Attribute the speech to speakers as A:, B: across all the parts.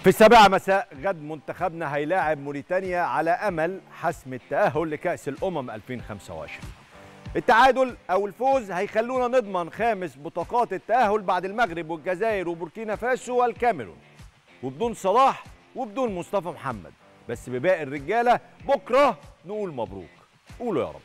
A: في السابعة مساء غد منتخبنا هيلاعب موريتانيا على أمل حسم التأهل لكأس الأمم 2025 التعادل أو الفوز هيخلونا نضمن خامس بطاقات التأهل بعد المغرب والجزائر وبوركينا فاسو والكاميرون وبدون صلاح وبدون مصطفى محمد بس بباقي الرجالة بكرة نقول مبروك قولوا يا رب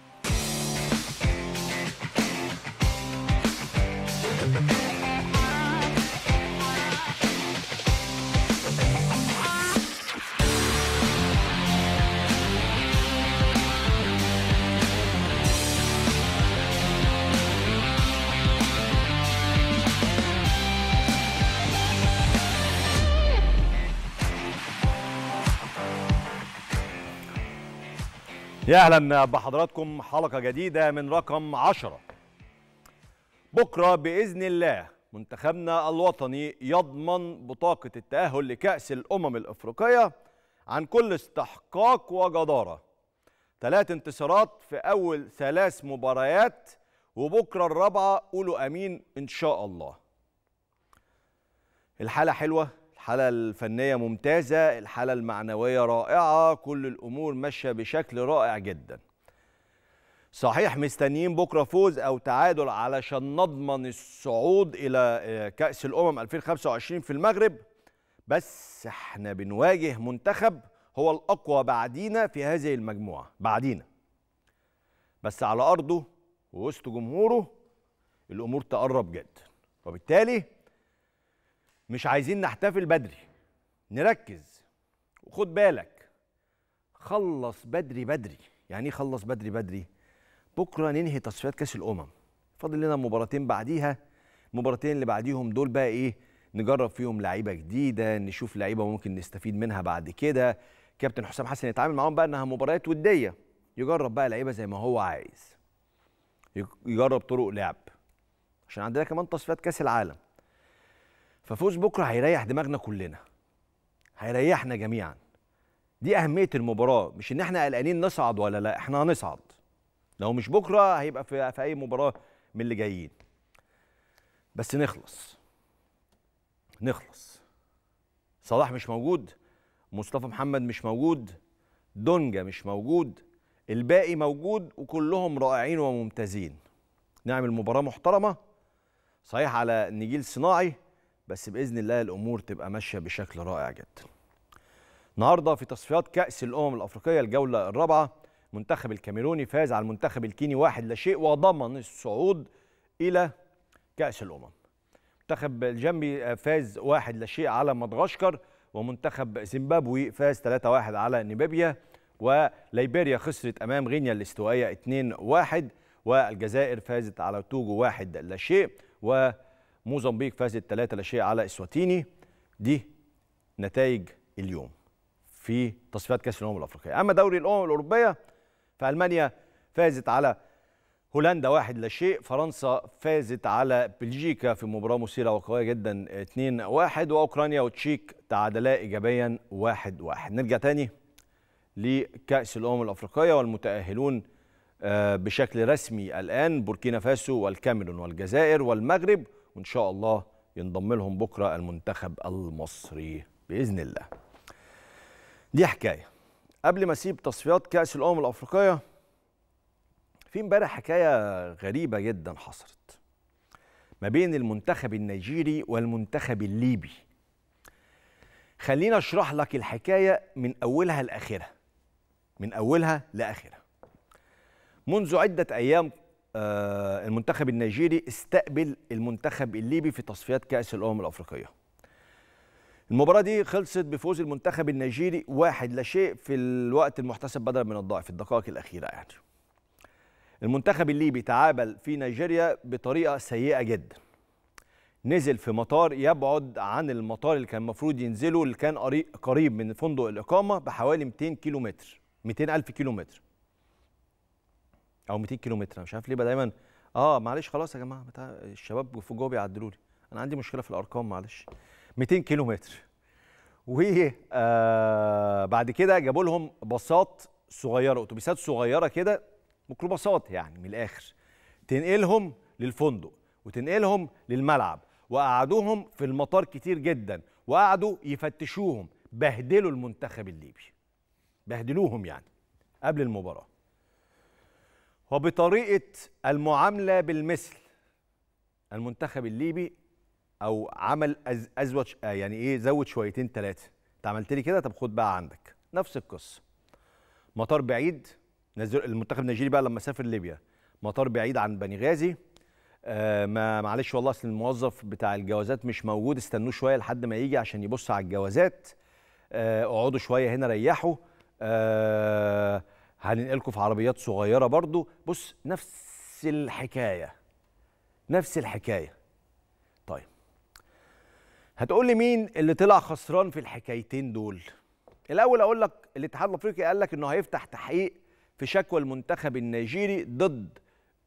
A: يا اهلا بحضراتكم حلقه جديده من رقم 10 بكره باذن الله منتخبنا الوطني يضمن بطاقه التاهل لكاس الامم الافريقيه عن كل استحقاق وجداره ثلاث انتصارات في اول ثلاث مباريات وبكره الرابعه قولوا امين ان شاء الله الحاله حلوه الحالة الفنية ممتازة الحالة المعنوية رائعة كل الأمور ماشية بشكل رائع جدا صحيح مستنيين بكرة فوز أو تعادل علشان نضمن الصعود إلى كأس الأمم 2025 في المغرب بس احنا بنواجه منتخب هو الأقوى بعدينا في هذه المجموعة بعدينا بس على أرضه ووسط جمهوره الأمور تقرب جدا وبالتالي مش عايزين نحتفل بدري نركز وخد بالك خلص بدري بدري يعني ايه خلص بدري بدري بكره ننهي تصفيات كاس الامم فاضل لنا مباراتين بعديها المباراتين اللي بعديهم دول بقى ايه نجرب فيهم لعيبه جديده نشوف لعيبه ممكن نستفيد منها بعد كده كابتن حسام حسن يتعامل معاهم بقى انها مباريات وديه يجرب بقى لعيبه زي ما هو عايز يجرب طرق لعب عشان عندنا كمان تصفيات كاس العالم ففوز بكره هيريح دماغنا كلنا هيريحنا جميعا دي اهميه المباراه مش ان احنا قلقانين نصعد ولا لا احنا هنصعد لو مش بكره هيبقى في, في اي مباراه من اللي جايين بس نخلص نخلص صلاح مش موجود مصطفى محمد مش موجود دونجا مش موجود الباقي موجود وكلهم رائعين وممتازين نعمل مباراه محترمه صحيح على نجيل صناعي بس باذن الله الامور تبقى ماشيه بشكل رائع جدا. النهارده في تصفيات كاس الامم الافريقيه الجوله الرابعه المنتخب الكاميروني فاز على المنتخب الكيني واحد لا شيء وضمن الصعود الى كاس الامم. المنتخب الجنبي فاز واحد لا شيء على مدغشقر ومنتخب زيمبابوي فاز 3-1 على نيميبيا وليبيريا خسرت امام غينيا الاستوائيه 2-1 والجزائر فازت على توجو واحد لا شيء و موزمبيق فازت 3 لا شيء على اسواتيني دي نتائج اليوم في تصفيات كاس الامم الافريقيه اما دوري الامم الاوروبيه فالمانيا فازت على هولندا واحد لا شيء فرنسا فازت على بلجيكا في مباراه مثيره وقويه جدا 2 1 واوكرانيا وتشيك تعادلا ايجابيا 1 1 نرجع تاني لكاس الامم الافريقيه والمتاهلون بشكل رسمي الان بوركينا فاسو والكاميرون والجزائر والمغرب وان شاء الله ينضم لهم بكره المنتخب المصري باذن الله. دي حكايه. قبل ما اسيب تصفيات كاس الامم الافريقيه في امبارح حكايه غريبه جدا حصلت ما بين المنتخب النيجيري والمنتخب الليبي. خلينا اشرح لك الحكايه من اولها لاخرها. من اولها لاخرها. منذ عده ايام المنتخب النيجيري استقبل المنتخب الليبي في تصفيات كأس الأمم الأفريقية المباراة دي خلصت بفوز المنتخب النيجيري واحد لا شيء في الوقت المحتسب بدلا من الضائع في الدقائق الأخيرة يعني المنتخب الليبي تعامل في نيجيريا بطريقة سيئة جدا نزل في مطار يبعد عن المطار اللي كان المفروض ينزله اللي كان قريب من فندق الإقامة بحوالي 200 كيلو متر 200 ألف كيلو متر او 200 كيلو متر مش عارف ليه بقى دايما اه معلش خلاص يا جماعه بتاع الشباب في جوه بيعدلوا لي انا عندي مشكله في الارقام معلش 200 كيلو متر و آه بعد كده جابوا لهم باصات صغيره اتوبيسات صغيره كده ميكروباصات يعني من الاخر تنقلهم للفندق وتنقلهم للملعب وقعدوهم في المطار كتير جدا وقعدوا يفتشوهم بهدلوا المنتخب الليبي بهدلوهم يعني قبل المباراه وبطريقه المعامله بالمثل المنتخب الليبي او عمل أز ازود يعني ايه زود شويتين ثلاثه انت عملت لي كده طب خد بقى عندك نفس القصه مطار بعيد نزل المنتخب النيجيري بقى لما سافر ليبيا مطار بعيد عن بني غازي آه ما معلش والله اصل الموظف بتاع الجوازات مش موجود استنوه شويه لحد ما يجي عشان يبص على الجوازات آه اقعدوا شويه هنا ريحوا آه هننقلكم في عربيات صغيره برضو بص نفس الحكايه نفس الحكايه طيب هتقول لي مين اللي طلع خسران في الحكايتين دول الاول اقول لك الاتحاد الافريقي قال لك انه هيفتح تحقيق في شكوى المنتخب النيجيري ضد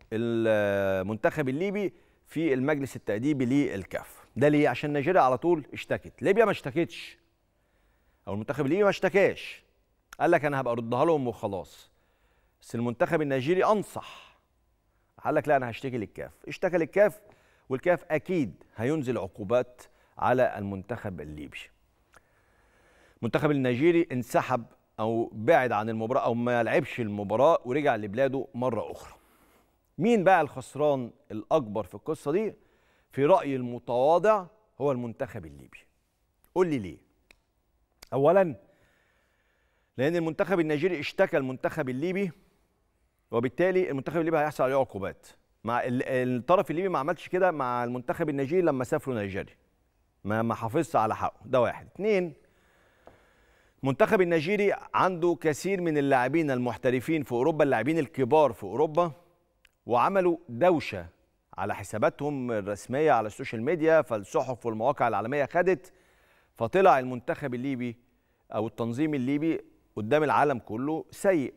A: المنتخب الليبي في المجلس التأديبي للكاف ده ليه عشان نيجيريا على طول اشتكت ليبيا ما اشتكتش او المنتخب الليبي ما اشتكاش قال لك انا هبقى اردها لهم وخلاص بس المنتخب النيجيري انصح قال لك لا انا هشتكي للكاف اشتكى للكاف والكاف اكيد هينزل عقوبات على المنتخب الليبي المنتخب النيجيري انسحب او بعد عن المباراه او ما لعبش المباراه ورجع لبلاده مره اخرى مين بقى الخسران الاكبر في القصه دي في رايي المتواضع هو المنتخب الليبي قول لي ليه اولا لان المنتخب النيجيري اشتكى المنتخب الليبي وبالتالي المنتخب الليبي هيحصل عليه عقوبات مع الطرف الليبي ما عملش كده مع المنتخب النيجيري لما سافروا نيجيريا ما ما حافظش على حقه ده واحد اثنين المنتخب النيجيري عنده كثير من اللاعبين المحترفين في اوروبا اللاعبين الكبار في اوروبا وعملوا دوشه على حساباتهم الرسميه على السوشيال ميديا فالصحف والمواقع العالميه خدت فطلع المنتخب الليبي او التنظيم الليبي قدام العالم كله سيء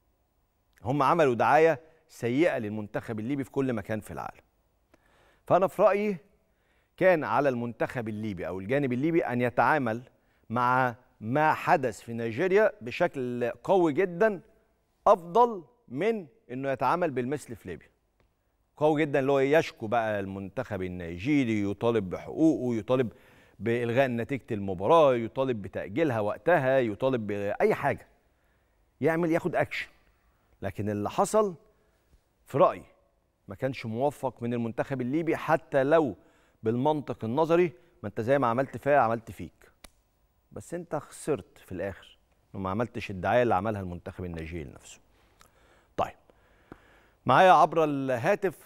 A: هم عملوا دعايه سيئه للمنتخب الليبي في كل مكان في العالم فانا في رايي كان على المنتخب الليبي او الجانب الليبي ان يتعامل مع ما حدث في نيجيريا بشكل قوي جدا افضل من انه يتعامل بالمثل في ليبيا قوي جدا اللي هو يشكو بقى المنتخب النيجيري يطالب بحقوقه يطالب بالغاء نتيجه المباراه يطالب بتاجيلها وقتها يطالب باي حاجه يعمل ياخد اكشن لكن اللي حصل في رايي ما كانش موفق من المنتخب الليبي حتى لو بالمنطق النظري ما انت زي ما عملت فيها عملت فيك بس انت خسرت في الاخر وما عملتش الدعايه اللي عملها المنتخب النيجيري نفسه طيب معايا عبر الهاتف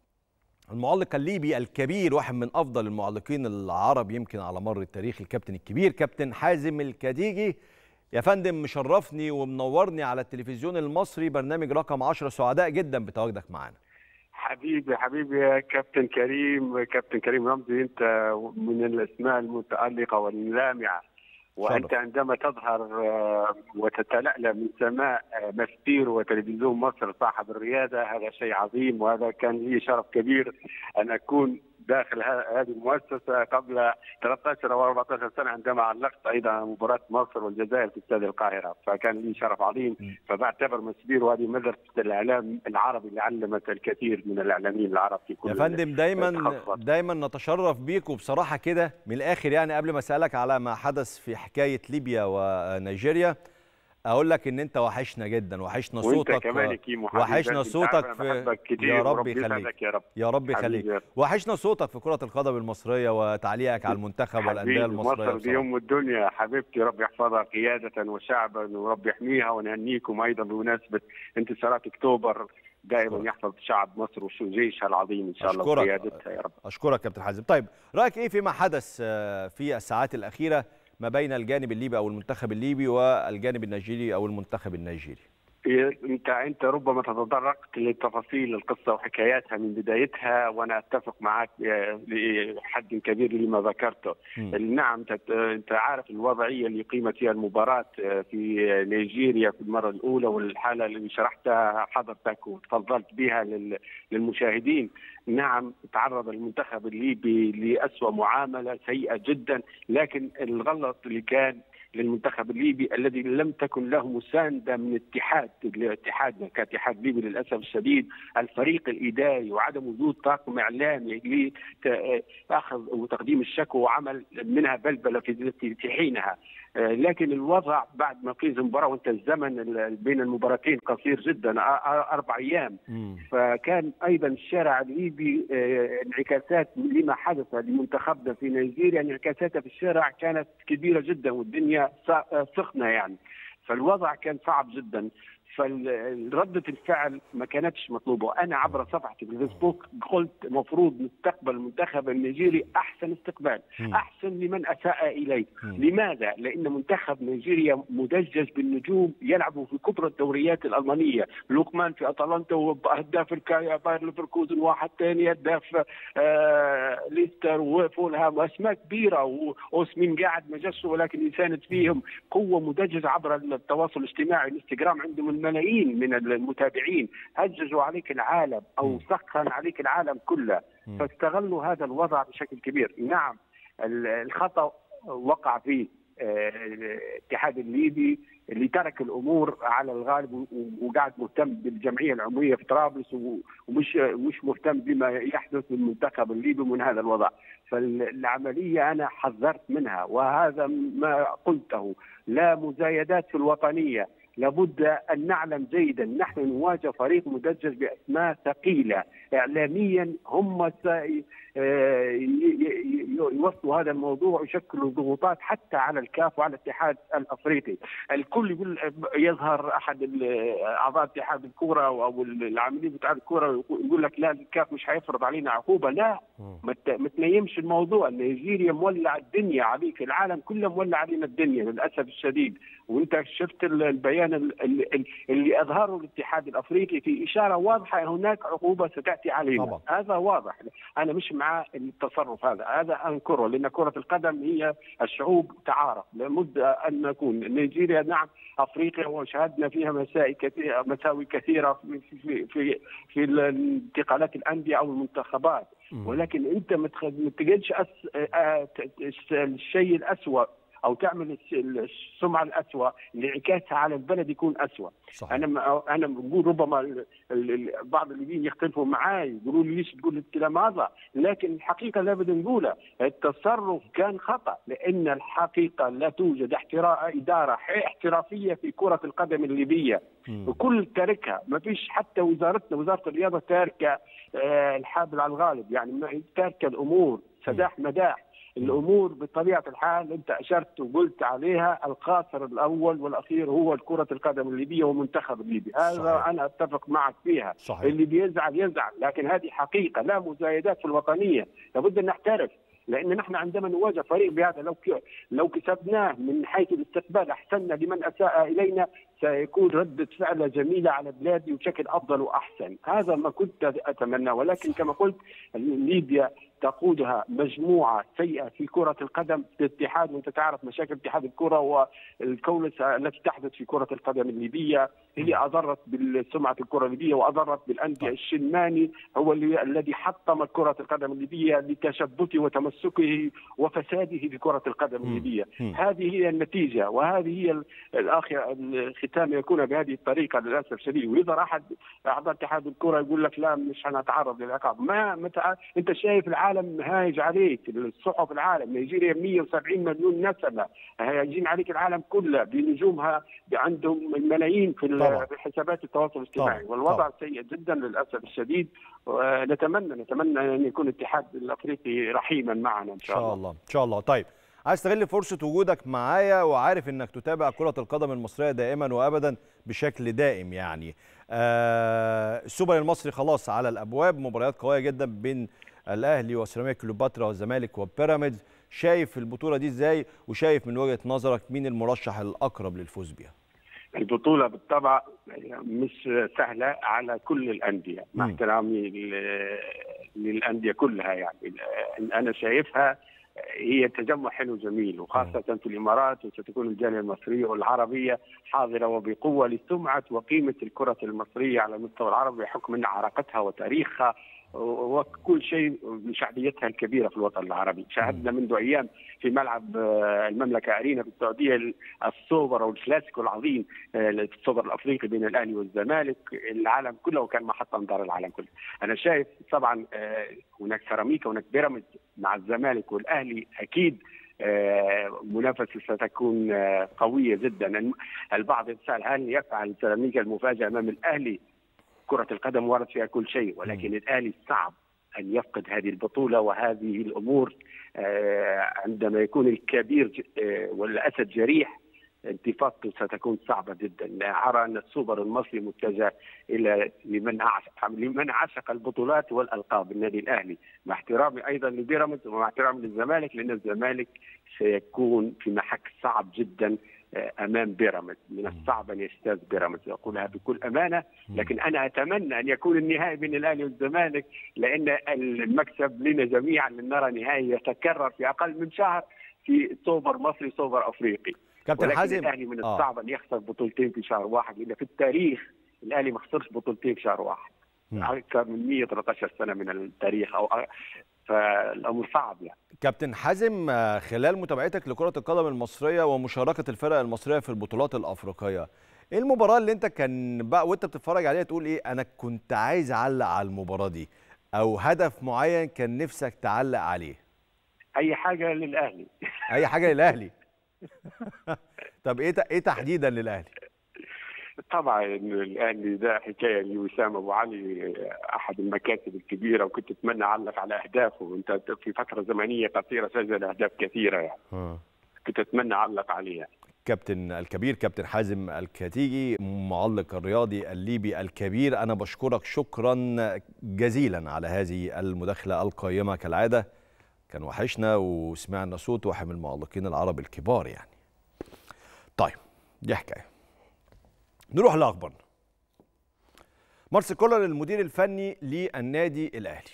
A: المعلق الليبي الكبير واحد من افضل المعلقين العرب يمكن على مر التاريخ الكابتن الكبير كابتن حازم الكديجي يا فندم مشرفني ومنورني على التلفزيون المصري برنامج رقم 10 سعداء جدا بتواجدك معانا
B: حبيبي حبيبي يا كابتن كريم كابتن كريم رمزي انت من الاسماء المتالقه واللامعه وانت عندما تظهر وتتلألأ من سماء مستير وتلفزيون مصر صاحب الرياده هذا شيء عظيم وهذا كان لي شرف كبير ان اكون داخل هذه المؤسسه قبل 13 او 14 سنه عندما علقت ايضا مباراه مصر والجزائر في استاد القاهره فكان لي شرف عظيم فبعتبر مسبير وهذه مدرسه الاعلام العربي اللي علمت الكثير من الاعلاميين العرب في كل
A: يا فندم دايما دايما نتشرف بيك وبصراحه كده من الاخر يعني قبل ما اسالك على ما حدث في حكايه ليبيا ونيجيريا اقول لك ان انت وحشنا جدا وحشنا صوتك
B: كمان يا كيمو
A: وحشنا صوتك في
B: يا رب يخليك
A: يا رب يا رب يخليك وحشنا صوتك في كره القدم المصريه وتعليقك على المنتخب والانديه المصريه
B: مصر دي ام الدنيا حبيبتي رب يحفظها قياده وشعبا ورب يحميها ونهنيكم ايضا بمناسبه انتصارات اكتوبر دائما يحفظ شعب مصر وجيشها العظيم ان شاء الله وقيادتها يا رب
A: اشكرك كابتن حازم طيب رايك ايه فيما حدث في الساعات الاخيره ما بين الجانب الليبي او المنتخب الليبي والجانب النيجيري او المنتخب النيجيري
B: انت انت ربما تطرقت لتفاصيل القصه وحكاياتها من بدايتها وانا اتفق معك لحد كبير لما ذكرته م. نعم انت عارف الوضعيه اللي قيمت فيها المباراه في نيجيريا في المره الاولى والحاله اللي شرحتها حضرتك وتفضلت بها للمشاهدين نعم تعرض المنتخب الليبي لأسوأ معاملة سيئة جدا لكن الغلط اللي كان للمنتخب الليبي الذي لم تكن له مسانده من اتحاد الاتحاد كاتحاد ليبي للاسف الشديد الفريق الاداري وعدم وجود طاقم اعلامي لاخذ وتقديم الشكوى وعمل منها بلبله في في حينها لكن الوضع بعد ما فيز المباراه وانت الزمن بين المباراتين قصير جدا اربع ايام فكان ايضا الشارع الليبي انعكاسات لما حدث لمنتخبنا في نيجيريا انعكاساتها في الشارع كانت كبيره جدا والدنيا سخنه يعني فالوضع كان صعب جدا فردة الفعل ما كانتش مطلوبة أنا عبر صفحتي في الفيسبوك قلت مفروض نستقبل المنتخب النيجيري أحسن استقبال م. أحسن لمن أساء إليه م. لماذا؟ لأن منتخب نيجيريا مدجج بالنجوم يلعبوا في كبرى الدوريات الألمانية لوكمان في أتلانتا وهداف الكايا باير ليفركوزن واحد ثاني هداف آه ليستر وفولهام وأسماء كبيرة وأوسمين قاعد ما جاش ولكن يساند فيهم قوة مدججة عبر التواصل الاجتماعي الانستغرام عندهم الملايين من المتابعين هججوا عليك العالم او سخن عليك العالم كله فاستغلوا هذا الوضع بشكل كبير نعم الخطا وقع فيه الاتحاد الليبي اللي ترك الامور على الغالب وقاعد مهتم بالجمعيه العموميه في طرابلس ومش مش مهتم بما يحدث بالمنتخب الليبي من هذا الوضع فالعمليه انا حذرت منها وهذا ما قلته لا مزايدات في الوطنيه لابد ان نعلم جيدا نحن نواجه فريق مدجج باسماء ثقيله اعلاميا هم يوصلوا هذا الموضوع ويشكلوا ضغوطات حتى على الكاف وعلى الاتحاد الافريقي الكل يقول يظهر احد اعضاء اتحاد الكوره او العاملين بتاع الكوره يقول لك لا الكاف مش هيفرض علينا عقوبه لا ما تنيمش الموضوع نيجيريا مولع الدنيا عليك العالم كله مولع علينا الدنيا للاسف الشديد وانت شفت البيان اللي, اللي اظهره الاتحاد الافريقي في اشاره واضحه هناك عقوبه ستاتي علينا طبعا. هذا واضح انا مش مع التصرف هذا هذا انكره لان كره القدم هي الشعوب تعارف لابد ان نكون نيجيريا نعم افريقيا وشهدنا فيها مساوئ كثيره مساوئ كثيره في في في, في انتقالات الانديه او المنتخبات ولكن انت ما تجدش الشيء الاسوء او تعمل السمعه الاسوء انعكاسها على البلد يكون اسوء صحيح. انا انا بقول ربما بعض الليبيين يختلفوا معي يقولوا لي ليش تقول الكلام هذا لكن الحقيقه لابد نقولها التصرف كان خطا لان الحقيقه لا توجد احتراء اداره احترافيه في كره القدم الليبيه وكل تاركها ما فيش حتى وزارتنا وزاره الرياضه تاركه آه الحابل على الغالب يعني تاركه الامور سداح مداح الامور بطبيعه الحال انت اشرت وقلت عليها الخاسر الاول والاخير هو كره القدم الليبيه ومنتخب الليبي هذا صحيح. انا اتفق معك فيها صحيح. اللي بيزعل يزعل لكن هذه حقيقه لا مزايدات في الوطنيه لابد ان نحترف لان نحن عندما نواجه فريق بهذا لو لو كسبناه من حيث الاستقبال احسننا لمن اساء الينا سيكون ردة فعل جميلة على بلادي وبشكل أفضل وأحسن هذا ما كنت أتمنى ولكن كما قلت ليبيا تقودها مجموعة سيئة في كرة القدم الاتحاد وانت تعرف مشاكل اتحاد الكرة والكولسة التي تحدث في كرة القدم الليبية هي أضرت بالسمعة الكرة الليبية وأضرت بالأندية الشلماني هو اللي الذي حطم كرة القدم الليبية لتشبته وتمسكه وفساده في كرة القدم الليبية هذه هي النتيجة وهذه هي الآخر الختام يكون بهذه الطريقة للأسف الشديد وإذا أحد أعضاء اتحاد الكرة يقول لك لا مش هنتعرض للعقاب ما متع... أنت شايف العالم هايج عليك الصحف العالم نيجيريا 170 مليون نسمة هايجين عليك العالم كله بنجومها عندهم ملايين في طبعا. حسابات التواصل الاجتماعي طبعا. والوضع طبعا. سيء جدا للأسف الشديد ونتمنى نتمنى أن يكون الاتحاد الأفريقي رحيما معنا إن شاء,
A: إن شاء الله إن شاء الله طيب عايز استغل فرصه وجودك معايا وعارف انك تتابع كره القدم المصريه دائما وابدا بشكل دائم يعني آه السوبر المصري خلاص على الابواب مباريات قويه جدا بين الاهلي وسيراميكا كليوباترا والزمالك وبيراميدز شايف البطوله دي ازاي وشايف من وجهه نظرك مين المرشح الاقرب للفوز بيها
B: البطولة بالطبع مش سهلة على كل الأندية مع احترامي للأندية كلها يعني أنا شايفها هي تجمع حلو جميل وخاصة في الإمارات وستكون الجالية المصرية والعربية حاضرة وبقوة لسمعة وقيمة الكرة المصرية على المستوى العربي بحكم أن عراقتها وتاريخها وكل شيء بشعبيتها الكبيره في الوطن العربي، شاهدنا منذ ايام في ملعب المملكه ارينا في السعوديه السوبر او الكلاسيكو العظيم السوبر الافريقي بين الاهلي والزمالك، العالم كله كان محط انظار العالم كله. انا شايف طبعا هناك سيراميكا هناك بيراميدز مع الزمالك والاهلي اكيد منافسه ستكون قويه جدا البعض يتساءل هل يفعل سيراميكا المفاجاه امام الاهلي كره القدم ورد فيها كل شيء ولكن الاهلي صعب ان يفقد هذه البطوله وهذه الامور عندما يكون الكبير والاسد جريح انتفاضته ستكون صعبه جدا ارى ان السوبر المصري متجه الى لمن عشق لمن عشق البطولات والالقاب النادي الاهلي مع احترامي ايضا لبيراميدز ومع احترامي للزمالك لان الزمالك سيكون في محك صعب جدا امام بيراميدز من الصعب ان يجتاز بيراميدز اقولها بكل امانه لكن انا اتمنى ان يكون النهائي بين الاهلي والزمالك لان المكسب لنا جميعا ان نرى نهائي يتكرر في اقل من شهر في سوبر مصري سوبر افريقي
A: كابتن
B: ولكن
A: حازم
B: الاهلي من الصعب آه. ان يخسر بطولتين في شهر واحد لان في التاريخ الاهلي ما خسرش بطولتين في شهر واحد اكثر من 113 سنه من التاريخ او فالامر صعب يعني
A: كابتن حازم خلال متابعتك لكره القدم المصريه ومشاركه الفرق المصريه في البطولات الافريقيه ايه المباراه اللي انت كان بقى وانت بتتفرج عليها تقول ايه انا كنت عايز اعلق على المباراه دي او هدف معين كان نفسك تعلق عليه
B: اي حاجه للاهلي
A: اي حاجه للاهلي طب ايه ايه تحديدا للاهلي
B: طبعا الاهلي ده حكايه لوسام ابو علي احد المكاتب الكبيره وكنت اتمنى اعلق على اهدافه وانت في فتره زمنيه قصيره سجل اهداف كثيره يعني
A: اه
B: كنت اتمنى اعلق عليه يعني.
A: كابتن الكبير كابتن حازم الكتيجي معلق الرياضي الليبي الكبير انا بشكرك شكرا جزيلا على هذه المداخله القيمه كالعاده كان وحشنا وسمعنا صوت واحد من المعلقين العرب الكبار يعني طيب دي حكايه نروح لاخبارنا مارس كولر المدير الفني للنادي الاهلي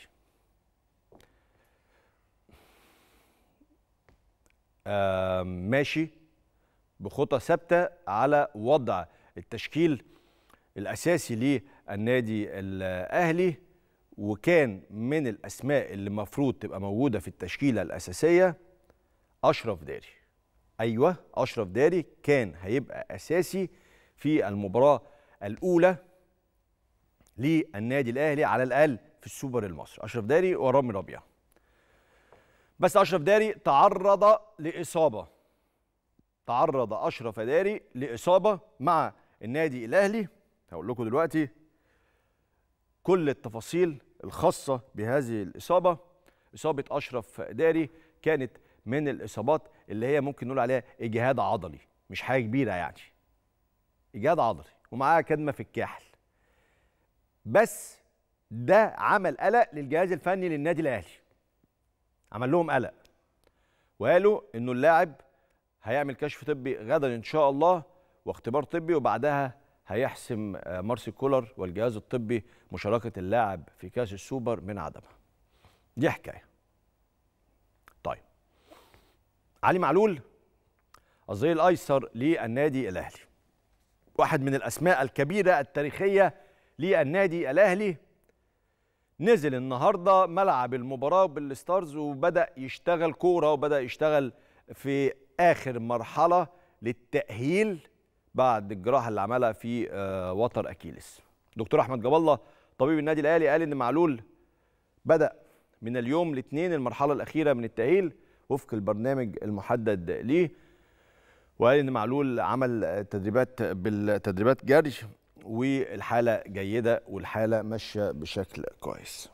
A: ماشي بخطى ثابته على وضع التشكيل الاساسي للنادي الاهلي وكان من الاسماء اللي المفروض تبقى موجوده في التشكيله الاساسيه اشرف داري ايوه اشرف داري كان هيبقى اساسي في المباراه الاولى للنادي الاهلي على الاقل في السوبر المصري اشرف داري ورامي ربيعه بس اشرف داري تعرض لاصابه تعرض اشرف داري لاصابه مع النادي الاهلي هقول لكم دلوقتي كل التفاصيل الخاصه بهذه الاصابه اصابه اشرف داري كانت من الاصابات اللي هي ممكن نقول عليها اجهاد عضلي مش حاجه كبيره يعني اجهاد عضلي ومعاها كدمه في الكاحل بس ده عمل قلق للجهاز الفني للنادي الاهلي عمل لهم قلق وقالوا انه اللاعب هيعمل كشف طبي غدا ان شاء الله واختبار طبي وبعدها هيحسم مارسي كولر والجهاز الطبي مشاركه اللاعب في كاس السوبر من عدمها دي حكايه طيب علي معلول الظهير الايسر للنادي الاهلي واحد من الاسماء الكبيره التاريخيه للنادي الاهلي نزل النهارده ملعب المباراه بالستارز وبدا يشتغل كوره وبدا يشتغل في اخر مرحله للتاهيل بعد الجراحه اللي عملها في وتر اكيلس دكتور احمد جاب الله طبيب النادي الاهلي قال ان معلول بدا من اليوم الاثنين المرحله الاخيره من التاهيل وفق البرنامج المحدد ليه وقال ان معلول عمل تدريبات بالتدريبات جري والحاله جيده والحاله ماشيه بشكل كويس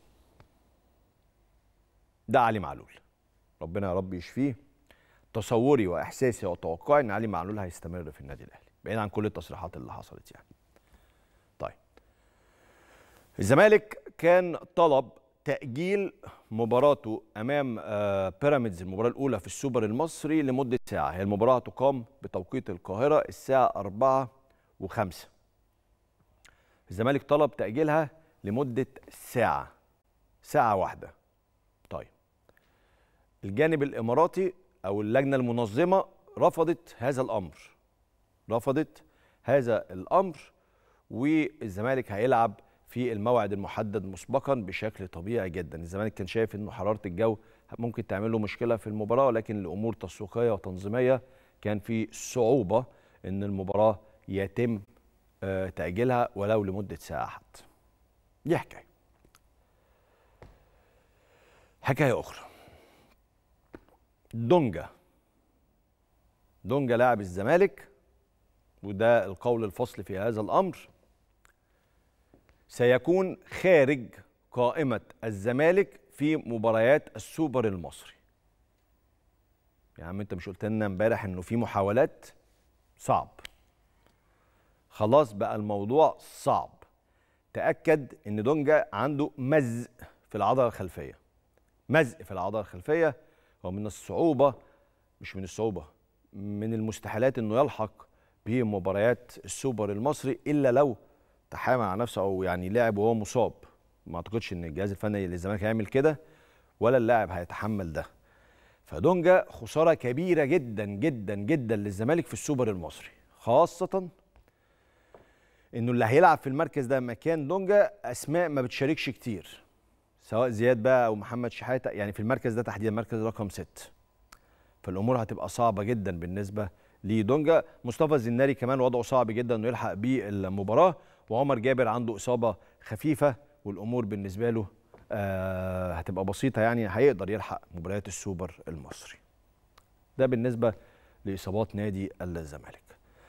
A: ده علي معلول ربنا يا رب يشفيه تصوري واحساسي وتوقعي ان علي معلول هيستمر في النادي الاهلي بعيد عن كل التصريحات اللي حصلت يعني طيب الزمالك كان طلب تأجيل مباراته أمام بيراميدز المباراة الأولى في السوبر المصري لمدة ساعة هي المباراة تقام بتوقيت القاهرة الساعة أربعة وخمسة الزمالك طلب تأجيلها لمدة ساعة ساعة واحدة طيب الجانب الإماراتي أو اللجنة المنظمة رفضت هذا الأمر رفضت هذا الأمر والزمالك هيلعب في الموعد المحدد مسبقا بشكل طبيعي جدا الزمالك كان شايف انه حراره الجو ممكن تعمل له مشكله في المباراه ولكن لامور تسويقيه وتنظيميه كان في صعوبه ان المباراه يتم آه، تاجيلها ولو لمده ساعه حتى دي حكايه حكايه اخرى دونجا دونجا لاعب الزمالك وده القول الفصل في هذا الامر سيكون خارج قائمه الزمالك في مباريات السوبر المصري يا عم انت مش قلت لنا امبارح انه في محاولات صعب خلاص بقى الموضوع صعب تاكد ان دونجا عنده مزق في العضله الخلفيه مزق في العضله الخلفيه هو من الصعوبه مش من الصعوبه من المستحيلات انه يلحق بمباريات السوبر المصري الا لو تحامى على نفسه او يعني لعب وهو مصاب ما اعتقدش ان الجهاز الفني للزمالك هيعمل كده ولا اللاعب هيتحمل ده فدونجا خساره كبيره جدا جدا جدا للزمالك في السوبر المصري خاصه انه اللي هيلعب في المركز ده مكان دونجا اسماء ما بتشاركش كتير سواء زياد بقى او محمد شحاته يعني في المركز ده تحديدا مركز رقم 6 فالامور هتبقى صعبه جدا بالنسبه لدونجا مصطفى الزناري كمان وضعه صعب جدا انه يلحق بالمباراه وعمر جابر عنده اصابه خفيفه والامور بالنسبه له آه هتبقى بسيطه يعني هيقدر يلحق مباريات السوبر المصري ده بالنسبه لاصابات نادي الزمالك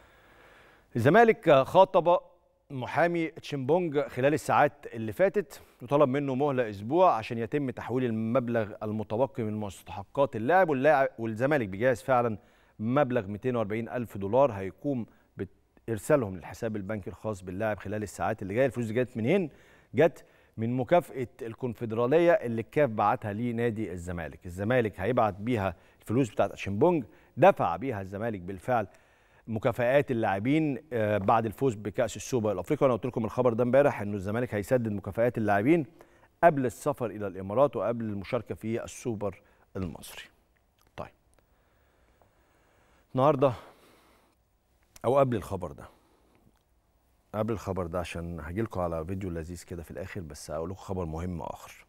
A: الزمالك خاطب محامي تشيمبونج خلال الساعات اللي فاتت وطلب منه مهله اسبوع عشان يتم تحويل المبلغ المتبقي من مستحقات اللاعب واللاعب والزمالك بيجهز فعلا مبلغ 240 الف دولار هيقوم بارسالهم للحساب البنكي الخاص باللاعب خلال الساعات اللي جايه الفلوس دي جت منين جت من مكافاه الكونفدراليه اللي الكاف بعتها لنادي الزمالك الزمالك هيبعت بيها الفلوس بتاعت تشيمبونج دفع بيها الزمالك بالفعل مكافآت اللاعبين بعد الفوز بكأس السوبر الافريقي وانا قلت لكم الخبر ده امبارح انه الزمالك هيسدد مكافآت اللاعبين قبل السفر الى الامارات وقبل المشاركه في السوبر المصري. طيب. النهارده او قبل الخبر ده قبل الخبر ده عشان هجي لكم على فيديو لذيذ كده في الاخر بس اقول لكم خبر مهم اخر.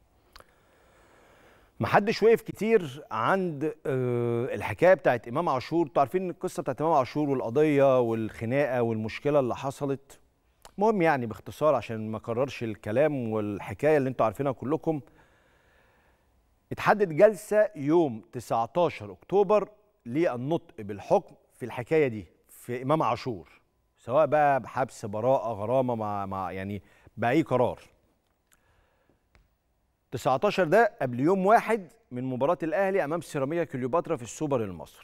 A: محدش وقف كتير عند الحكايه بتاعت امام عاشور انتوا عارفين القصه بتاعت امام عاشور والقضيه والخناقه والمشكله اللي حصلت المهم يعني باختصار عشان ما اكررش الكلام والحكايه اللي انتوا عارفينها كلكم اتحدد جلسه يوم 19 اكتوبر للنطق بالحكم في الحكايه دي في امام عاشور سواء بقى بحبس براءه غرامه مع, مع يعني باي قرار 19 ده قبل يوم واحد من مباراة الأهلي أمام سيراميكا كليوباترا في السوبر المصري.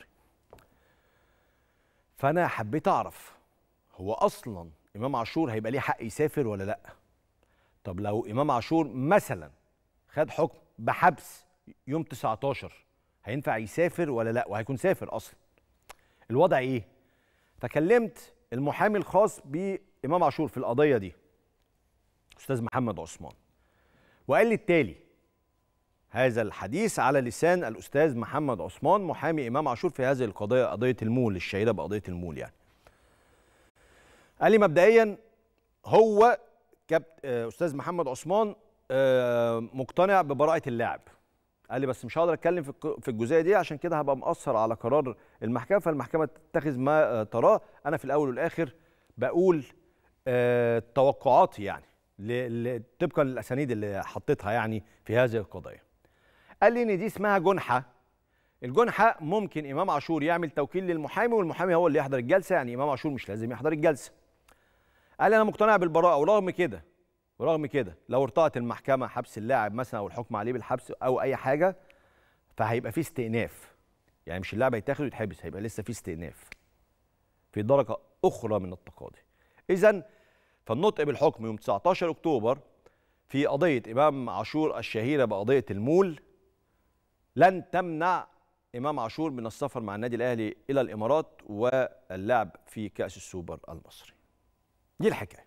A: فأنا حبيت أعرف هو أصلا إمام عاشور هيبقى ليه حق يسافر ولا لأ؟ طب لو إمام عاشور مثلا خد حكم بحبس يوم 19 هينفع يسافر ولا لأ؟ وهيكون سافر أصلا. الوضع إيه؟ فكلمت المحامي الخاص بإمام عاشور في القضية دي أستاذ محمد عثمان. وقال لي التالي هذا الحديث على لسان الاستاذ محمد عثمان محامي امام عاشور في هذه القضيه قضيه المول الشهيره بقضيه المول يعني قال لي مبدئيا هو كابت استاذ محمد عثمان مقتنع ببراءه اللاعب قال لي بس مش هقدر اتكلم في الجزئيه دي عشان كده هبقى مقصر على قرار المحكمه فالمحكمه تتخذ ما تراه انا في الاول والاخر بقول توقعاتي يعني طبقا للاسانيد اللي حطيتها يعني في هذه القضيه. قال لي ان دي اسمها جنحه الجنحه ممكن امام عاشور يعمل توكيل للمحامي والمحامي هو اللي يحضر الجلسه يعني امام عاشور مش لازم يحضر الجلسه. قال لي انا مقتنع بالبراءه ورغم كده ورغم كده لو ارتأت المحكمه حبس اللاعب مثلا او الحكم عليه بالحبس او اي حاجه فهيبقى في استئناف. يعني مش اللاعب هيتاخد ويتحبس هيبقى لسه في استئناف. في درجه اخرى من التقاضي. اذا فالنطق بالحكم يوم 19 اكتوبر في قضيه امام عاشور الشهيره بقضيه المول لن تمنع امام عاشور من السفر مع النادي الاهلي الى الامارات واللعب في كاس السوبر المصري. دي الحكايه.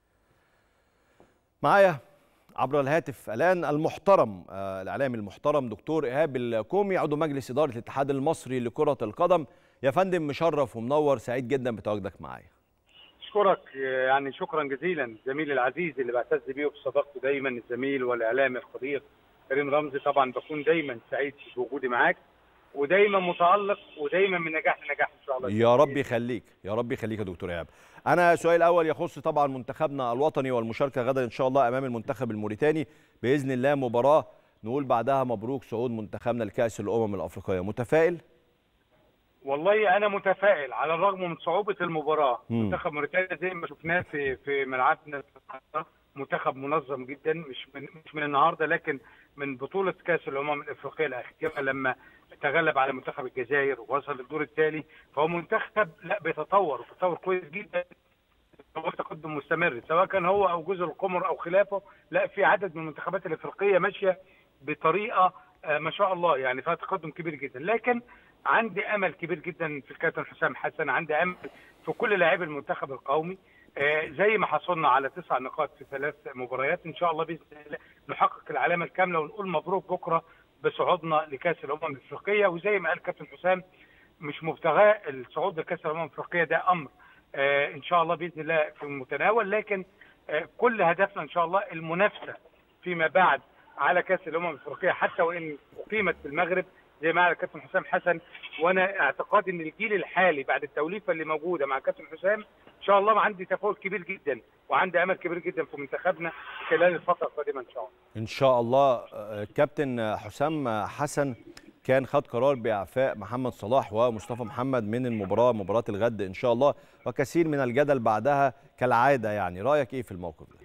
A: معايا عبر الهاتف الان المحترم آه الاعلامي المحترم دكتور ايهاب الكومي عضو مجلس اداره الاتحاد المصري لكره القدم يا فندم مشرف ومنور سعيد جدا بتواجدك معايا.
C: اشكرك يعني شكرا جزيلا زميلي العزيز اللي بعتز بيه وبصداقته دايما الزميل والاعلامي القدير كريم رمزي طبعا بكون دايما سعيد بوجودي معاك ودايما متالق ودايما من نجاح لنجاح ان شاء الله
A: يا رب يخليك يا رب يخليك يا دكتور ايهاب انا سؤال الاول يخص طبعا منتخبنا الوطني والمشاركه غدا ان شاء الله امام المنتخب الموريتاني باذن الله مباراه نقول بعدها مبروك صعود منتخبنا لكاس الامم الافريقيه متفائل
C: والله انا متفائل على الرغم من صعوبه المباراه
A: مم.
C: منتخب موريتانيا زي ما شفناه في في ملعبنا منتخب منظم جدا مش من مش من النهارده لكن من بطوله كاس الامم الافريقيه الاخيره لما تغلب على منتخب الجزائر ووصل للدور التالي فهو منتخب لا بيتطور بيتطور كويس جدا هو تقدم مستمر سواء كان هو او جزر القمر او خلافه لا في عدد من المنتخبات الافريقيه ماشيه بطريقه آه، ما شاء الله يعني فيها تقدم كبير جدا لكن عندي امل كبير جدا في الكابتن حسام حسن عندي امل في كل لاعبي المنتخب القومي آه، زي ما حصلنا على تسع نقاط في ثلاث مباريات ان شاء الله باذن الله نحقق العلامه الكامله ونقول مبروك بكره بصعودنا لكاس الامم الافريقيه وزي ما قال كابتن حسام مش مبتغاه الصعود لكاس الامم الافريقيه ده امر آه، ان شاء الله باذن الله في المتناول لكن آه، كل هدفنا ان شاء الله المنافسه فيما بعد على كاس الامم الافريقيه حتى وان اقيمت في المغرب زي ما قال الكابتن حسام حسن وانا اعتقادي ان الجيل الحالي بعد التوليفه اللي موجوده مع الكابتن حسام ان شاء الله عندي تفاؤل كبير جدا وعندي امل كبير جدا في منتخبنا خلال الفتره القادمه ان شاء الله
A: ان شاء الله آه، كابتن حسام حسن كان خد قرار باعفاء محمد صلاح ومصطفى محمد من المباراه مباراه الغد ان شاء الله وكثير من الجدل بعدها كالعاده يعني رايك ايه في الموقف ده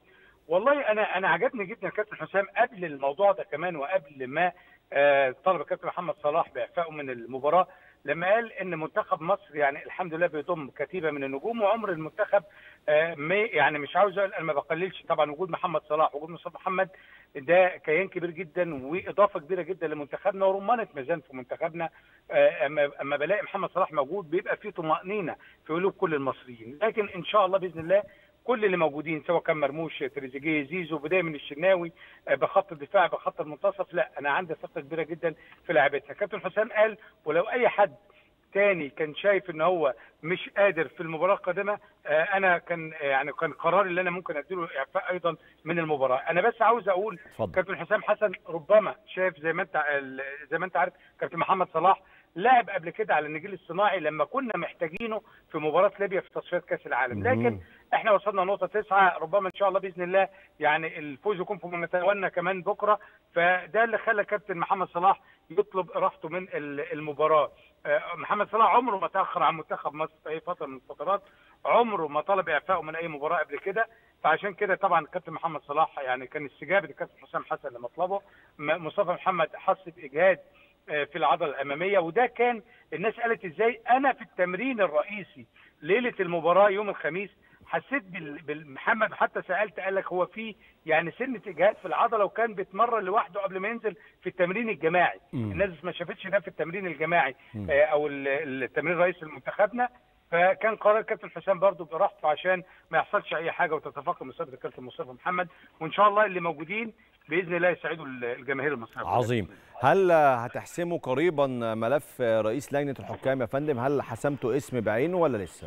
C: والله انا انا عجبني جدا كابتن حسام قبل الموضوع ده كمان وقبل ما آه، طلب الكابتن محمد صلاح باعفائه من المباراه لما قال ان منتخب مصر يعني الحمد لله بيضم كتيبه من النجوم وعمر المنتخب آه، ما يعني مش عاوز اقول انا ما بقللش طبعا وجود محمد صلاح وجود مصطفى محمد ده كيان كبير جدا واضافه كبيره جدا لمنتخبنا ورمانه ميزان في منتخبنا آه، اما اما بلاقي محمد صلاح موجود بيبقى في طمانينه في قلوب كل المصريين لكن ان شاء الله باذن الله كل اللي موجودين سواء كان مرموش تريزيجيه زيزو بدايه من الشناوي آه، بخط الدفاع بخط المنتصف لا انا عندي ثقه كبيره جدا في لعيبتها كابتن حسام قال ولو اي حد تاني كان شايف ان هو مش قادر في المباراه القادمه آه، انا كان آه، يعني كان قراري اللي انا ممكن اديله اعفاء ايضا من المباراه انا بس عاوز اقول
A: اتفضل
C: كابتن حسام حسن ربما شايف زي ما انت زي ما انت عارف كابتن محمد صلاح لعب قبل كده على النجيل الصناعي لما كنا محتاجينه في مباراه ليبيا في تصفيات كاس العالم لكن
A: مهم.
C: احنا وصلنا نقطه تسعه ربما ان شاء الله باذن الله يعني الفوز يكون في متناولنا كمان بكره فده اللي خلى كابتن محمد صلاح يطلب راحته من ال- المباراه آه، محمد صلاح عمره ما تاخر عن منتخب مصر في اي فتره من الفترات عمره ما طلب اعفائه من اي مباراه قبل كده فعشان كده طبعا الكابتن محمد صلاح يعني كان استجابه الكابتن حسام حسن لمطلبه م- مصطفى محمد حس باجهاد آه، في العضله الاماميه وده كان الناس قالت ازاي انا في التمرين الرئيسي ليله المباراه يوم الخميس حسيت بال- بالمحمد حتى سالت قال لك هو في يعني سنه اجهاد في العضله وكان بيتمرن لوحده قبل ما ينزل في التمرين الجماعي
A: مم.
C: الناس ما شافتش ده في التمرين الجماعي
A: مم.
C: آه، او ال- التمرين الرئيسي لمنتخبنا فكان قرار كابتن حسام برضو براحته عشان ما يحصلش اي حاجه وتتفاقم اصابه الكابتن مصطفى محمد وان شاء الله اللي موجودين باذن الله يساعدوا ال- الجماهير المصريه
A: عظيم هل هتحسموا قريبا ملف رئيس لجنه الحكام يا فندم هل حسمتوا اسم بعينه ولا لسه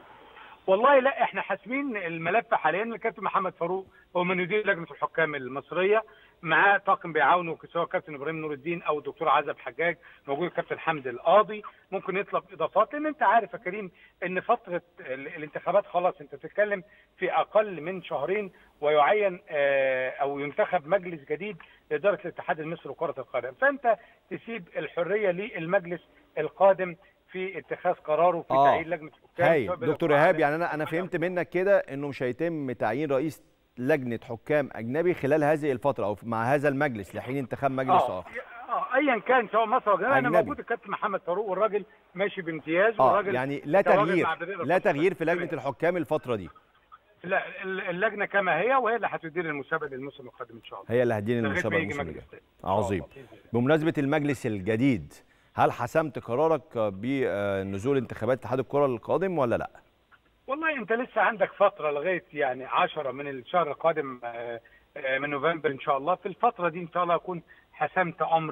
C: والله لا احنا حاسمين الملف حاليا الكابتن محمد فاروق هو من يدير لجنه الحكام المصريه معاه طاقم بيعاونه سواء كابتن ابراهيم نور الدين او الدكتور عزب حجاج موجود الكابتن حمدي القاضي ممكن يطلب اضافات لان انت عارف يا كريم ان فتره ال- الانتخابات خلاص انت بتتكلم في اقل من شهرين ويعين آه، او ينتخب مجلس جديد لاداره الاتحاد المصري لكره القدم فانت تسيب الحريه للمجلس القادم في اتخاذ قراره في
A: آه.
C: تعيين لجنه الحكام
A: هاي
C: سواء
A: دكتور
C: بالإقرار
A: ايهاب
C: على-
A: يعني انا انا فهمت منك كده انه مش هيتم تعيين رئيس لجنه حكام اجنبي خلال هذه الفتره او مع هذا المجلس لحين انتخاب مجلس
C: اه
A: اخر
C: اه ايا كان سواء مصر ولا انا
A: أجنبي.
C: موجود الكابتن محمد فاروق والراجل ماشي بامتياز
A: اه
C: والراجل
A: يعني لا
C: كراجل
A: تغيير
C: مع بديل
A: لا
C: الفصل.
A: تغيير في لجنه
C: تمام.
A: الحكام الفتره دي
C: لا ال- اللجنه كما هي وهي اللي هتدير المسابقه للموسم القادم ان شاء الله
A: هي اللي هتدين
C: لغاية ما
A: المسابقه
C: يجي
A: الموسم
C: مجلس
A: الجاي
C: تاني.
A: عظيم
C: إن شاء الله.
A: بمناسبه المجلس الجديد هل حسمت قرارك بنزول انتخابات اتحاد الكره القادم ولا لا
C: والله انت لسه عندك فتره لغايه يعني 10 من الشهر القادم آه، آه، من نوفمبر ان شاء الله في الفتره دي ان شاء الله اكون حسمت امري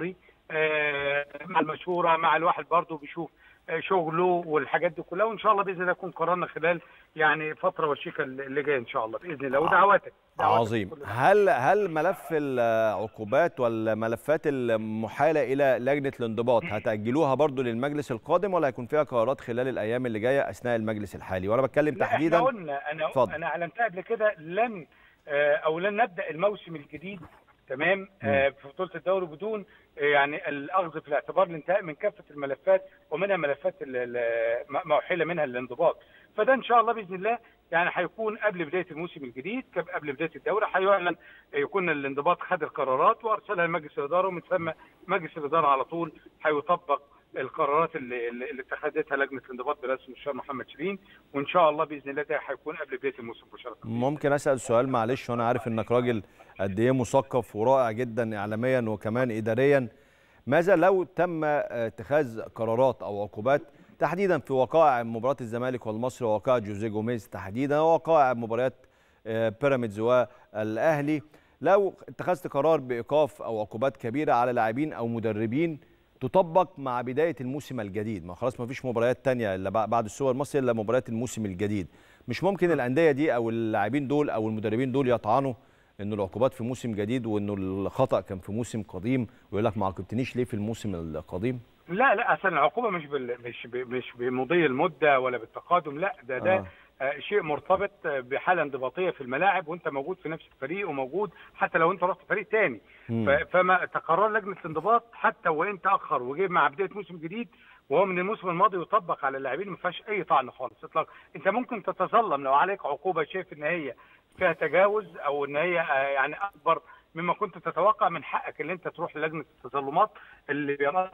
C: آه، مع المشوره مع الواحد برضه بيشوف آه، شغله والحاجات دي كلها وان شاء الله باذن الله يكون قرارنا خلال يعني فتره وشيكه اللي جايه ان شاء الله باذن الله ودعواتك دعواتك
A: عظيم
C: كل ده.
A: هل هل ملف العقوبات والملفات المحاله الى لجنه الانضباط هتاجلوها برضو للمجلس القادم ولا هيكون فيها قرارات خلال الايام اللي جايه اثناء المجلس الحالي وانا بتكلم
C: لا
A: تحديدا
C: احنا قلنا انا
A: اتفضل.
C: انا اعلنتها قبل كده لن آه، او لن نبدا الموسم الجديد تمام آه، في بطوله الدوري بدون آه، يعني الاخذ في الاعتبار الانتهاء من كافه الملفات ومنها ملفات ال- ال- ما ما احيل منها الانضباط فده ان شاء الله باذن الله يعني هيكون قبل بدايه الموسم الجديد كب- قبل بدايه الدوري هيعلن يكون الانضباط خد القرارات وارسلها لمجلس الاداره ومن ثم مجلس الاداره على طول هيطبق القرارات اللي اللي اللي اتخذتها لجنه الانضباط برئاسه المستشار محمد شيرين وان شاء الله باذن الله ده هيكون قبل بدايه الموسم مباشره.
A: ممكن اسال سؤال معلش وانا عارف انك راجل قد ايه مثقف ورائع جدا اعلاميا وكمان اداريا ماذا لو تم اتخاذ قرارات او عقوبات تحديدا في وقائع مباراه الزمالك والمصري ووقائع جوزيه جوميز تحديدا ووقائع مباريات آه، بيراميدز والاهلي لو اتخذت قرار بايقاف او عقوبات كبيره على لاعبين او مدربين تطبق مع بدايه الموسم الجديد ما خلاص ما فيش مباريات تانية الا بع- بعد السوبر المصري الا مباريات الموسم الجديد مش ممكن الانديه دي او اللاعبين دول او المدربين دول يطعنوا انه العقوبات في موسم جديد وانه الخطا كان في موسم قديم ويقول لك ما عاقبتنيش ليه في الموسم القديم
C: لا لا اصلا العقوبه مش بال... مش ب... مش بمضي المده ولا بالتقادم لا ده ده
A: آه.
C: آه. شيء مرتبط آه، بحاله انضباطيه في الملاعب وانت موجود في نفس الفريق وموجود حتى لو انت رحت فريق تاني
A: مم.
C: ف... فما تقرر لجنه الانضباط حتى وان تاخر وجه مع بدايه موسم جديد وهو من الموسم الماضي يطبق على اللاعبين ما فيهاش اي طعن خالص اطلاقا انت ممكن تتظلم لو عليك عقوبه شايف ان هي فيها تجاوز او ان هي آه، يعني اكبر مما كنت تتوقع من حقك ان انت تروح لجنه التظلمات اللي بيرى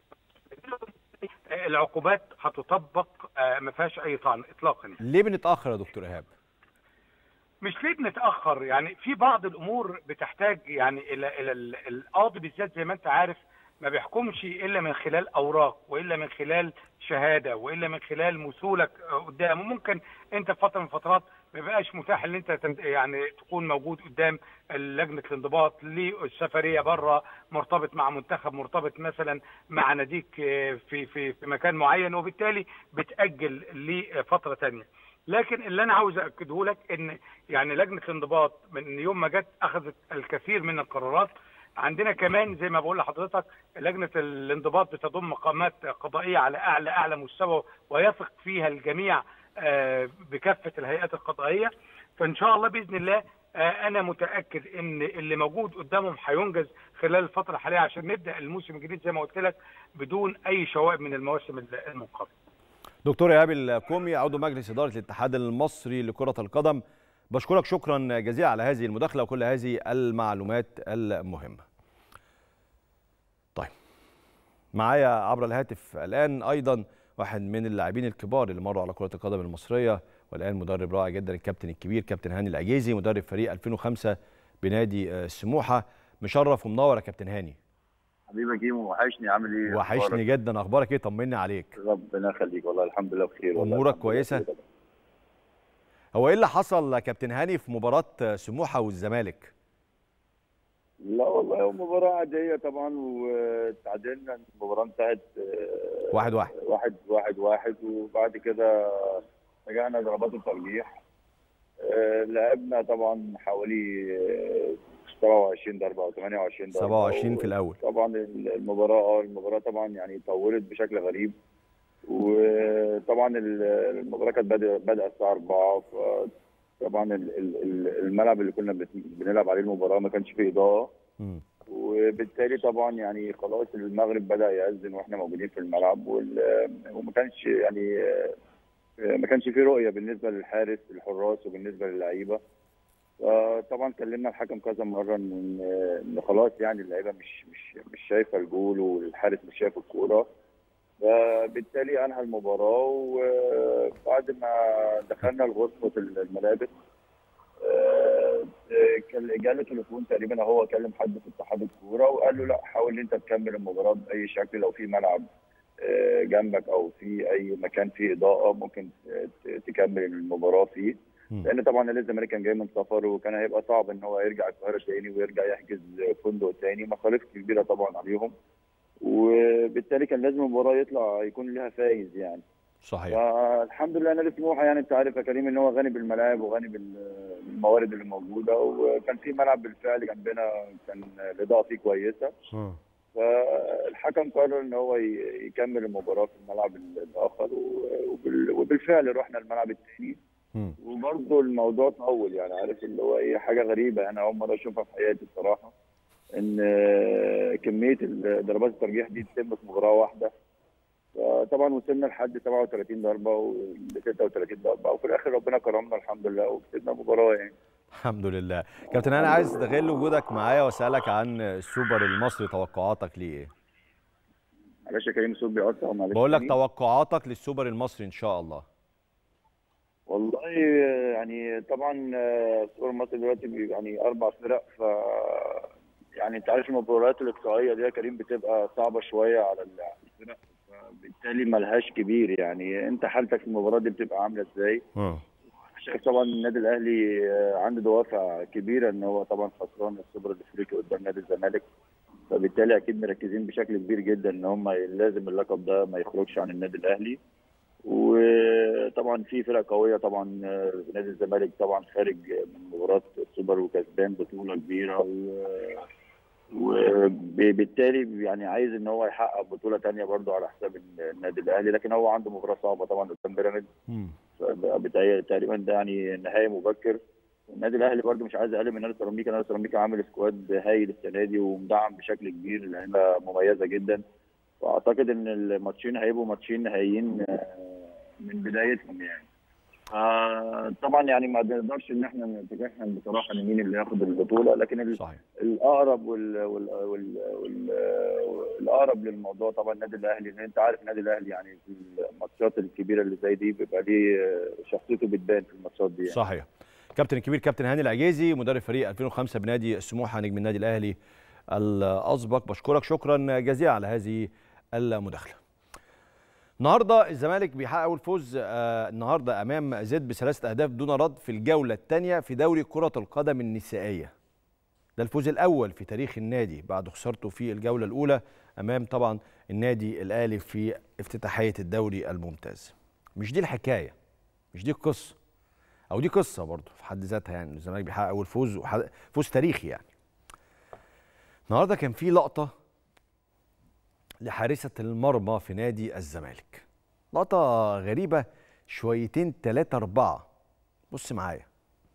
C: العقوبات هتطبق آه، ما فيهاش اي طعن اطلاقا يعني.
A: ليه بنتاخر يا دكتور ايهاب
C: مش ليه بنتاخر يعني في بعض الامور بتحتاج يعني الى الى ال- القاضي بالذات زي ما انت عارف ما بيحكمش الا من خلال اوراق والا من خلال شهاده والا من خلال مثولك آه، قدامه ممكن انت في فتره من الفترات ما بيبقاش متاح ان انت تن- يعني تكون موجود قدام لجنه الانضباط للسفريه بره مرتبط مع منتخب مرتبط مثلا مع ناديك آه، في في في مكان معين وبالتالي بتاجل لفتره ثانيه لكن اللي انا عاوز اكده لك ان يعني لجنه الانضباط من يوم ما جت اخذت الكثير من القرارات عندنا كمان زي ما بقول لحضرتك لجنه الانضباط بتضم مقامات قضائيه على اعلى اعلى مستوى ويثق فيها الجميع آه، بكافه الهيئات القضائيه فان شاء الله باذن الله آه، انا متاكد ان اللي موجود قدامهم هينجز خلال الفتره الحاليه عشان نبدا الموسم الجديد زي ما قلت لك بدون اي شوائب من المواسم المنقبله
A: دكتور ايهاب الكومي عضو مجلس اداره الاتحاد المصري لكره القدم بشكرك شكرا جزيلا على هذه المداخله وكل هذه المعلومات المهمه طيب معايا عبر الهاتف الان ايضا واحد من اللاعبين الكبار اللي مروا على كره القدم المصريه والان مدرب رائع جدا الكابتن الكبير كابتن هاني العجيزي مدرب فريق 2005 بنادي آه، سموحه مشرف ومنور يا كابتن هاني
D: حبيبي يا كيمو وحشني عامل ايه؟
A: وحشني
D: أخبارك؟
A: جدا اخبارك ايه طمني عليك
D: ربنا يخليك والله الحمد لله بخير والله
A: أمورك
D: الحمد لله
A: كويسة؟
D: بخير.
A: هو ايه اللي حصل يا كابتن هاني في مباراه سموحه والزمالك
D: لا والله هو مباراة عادية طبعا وتعادلنا المباراة انتهت آه،
A: واحد واحد
D: واحد واحد واحد وبعد كده رجعنا ضربات الترجيح آه، لعبنا طبعا حوالي آه، 27 ضربة أو 28 ضربة
A: 27 في الاول
D: طبعا المباراة اه المباراة طبعا يعني طولت بشكل غريب وطبعا ال- المباراة كانت بادئة بادئة الساعة 4 طبعا ال- ال- ال- الملعب اللي كنا بت- بنلعب عليه المباراة ما كانش فيه إضاءة
A: مم.
D: وبالتالي طبعا يعني خلاص المغرب بدأ يأذن واحنا موجودين في الملعب وال- وما كانش يعني آه، ما كانش فيه رؤية بالنسبة للحارس الحراس وبالنسبة للعيبة طبعا كلمنا الحكم كذا مرة ان ان خلاص يعني اللعيبة مش مش مش شايفة الجول والحارس مش شايف الكورة فبالتالي انهى المباراة وبعد ما دخلنا لغرفة الملابس آه، كان جاله تليفون تقريبا هو كلم حد في اتحاد الكوره وقال له لا حاول انت تكمل المباراه باي شكل لو في ملعب آه، جنبك او في اي مكان فيه اضاءه ممكن ت- تكمل المباراه فيه
A: مم.
D: لان طبعا نادي الزمالك كان جاي من سفر وكان هيبقى صعب ان هو يرجع القاهره تاني ويرجع يحجز فندق تاني مصاريف كبيره طبعا عليهم وبالتالي كان لازم المباراه يطلع يكون لها فايز يعني
A: صحيح
D: فالحمد لله نادي سموحه يعني انت عارف يا كريم ان هو غني بالملاعب وغني بالموارد اللي موجوده وكان في ملعب بالفعل جنبنا كان الاضاءه فيه كويسه
A: مم.
D: فالحكم قرر ان هو ي- يكمل المباراه في الملعب الاخر و- وبال- وبالفعل رحنا الملعب الثاني
A: مم.
D: وبرضه الموضوع طول يعني عارف اللي هو ايه حاجه غريبه انا اول مره اشوفها في حياتي بصراحه ان آه، كميه ال- ضربات الترجيح دي تتم في مباراه واحده فطبعا وصلنا لحد 37 ضربه و 36 ضربه وفي الاخر ربنا كرمنا الحمد لله وكسبنا المباراه يعني
A: الحمد لله كابتن انا عايز استغل وجودك معايا واسالك عن السوبر المصري توقعاتك ليه ايه
D: معلش يا كريم الصوت بيقطع معلش
A: بقول لك
D: تاني.
A: توقعاتك للسوبر المصري ان شاء الله
D: والله آه، يعني طبعا آه، السوبر المصري دلوقتي بي- يعني اربع فرق ف يعني انت عارف المباريات الاقصائيه دي يا كريم بتبقى صعبه شويه على ال- على الفرق فبالتالي ملهاش كبير يعني انت حالتك في المباراه دي بتبقى عامله ازاي
A: مم.
D: شايف طبعا النادي الاهلي آه، عنده دوافع كبيره ان هو طبعا خسران السوبر الافريقي قدام نادي الزمالك فبالتالي اكيد مركزين بشكل كبير جدا ان هم لازم اللقب ده ما يخرجش عن النادي الاهلي وطبعا في فرق قويه طبعا آه، نادي الزمالك طبعا خارج من مباراه السوبر وكسبان بطوله كبيره و وبالتالي يعني عايز ان هو يحقق بطوله تانية برضه على حساب النادي الاهلي لكن هو عنده مباراه صعبه طبعا قدام بيراميدز
A: مم.
D: بتهيألي تقريبا ده يعني نهائي مبكر النادي الاهلي برده مش عايز اقل من نادي سيراميكا نادي سيراميكا عامل سكواد هايل السنه دي ومدعم بشكل كبير لعيبه مميزه جدا واعتقد ان الماتشين هيبقوا ماتشين نهائيين آه، من بدايتهم يعني آه، طبعا يعني ما نقدرش ان احنا نتجاهل بصراحه ان مين اللي ياخد البطوله لكن ال-
A: صحيح
D: الاقرب وال... وال... وال... وال... الاقرب للموضوع طبعا النادي الاهلي لان انت عارف النادي الاهلي يعني في الماتشات الكبيره اللي زي دي بيبقى ليه شخصيته بتبان في الماتشات دي يعني.
A: صحيح كابتن الكبير كابتن هاني العجيزي مدرب فريق 2005 بنادي سموحه نجم النادي الاهلي الاسبق بشكرك شكرا جزيلا على هذه المداخله النهارده الزمالك بيحقق الفوز آه، النهارده امام زد بثلاثه اهداف دون رد في الجوله الثانيه في دوري كره القدم النسائيه ده الفوز الاول في تاريخ النادي بعد خسارته في الجوله الاولى امام طبعا النادي الاهلي في افتتاحيه الدوري الممتاز مش دي الحكايه مش دي القصه او دي قصه برضه في حد ذاتها يعني الزمالك بيحقق اول فوز وح- فوز تاريخي يعني النهارده كان في لقطه لحارسه المرمى في نادي الزمالك لقطه غريبه شويتين ثلاثه اربعه بص معايا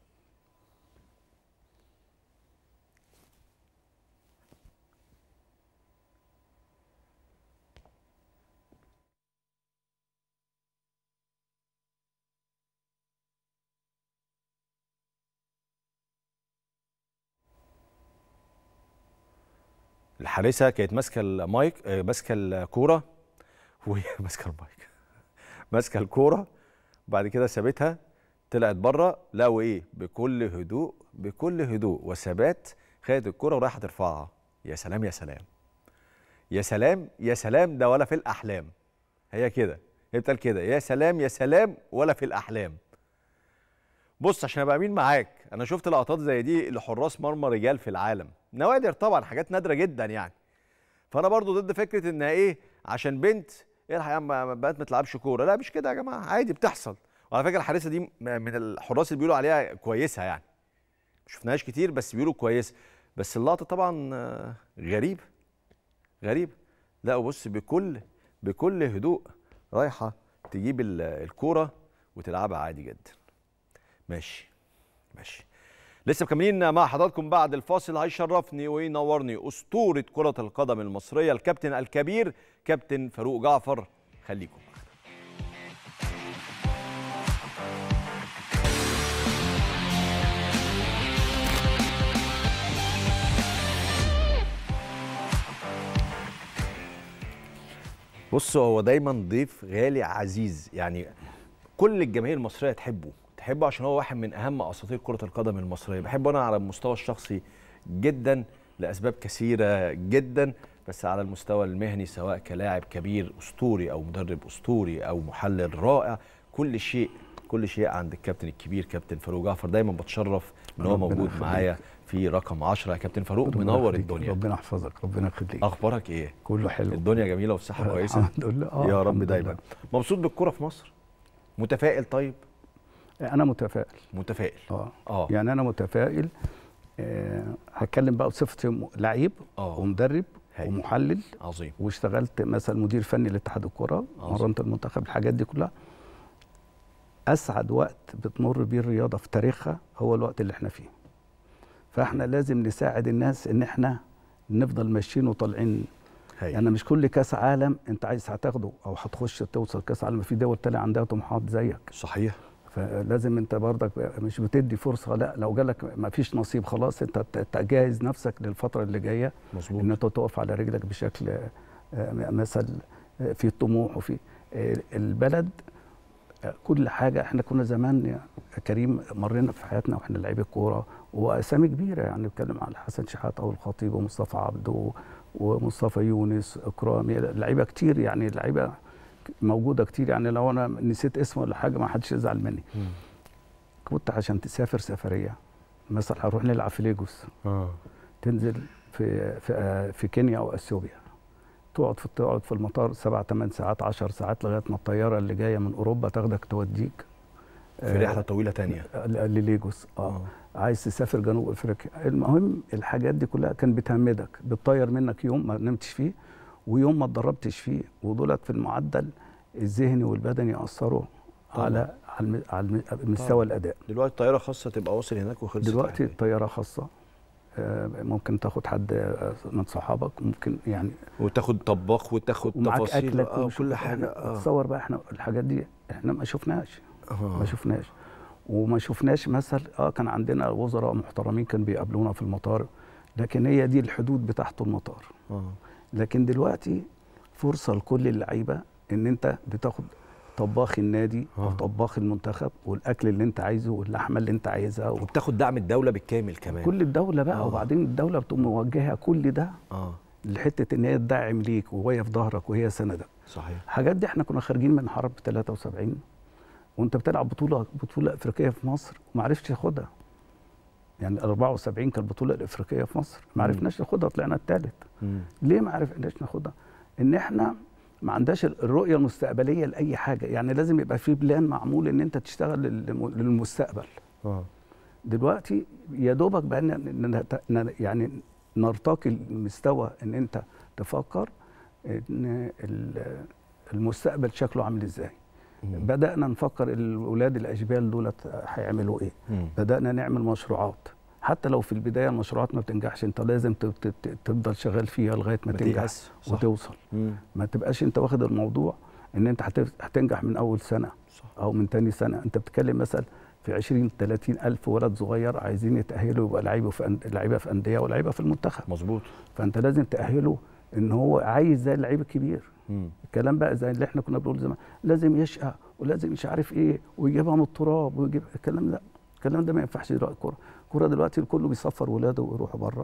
A: الحارسه كانت ماسكه المايك آه، ماسكه الكوره وهي ماسكه المايك ماسكه الكوره وبعد كده سابتها طلعت بره لا وايه بكل هدوء بكل هدوء وثبات خدت الكوره ورايحه ترفعها يا سلام يا سلام يا سلام يا سلام ده ولا في الاحلام هي كده هي بتقال كده يا سلام يا سلام ولا في الاحلام بص عشان ابقى امين معاك انا شفت لقطات زي دي لحراس مرمى رجال في العالم نوادر طبعا حاجات نادره جدا يعني فانا برضو ضد فكره ان ايه عشان بنت ايه الحقيقه ما بقت ما تلعبش كوره لا مش كده يا جماعه عادي بتحصل وعلى فكره الحارسه دي م- من الحراس اللي بيقولوا عليها كويسه يعني ما شفناهاش كتير بس بيقولوا كويسه بس اللقطه طبعا آه، غريبه غريبه لا وبص بكل بكل هدوء رايحه تجيب ال- الكوره وتلعبها عادي جدا ماشي ماشي لسه مكملين مع حضراتكم بعد الفاصل هيشرفني وينورني اسطوره كره القدم المصريه الكابتن الكبير كابتن فاروق جعفر خليكم بص هو دايما ضيف غالي عزيز يعني كل الجماهير المصريه تحبه تحبه عشان هو واحد من اهم اساطير كره القدم المصريه بحبه انا على المستوى الشخصي جدا لاسباب كثيره جدا بس على المستوى المهني سواء كلاعب كبير اسطوري او مدرب اسطوري او محلل رائع كل شيء كل شيء عند الكابتن الكبير كابتن فاروق جعفر دايما بتشرف ان هو
E: ربنا
A: موجود
E: يخليك.
A: معايا في رقم 10 يا كابتن فاروق
E: ربنا
A: منور
E: يخليك.
A: الدنيا
E: ربنا يحفظك ربنا يخليك
A: اخبارك ايه
E: كله حلو
A: الدنيا جميله وصحه كويسه
E: الحمد لله آه
A: يا رب
E: الحمد
A: دايما
E: لله.
A: مبسوط بالكره في مصر متفائل طيب
E: انا متفائل
A: متفائل
E: اه
A: اه
E: يعني انا متفائل آه هتكلم بقى بصفتي م- لعيب
A: اه
E: ومدرب
A: هاي.
E: ومحلل
A: عظيم
E: واشتغلت مثلا مدير فني لاتحاد الكره
A: عظيم.
E: مرنت المنتخب الحاجات دي كلها اسعد وقت بتمر بيه الرياضه في تاريخها هو الوقت اللي احنا فيه فاحنا لازم نساعد الناس ان احنا نفضل ماشيين وطالعين
A: هاي.
E: يعني مش كل كاس عالم انت عايز هتاخده او هتخش توصل كاس عالم في دول تانية عندها طموحات زيك
A: صحيح
E: فلازم انت برضك مش بتدي فرصه لا لو جالك ما فيش نصيب خلاص انت ت- تجهز نفسك للفتره اللي جايه
A: مظبوط
E: ان انت تقف على رجلك بشكل آه، مثل آه، في طموح وفي آه، البلد آه، كل حاجه احنا كنا زمان يا كريم مرينا في حياتنا واحنا لعيبه كوره واسامي كبيره يعني بتكلم على حسن شحاته والخطيب ومصطفى عبده ومصطفى يونس اكرامي لعيبه كتير يعني لعيبه موجوده كتير يعني لو انا نسيت اسم ولا حاجه ما حدش يزعل مني
A: مم.
E: كنت عشان تسافر سفريه مثلا هنروح نلعب في ليجوس
A: اه
E: تنزل في في, آه، في كينيا او اثيوبيا تقعد في تقعد في المطار سبع ثمان ساعات 10 ساعات لغايه ما الطياره اللي جايه من اوروبا تاخدك توديك
A: في رحله طويله تانية
E: آه، ل- لليجوس اه
A: اه
E: عايز تسافر جنوب افريقيا المهم الحاجات دي كلها كان بتهمدك بتطير منك يوم ما نمتش فيه ويوم ما اتدربتش فيه ودولت في المعدل الذهني والبدني ياثروا
A: طبعا.
E: على على الم- على الم- مستوى الاداء
A: دلوقتي طياره خاصه تبقى واصل هناك وخلصت
E: دلوقتي
A: الحكاية.
E: الطياره خاصه آه، ممكن تاخد حد آه، من صحابك ممكن يعني
A: وتاخد طباخ وتاخد
E: ومعاك
A: تفاصيل
E: اكلك
A: اه
E: ومش-
A: كل حاجه اه
E: تصور بقى احنا الحاجات دي احنا ما شفناش
A: آه.
E: ما شفناش وما شفناش مثل اه كان عندنا وزراء محترمين كانوا بيقابلونا في المطار لكن هي دي الحدود بتاعته المطار
A: اه
E: لكن دلوقتي فرصه لكل اللعيبه ان انت بتاخد طباخ النادي او
A: آه.
E: طباخ المنتخب والاكل اللي انت عايزه واللحمه اللي انت عايزها
A: وبتاخد دعم الدوله بالكامل كمان
E: كل الدوله بقى
A: آه.
E: وبعدين الدوله بتقوم موجهه كل ده
A: اه
E: لحته ان هي تدعم ليك وهي في ظهرك وهي سندك
A: صحيح
E: الحاجات دي احنا كنا خارجين من حرب 73 وانت بتلعب بطوله بطوله افريقيه في مصر وما عرفتش تاخدها يعني 74 كانت البطوله الافريقيه في مصر ما
A: مم.
E: عرفناش ناخدها طلعنا الثالث
A: مم.
E: ليه ما عرفناش ناخدها ان احنا ما عندهاش الرؤيه المستقبليه لاي حاجه يعني لازم يبقى في بلان معمول ان انت تشتغل للم- للمستقبل
A: اه
E: دلوقتي يا دوبك بقى ن- ن- يعني نرتقي المستوى ان انت تفكر ان ال- المستقبل شكله عامل ازاي
A: مم.
E: بدانا نفكر الاولاد الاشبال دولت هيعملوا ايه
A: مم.
E: بدانا نعمل مشروعات حتى لو في البدايه المشروعات ما بتنجحش انت لازم ت- ت- ت- تفضل شغال فيها لغايه ما
A: ما
E: تنجح
A: تيأس. صح.
E: وتوصل
A: مم.
E: ما تبقاش انت واخد الموضوع ان انت هتف- هتنجح من اول سنه
A: صح
E: او من تاني سنه انت بتتكلم مثلا في 20 30 الف ولد صغير عايزين يتاهلوا يبقى لعيبه في أن- لعيبه في انديه ولعيبه في المنتخب
A: مظبوط
E: فانت لازم تاهله ان هو عايز زي اللعيب الكبير
A: مم.
E: الكلام بقى زي اللي احنا كنا بنقول زمان لازم يشقى ولازم مش عارف ايه ويجيبها من التراب ويجيب الكلام ده الكلام ده ما ينفعش دلوقتي الكوره الكوره دلوقتي الكل بيسفر ولاده ويروحوا بره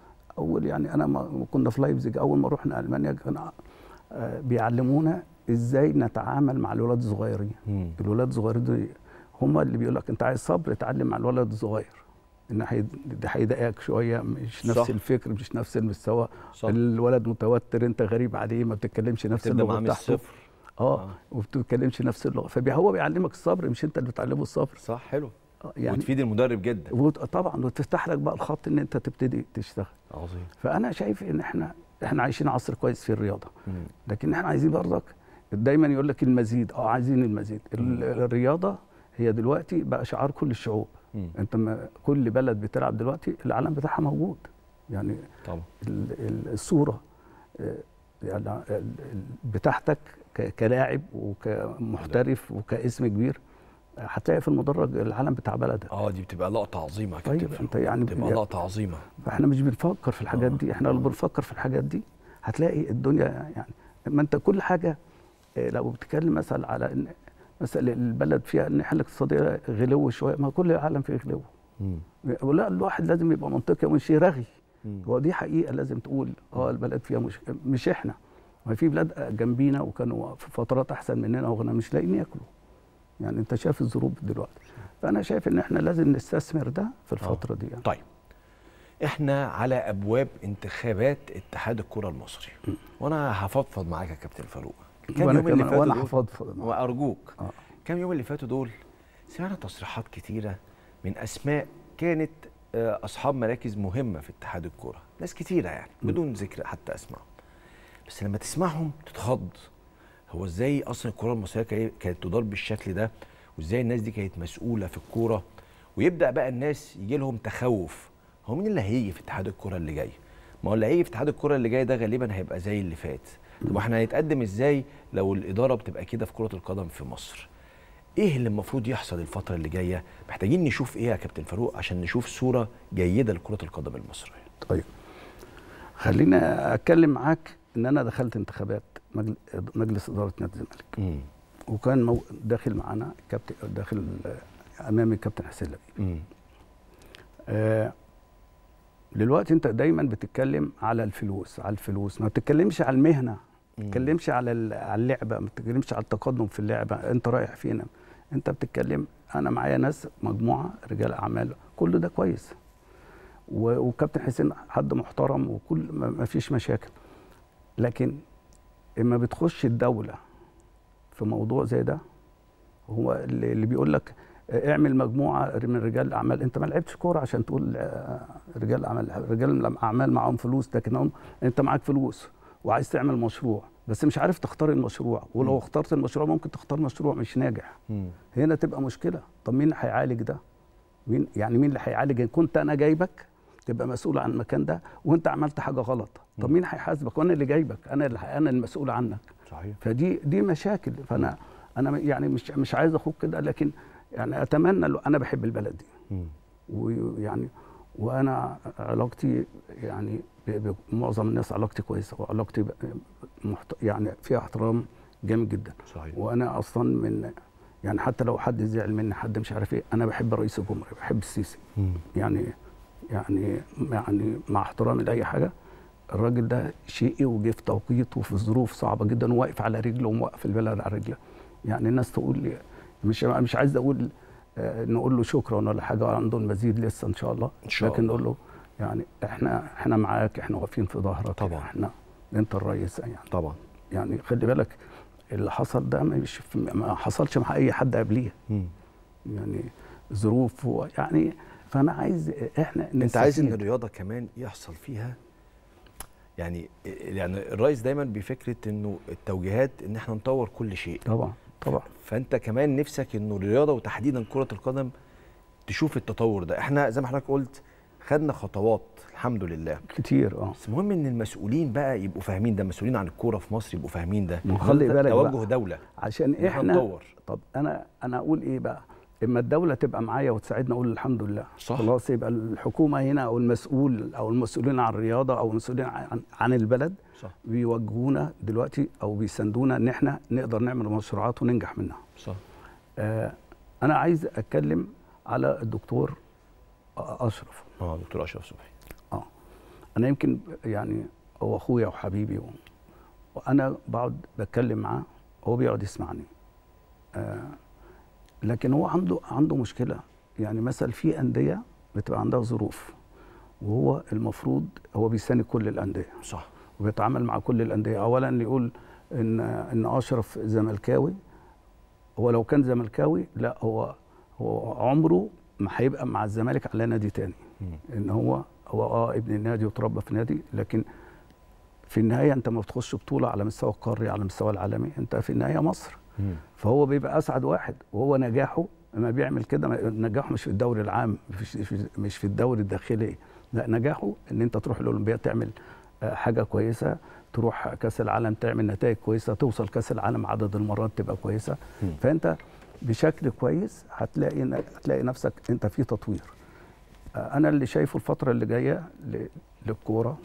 E: اول يعني انا ما كنا في لايبزيج اول ما رحنا المانيا كان آه، بيعلمونا ازاي نتعامل مع الولاد الصغيرين
A: مم.
E: الولاد الصغيرين دول هم اللي بيقول لك انت عايز صبر اتعلم مع الولد الصغير ان هي- ده هيضايقك شويه مش نفس
A: صح.
E: الفكر مش نفس المستوى
A: صح
E: الولد متوتر انت غريب عليه ما بتتكلمش نفس
A: تبدا معاه
E: اللغه
A: من
E: بتاعته
A: الصفر
E: اه
A: آه.
E: وما بتتكلمش نفس اللغه فهو بيعلمك الصبر مش انت اللي بتعلمه الصبر
A: صح حلو
E: آه،
A: يعني وتفيد المدرب جدا
E: وت- طبعا وتفتح لك بقى الخط ان انت تبتدي تشتغل
A: عظيم
E: فانا شايف ان احنا احنا عايشين عصر كويس في الرياضه
A: مم.
E: لكن احنا عايزين برضك دايما يقول لك المزيد اه عايزين المزيد ال- الرياضه هي دلوقتي بقى شعار كل الشعوب
A: مم.
E: انت ما كل بلد بتلعب دلوقتي العلم بتاعها موجود يعني
A: طبعا
E: ال- ال- الصوره آه، يعني ال- ال- بتاعتك ك- كلاعب وكمحترف وكاسم كبير آه، هتلاقي في المدرج العلم بتاع بلدك
A: اه دي بتبقى لقطه عظيمه يا
E: طيب
A: كابتن
E: انت
A: فاروق.
E: يعني
A: بتبقى لقطه عظيمه
E: فاحنا مش بنفكر في الحاجات
A: آه.
E: دي احنا لو بنفكر في الحاجات دي هتلاقي الدنيا يعني ما انت كل حاجه آه، لو بتتكلم مثلا على ان مثلا البلد فيها الناحيه الاقتصاديه غلو شويه ما كل العالم فيه غلو
A: مم.
E: ولا الواحد لازم يبقى منطقي ومش يرغي
A: مم.
E: هو دي حقيقه لازم تقول اه البلد فيها مش مش احنا ما في بلاد جنبينا وكانوا في فترات احسن مننا وغنى مش لاقيين ياكلوا يعني انت شايف الظروف دلوقتي فانا شايف ان احنا لازم نستثمر ده في الفتره دي يعني.
A: طيب احنا على ابواب انتخابات اتحاد الكره المصري وانا هفضفض معاك يا كابتن فاروق كام
E: وانا
A: يوم اللي
E: كمان
A: فاتوا
E: وانا
A: دول-
E: هفضفض معاك.
A: وارجوك
E: آه.
A: كام يوم اللي فاتوا دول سمعنا تصريحات كتيره من اسماء كانت آه، اصحاب مراكز مهمه في اتحاد الكوره ناس كتيره يعني بدون ذكر حتى اسمائهم بس لما تسمعهم تتخض هو ازاي اصلا الكره المصريه كا- كانت تدار بالشكل ده وازاي الناس دي كانت مسؤوله في الكوره ويبدا بقى الناس يجي لهم تخوف هو مين اللي هيجي في اتحاد الكوره اللي جاي ما هو اللي هيجي في اتحاد الكوره اللي جاي ده غالبا هيبقى زي اللي فات طب احنا هنتقدم ازاي لو الاداره بتبقى كده في كره القدم في مصر ايه اللي المفروض يحصل الفتره اللي جايه محتاجين نشوف ايه يا كابتن فاروق عشان نشوف صوره جيده لكره القدم المصريه
E: طيب خليني اتكلم معاك ان انا دخلت انتخابات مجل- مجلس اداره نادي الزمالك
A: امم
E: وكان مو... داخل معانا كابتن داخل آه، امامي الكابتن حسين لبيب
A: امم
E: آه دلوقتي انت دايما بتتكلم على الفلوس على الفلوس ما بتتكلمش على المهنه ما بتتكلمش على ال- على اللعبه ما بتتكلمش على التقدم في اللعبه انت رايح فين انت بتتكلم انا معايا ناس مجموعه رجال اعمال كل ده كويس و- وكابتن حسين حد محترم وكل ما ما فيش مشاكل لكن اما بتخش الدوله في موضوع زي ده هو اللي اللي بيقول لك اعمل مجموعه من رجال الاعمال انت ما لعبتش كوره عشان تقول آه، رجال اعمال رجال الاعمال معاهم فلوس لكن هم انت معاك فلوس وعايز تعمل مشروع بس مش عارف تختار المشروع ولو اخترت المشروع ممكن تختار مشروع مش ناجح
A: امم
E: هنا تبقى مشكله طب مين اللي هيعالج ده مين يعني مين اللي هيعالج إن كنت انا جايبك تبقى مسؤول عن المكان ده وانت عملت حاجه غلط طب مين هيحاسبك وانا اللي جايبك انا اللي انا المسؤول عنك
A: صحيح
E: فدي دي مشاكل فانا انا يعني مش مش عايز اخوض كده لكن يعني اتمنى لو انا بحب البلد دي
A: امم
E: ويعني وانا علاقتي يعني ب- بمعظم الناس علاقتي كويسه وعلاقتي ب- محت... يعني فيها احترام جامد جدا
A: صحيح
E: وانا اصلا من يعني حتى لو حد زعل مني حد مش عارف ايه انا بحب رئيس الجمهوريه بحب السيسي
A: امم
E: يعني يعني يعني مع احترامي لاي حاجه الراجل ده شيء وجه في توقيت وفي ظروف صعبه جدا وواقف على رجله وموقف البلد على رجله يعني الناس تقول لي مش مش عايز اقول آه، نقول له شكرا ولا حاجه عنده المزيد لسه ان شاء الله
A: إن شاء
E: لكن
A: الله.
E: نقول له يعني احنا احنا معاك احنا واقفين في ظهرك
A: طبعاً.
E: احنا انت الرئيس يعني
A: طبعا
E: يعني خلي بالك اللي حصل ده مش ما حصلش مع اي حد قبليه
A: امم
E: يعني ظروف و- يعني فانا عايز احنا
A: انت عايز ان
E: نستفيد.
A: الرياضه كمان يحصل فيها يعني يعني الرئيس دايما بفكره انه التوجيهات ان احنا نطور كل شيء
E: طبعا طبعا
A: فانت كمان نفسك انه الرياضه وتحديدا كره القدم تشوف التطور ده احنا زي ما حضرتك قلت خدنا خطوات الحمد لله
E: كتير اه
A: بس المهم ان المسؤولين بقى يبقوا فاهمين ده المسؤولين عن الكوره في مصر يبقوا فاهمين ده
E: ما خلي
A: ده
E: بالك
A: توجه
E: بقى.
A: دوله
E: عشان
A: إن إحنا
E: احنا
A: نطور.
E: طب انا انا اقول ايه بقى اما الدوله تبقى معايا وتساعدني اقول الحمد لله
A: صح.
E: خلاص يبقى الحكومه هنا او المسؤول او المسؤولين عن الرياضه او المسؤولين عن, عن البلد
A: صح
E: بيوجهونا دلوقتي او بيساندونا ان احنا نقدر نعمل مشروعات وننجح منها
A: صح
E: آه انا عايز اتكلم على الدكتور اشرف
A: اه دكتور اشرف صبحي
E: اه انا يمكن يعني هو اخويا وحبيبي و... وانا بقعد بتكلم معاه هو بيقعد يسمعني آه لكن هو عنده عنده مشكله يعني مثلا في انديه بتبقى عندها ظروف وهو المفروض هو بيساند كل الانديه
A: صح
E: وبيتعامل مع كل الانديه اولا يقول ان ان اشرف زملكاوي هو لو كان زملكاوي لا هو هو عمره ما هيبقى مع الزمالك على نادي تاني
A: مم.
E: ان هو هو اه ابن النادي وتربى في نادي لكن في النهايه انت ما بتخش بطوله على مستوى القاري على مستوى العالمي انت في النهايه مصر
A: مم.
E: فهو بيبقى اسعد واحد وهو نجاحه لما بيعمل كده ما- نجاحه مش في الدوري العام مش في مش في الدوري الداخلي لا نجاحه ان انت تروح الاولمبياد تعمل آه، حاجه كويسه تروح كاس العالم تعمل نتائج كويسه توصل كاس العالم عدد المرات تبقى كويسه
A: مم.
E: فانت بشكل كويس هتلاقي هتلاقي نفسك انت في تطوير آه، انا اللي شايفه الفتره اللي جايه ل- للكوره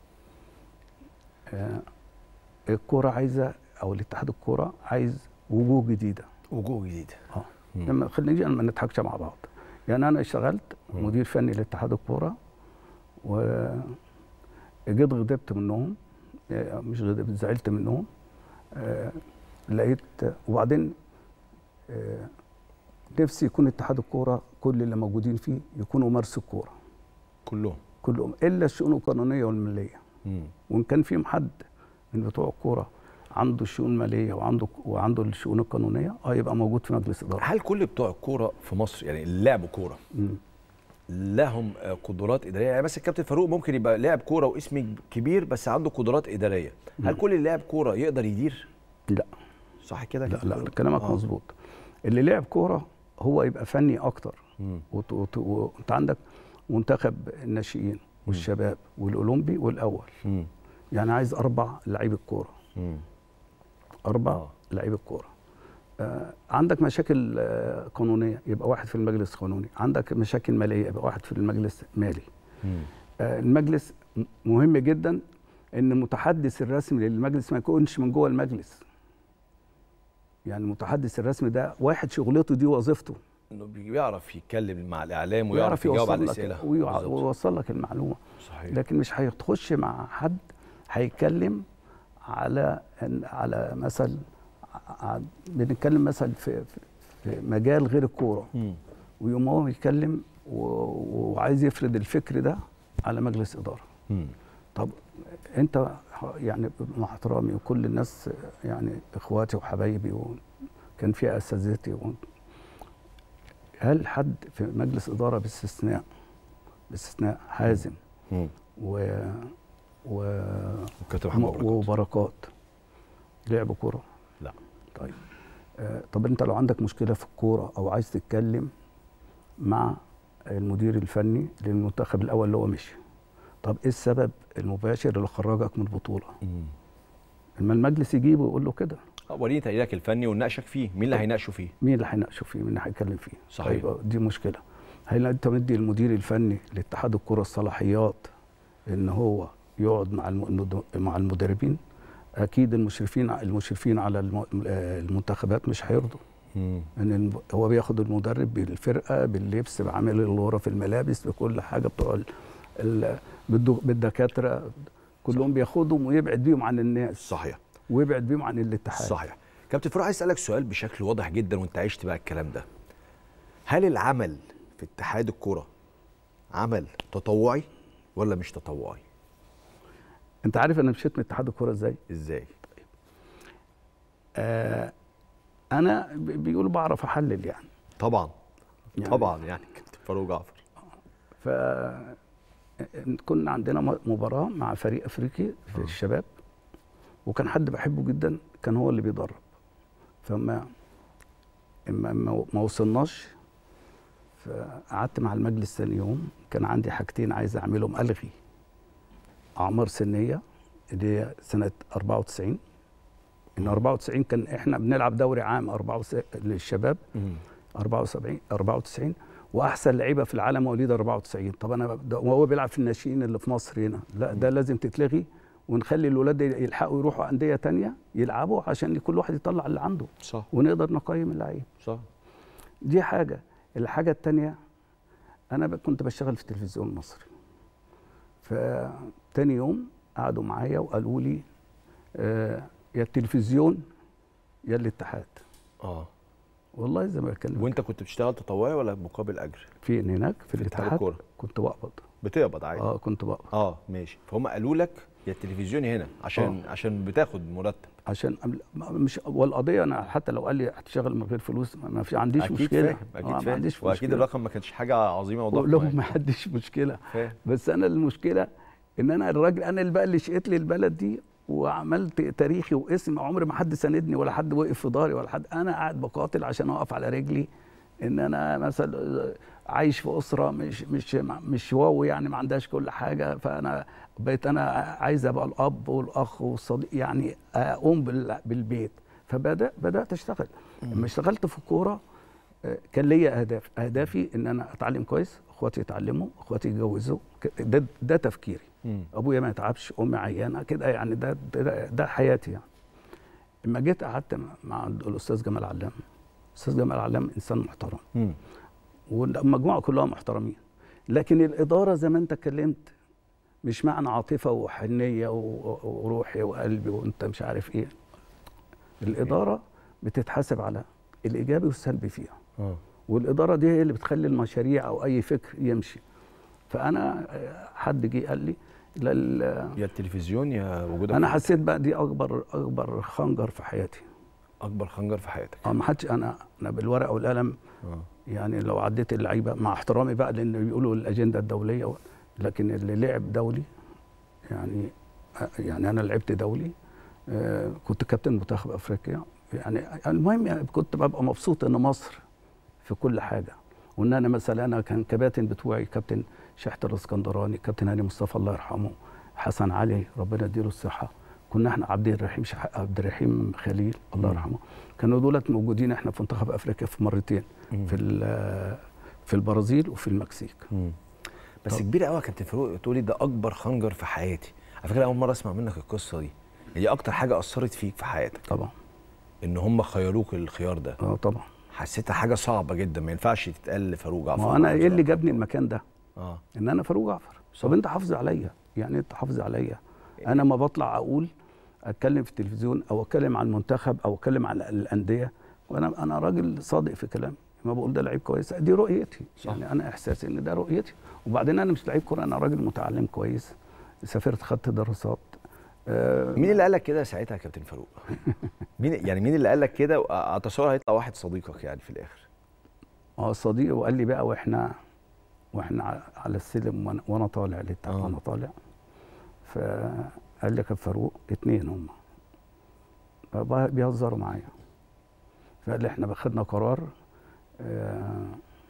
E: آه، الكوره عايزه او الاتحاد الكوره عايز وجوه جديده
A: وجوه جديده
E: اه
A: مم.
E: لما خلينا ما نضحكش مع بعض يعني انا اشتغلت
A: مم.
E: مدير فني لاتحاد الكوره و جيت غضبت منهم آه، مش غضبت زعلت منهم آه، لقيت وبعدين آه، نفسي يكون اتحاد الكوره كل اللي موجودين فيه يكونوا مارس الكوره
A: كلهم
E: كلهم الا الشؤون القانونيه والماليه
A: مم.
E: وان كان فيهم حد من بتوع الكوره عنده الشؤون الماليه وعنده وعنده الشؤون القانونيه اه يبقى موجود في مجلس اداره
A: هل كل بتوع الكوره في مصر يعني اللي لعبوا كوره
E: مم.
A: لهم آه، قدرات اداريه يعني مثلا الكابتن فاروق ممكن يبقى لاعب كوره واسم كبير بس عنده قدرات اداريه هل كل اللي لاعب كوره يقدر يدير
E: لا
A: صح كده يا
E: لا
A: كابتن
E: لا
A: فاروق؟
E: كلامك
A: آه.
E: مظبوط اللي لعب كوره هو يبقى فني اكتر
A: مم.
E: وت- وت- وانت عندك منتخب الناشئين والشباب والاولمبي والاول
A: مم.
E: يعني عايز اربع لعيبه كوره
A: مم.
E: اربع
A: آه.
E: لعيبه كوره آه عندك مشاكل آه قانونيه يبقى واحد في المجلس قانوني عندك مشاكل ماليه يبقى واحد في المجلس مالي
A: مم.
E: آه المجلس م- مهم جدا ان المتحدث الرسمي للمجلس ما يكونش من جوه المجلس يعني المتحدث الرسمي ده واحد شغلته دي وظيفته
A: انه بيعرف يتكلم مع الاعلام ويعرف
E: ويعرف
A: يجاوب على
E: يوصل لك
A: الاسئله
E: ويع-
A: بالظبط.
E: ويوصل لك المعلومه
A: صحيح
E: لكن مش هيخش مع حد هيتكلم على إن- على مثل ع- بنتكلم مثلا في, في- في مجال غير الكوره
A: مم.
E: ويوم هو بيتكلم و- وعايز يفرض الفكر ده على مجلس اداره
A: مم.
E: طب انت ح- يعني مع احترامي وكل الناس يعني اخواتي وحبايبي وكان في اساتذتي و- هل حد في مجلس اداره باستثناء باستثناء حازم
A: مم.
E: و و
A: وكابتن محمد بركات.
E: وبركات لعبوا كوره
A: لا.
E: طيب آه طب انت لو عندك مشكله في الكوره او عايز تتكلم مع المدير الفني للمنتخب الاول اللي هو مشي طب ايه السبب المباشر اللي خرجك من البطوله
A: مم.
E: اما المجلس يجيبه ويقول له كده
A: آه، وريني تقريرك الفني ونناقشك فيه مين اللي هيناقشه فيه
E: مين اللي هيناقشه فيه مين اللي هيتكلم فيه
A: صحيح.
E: طيب دي مشكله هل انت مدي المدير الفني لاتحاد الكره الصلاحيات ان هو يقعد مع الم- مع المدربين اكيد المشرفين المشرفين على الم- المنتخبات مش هيرضوا
A: مم.
E: ان الم- هو بياخد المدرب بالفرقه باللبس بعمل الغرف الملابس بكل حاجه بتوع ال- ال- بالدو- بالدكاتره كلهم بياخدهم ويبعد بيهم عن الناس
A: صحيح
E: ويبعد بيهم عن الاتحاد
A: صحيح كابتن فاروق عايز اسالك سؤال بشكل واضح جدا وانت عشت بقى الكلام ده هل العمل في اتحاد الكوره عمل تطوعي ولا مش تطوعي
E: انت عارف انا مشيت من اتحاد الكوره ازاي
A: ازاي
E: آه انا ب- بيقولوا بعرف احلل يعني,
A: طبعا
E: يعني
A: طبعا يعني كابتن فاروق جعفر
E: ف كنا عندنا م- مباراه مع فريق افريقي في
A: آه.
E: الشباب وكان حد بحبه جدا كان هو اللي بيدرب فما اما ما ما وصلناش فقعدت مع المجلس ثاني يوم كان عندي حاجتين عايز اعملهم الغي اعمار سنيه اللي هي سنه 94 ان 94 كان احنا بنلعب دوري عام 94 للشباب 74 94 واحسن لعيبه في العالم مواليد 94 طب انا ده- وهو بيلعب في الناشئين اللي في مصر هنا لا ده لازم تتلغي ونخلي الولاد يلحقوا يروحوا انديه تانية يلعبوا عشان كل واحد يطلع اللي عنده
A: صح
E: ونقدر نقيم اللعيب
A: صح
E: دي حاجه الحاجه التانية انا ب- كنت بشتغل في التلفزيون المصري فتاني يوم قعدوا معايا وقالوا لي آه يا التلفزيون يا الاتحاد
A: اه
E: والله زي ما بكلمك
A: وانت كنت بتشتغل تطوعي ولا مقابل اجر
E: فين هناك في
A: في اتحاد
E: الاتحاد
A: الكوره
E: كنت بقبض
A: بتقبض عادي
E: اه كنت بقبض
A: اه ماشي فهم قالوا لك يا التلفزيون هنا عشان
E: آه.
A: عشان بتاخد مرتب
E: عشان أم- مش والقضيه انا حتى لو قال لي هتشتغل من غير فلوس ما ما في عنديش
A: اكيد
E: مشكله
A: فاهم اكيد
E: آه، ما
A: فاهم
E: عنديش
A: واكيد
E: مشكله
A: الرقم ما كانش حاجه عظيمه
E: بقول
A: وضخمه
E: لهم
A: يعني.
E: ما عنديش مشكله
A: فاهم
E: بس انا المشكله ان انا الراجل انا اللي بقى اللي شقيت لي البلد دي وعملت تاريخي واسم عمر ما حد ساندني ولا حد وقف في ظهري ولا حد انا قاعد بقاتل عشان اقف على رجلي ان انا مثلا عايش في اسره مش مش مش واو يعني ما عندهاش كل حاجه فانا بقيت انا عايز ابقى الاب والاخ والصديق يعني اقوم بال- بالبيت فبدات بدات اشتغل لما اشتغلت في الكوره آه، كان ليا اهداف اهدافي ان انا اتعلم كويس اخواتي يتعلموا اخواتي يتجوزوا ك- ده ده تفكيري
A: مم.
E: ابويا ما يتعبش امي عيانه كده يعني ده ده, ده حياتي يعني لما جيت قعدت مع- مع الاستاذ جمال علام الاستاذ جمال علام انسان محترم
A: مم.
E: والمجموعه كلها محترمين لكن الاداره زي ما انت اتكلمت مش معنى عاطفه وحنيه و- وروحي وقلبي وانت مش عارف ايه الاداره بتتحاسب على الايجابي والسلبي فيها
A: اه
E: والاداره دي هي اللي بتخلي المشاريع او اي فكر يمشي فانا آه، حد جه قال لي لل...
A: يا التلفزيون يا وجودك
E: انا
A: في-
E: حسيت بقى دي اكبر اكبر خنجر في حياتي
A: اكبر خنجر في حياتك
E: اه ما حدش انا انا بالورقه والقلم
A: اه
E: يعني لو عديت اللعيبه مع احترامي بقى لان بيقولوا الاجنده الدوليه و- لكن اللي لعب دولي يعني يعني انا لعبت دولي آه، كنت كابتن منتخب افريقيا يعني المهم يعني كنت ببقى مبسوط ان مصر في كل حاجه وان انا مثلا انا كان كباتن بتوعي كابتن شحت الاسكندراني كابتن هاني مصطفى الله يرحمه حسن علي ربنا يديله الصحه كنا احنا عبد الرحيم شح... عبد الرحيم خليل الله
A: مم.
E: يرحمه كانوا دولت موجودين احنا في منتخب افريقيا في مرتين
A: مم.
E: في ال- في البرازيل وفي المكسيك
A: مم. بس
E: طب.
A: كبير قوي يا كابتن فاروق تقولي ده اكبر خنجر في حياتي على فكره اول مره اسمع منك القصه دي دي اكتر حاجه اثرت فيك في حياتك
E: طبعا
A: ان هم خيروك الخيار ده
E: اه طبعا
A: حسيتها حاجه صعبه جدا ما ينفعش تتقال لفاروق جعفر
E: ما هو انا
A: عاوز
E: ايه اللي
A: أعرف.
E: جابني المكان ده
A: اه
E: ان انا فاروق جعفر
A: صح.
E: طب انت حافظ عليا يعني انت حافظ عليا انا ما بطلع اقول اتكلم في التلفزيون او اتكلم عن المنتخب او اتكلم عن الانديه وانا انا راجل صادق في كلامي ما بقول ده لعيب كويس دي رؤيتي
A: صح.
E: يعني انا احساسي ان ده رؤيتي وبعدين انا مش لعيب كوره انا راجل متعلم كويس سافرت خدت دراسات آه
A: مين اللي قال لك كده ساعتها يا كابتن فاروق مين يعني مين اللي قال لك كده اتصور هيطلع واحد صديقك يعني في الاخر
E: اه صديقي وقال لي بقى واحنا واحنا ع- على السلم وانا, وأنا طالع للتحت
A: آه.
E: وانا طالع فقال لي يا كابتن فاروق اتنين هم فبقى بيهزروا معايا فقال لي احنا خدنا قرار آه،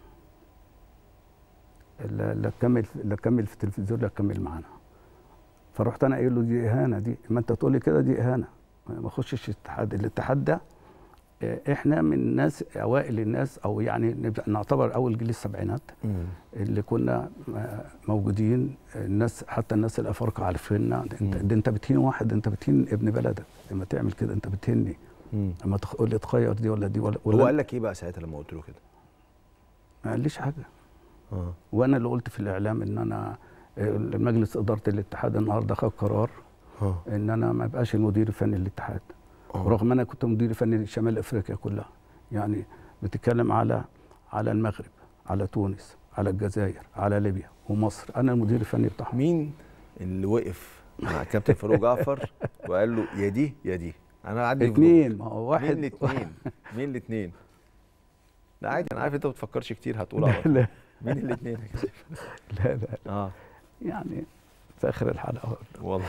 E: لا لا تكمل لا تكمل في التلفزيون لا تكمل معانا فرحت انا قايل له دي اهانه دي ما انت تقول لي كده دي اهانه ما اخشش الاتحاد الاتحاد ده آه، احنا من الناس اوائل الناس او يعني نبدأ نعتبر اول جيل السبعينات اللي كنا آه، موجودين الناس حتى الناس الافارقه عارفيننا انت
A: مم.
E: ده انت بتهين واحد انت بتهين ابن بلدك لما تعمل كده انت بتهني لما تقول لي تغير دي ولا دي ولا,
A: هو
E: ولا
A: قال لك ايه بقى ساعتها لما قلت له كده
E: ما قاليش حاجه
A: اه
E: وانا اللي قلت في الاعلام ان انا آه، مجلس اداره الاتحاد النهارده خد قرار
A: اه
E: ان انا ما ابقاش المدير الفني للاتحاد ورغم انا كنت مدير فني لشمال افريقيا كلها يعني بتتكلم على على المغرب على تونس على الجزائر على ليبيا ومصر انا المدير الفني بتاعهم
A: مين اللي وقف مع كابتن فاروق جعفر وقال له يا دي يا دي انا عندي فضول.
E: اثنين ما هو واحد
A: مين الاثنين مين الاثنين لا عادي انا عارف انت ما بتفكرش كتير هتقول على
E: لا
A: طول.
E: لا
A: مين الاثنين
E: لا, لا
A: اه
E: يعني في اخر الحلقه
A: والله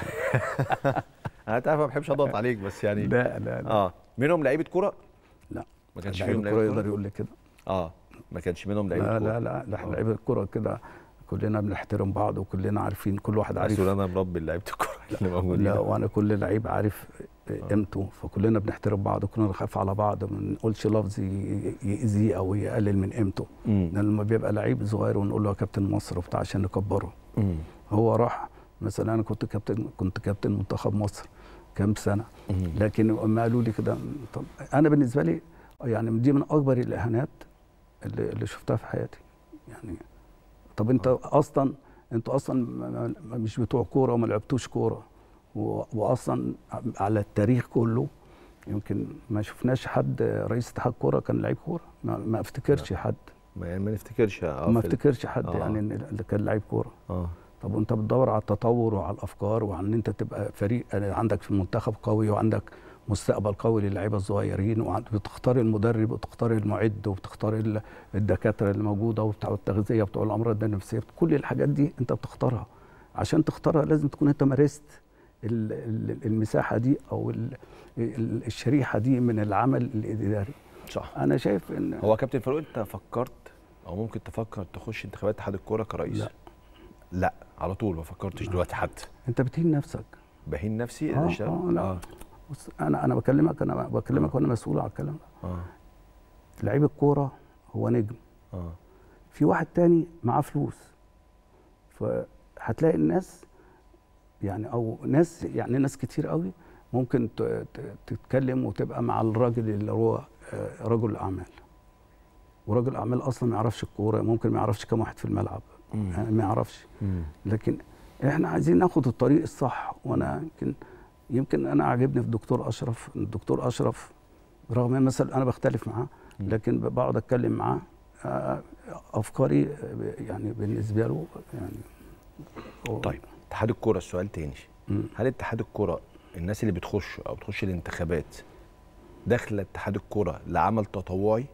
A: انا تعرف ما بحبش اضغط عليك بس يعني
E: لا لا لا
A: اه منهم لعيبه كوره
E: لا.
A: ما كانش
E: لعيب
A: فيهم
E: الكوره
A: لعيبه
E: يقدر
A: كوره
E: يقول لي كده
A: اه ما كانش منهم لعيبه
E: لا
A: كوره
E: لا لا لا
A: آه.
E: لعيبه الكوره كده كلنا بنحترم بعض وكلنا عارفين كل واحد عارف
A: عارف انا مربي لعيبه الكوره اللي موجودين
E: لا وانا كل لعيب عارف قيمته فكلنا بنحترم بعض وكلنا نخاف على بعض ما نقولش لفظ ي- يأذيه او يقلل من قيمته
A: مم.
E: لان لما بيبقى لعيب صغير ونقول له يا كابتن مصر وبتاع عشان نكبره
A: مم.
E: هو راح مثلا انا كنت كابتن كنت كابتن منتخب مصر كام سنه
A: مم.
E: لكن لما قالوا لي كده طب انا بالنسبه لي يعني دي من اكبر الاهانات اللي, اللي شفتها في حياتي يعني طب انت اصلا انتوا اصلا ما- ما- مش بتوع كوره وما لعبتوش كوره و- واصلا على التاريخ كله يمكن ما شفناش حد رئيس اتحاد كوره كان لعيب كوره ما, ما افتكرش حد
A: ما يعني ما نفتكرش اه
E: ما
A: في ال-
E: افتكرش حد
A: آه.
E: يعني إن اللي كان لعيب كوره
A: اه
E: طب وانت بتدور على التطور وعلى الافكار وعن ان انت تبقى فريق عندك في المنتخب قوي وعندك مستقبل قوي للعيبه الصغيرين وبتختار المدرب وبتختار المعد وبتختار ال- الدكاتره اللي موجوده وبتوع التغذيه وبتوع الامراض النفسيه كل الحاجات دي انت بتختارها عشان تختارها لازم تكون انت مارست ال- ال- المساحه دي او ال- ال- الشريحه دي من العمل الاداري
A: صح
E: انا شايف ان
A: هو كابتن فاروق انت فكرت او ممكن تفكر تخش انتخابات اتحاد الكوره كرئيس
E: لا.
A: لا على طول ما فكرتش دلوقتي حتى
E: انت بتهين نفسك
A: بهين نفسي
E: آه،
A: أشتغل؟
E: آه، لا. بص انا انا بكلمك انا بكلمك وانا مسؤول على الكلام ده
A: اه
E: لعيب الكوره هو نجم
A: اه
E: في واحد تاني معاه فلوس فهتلاقي الناس يعني او ناس يعني ناس كتير قوي ممكن ت- ت- تتكلم وتبقى مع الراجل اللي هو آه، رجل اعمال ورجل اعمال اصلا ما يعرفش الكوره ممكن ما يعرفش كم واحد في الملعب
A: مم.
E: يعني ما يعرفش
A: مم.
E: لكن احنا عايزين ناخد الطريق الصح وانا يمكن يمكن انا عاجبني في الدكتور اشرف الدكتور اشرف رغم ان مثلا انا بختلف معاه
A: مم.
E: لكن بقعد اتكلم معاه آه، افكاري آه، يعني بالنسبه له يعني هو-
A: طيب اتحاد الكوره السؤال تاني
E: مم.
A: هل اتحاد الكوره الناس اللي بتخش او بتخش الانتخابات داخله اتحاد الكوره لعمل تطوعي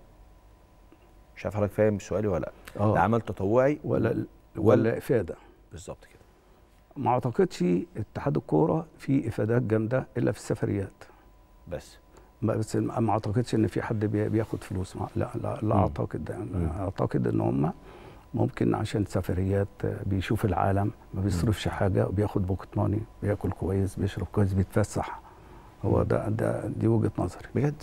A: مش عارف حضرتك فاهم سؤالي ولا لا
E: اه
A: لعمل تطوعي
E: ولا ولا افاده
A: بالظبط كده
E: ما اعتقدش اتحاد الكوره فيه افادات جامده الا في السفريات
A: بس
E: ما- بس ما ما اعتقدش ان في حد بي- بياخد فلوس مع- لا لا لا
A: مم.
E: اعتقد ده
A: مم.
E: أنا اعتقد ان هم ممكن عشان سفريات آه، بيشوف العالم ما بيصرفش حاجه وبياخد بوكت ماني بياكل كويس بيشرب كويس بيتفسح هو ده ده دي وجهه نظري
A: بجد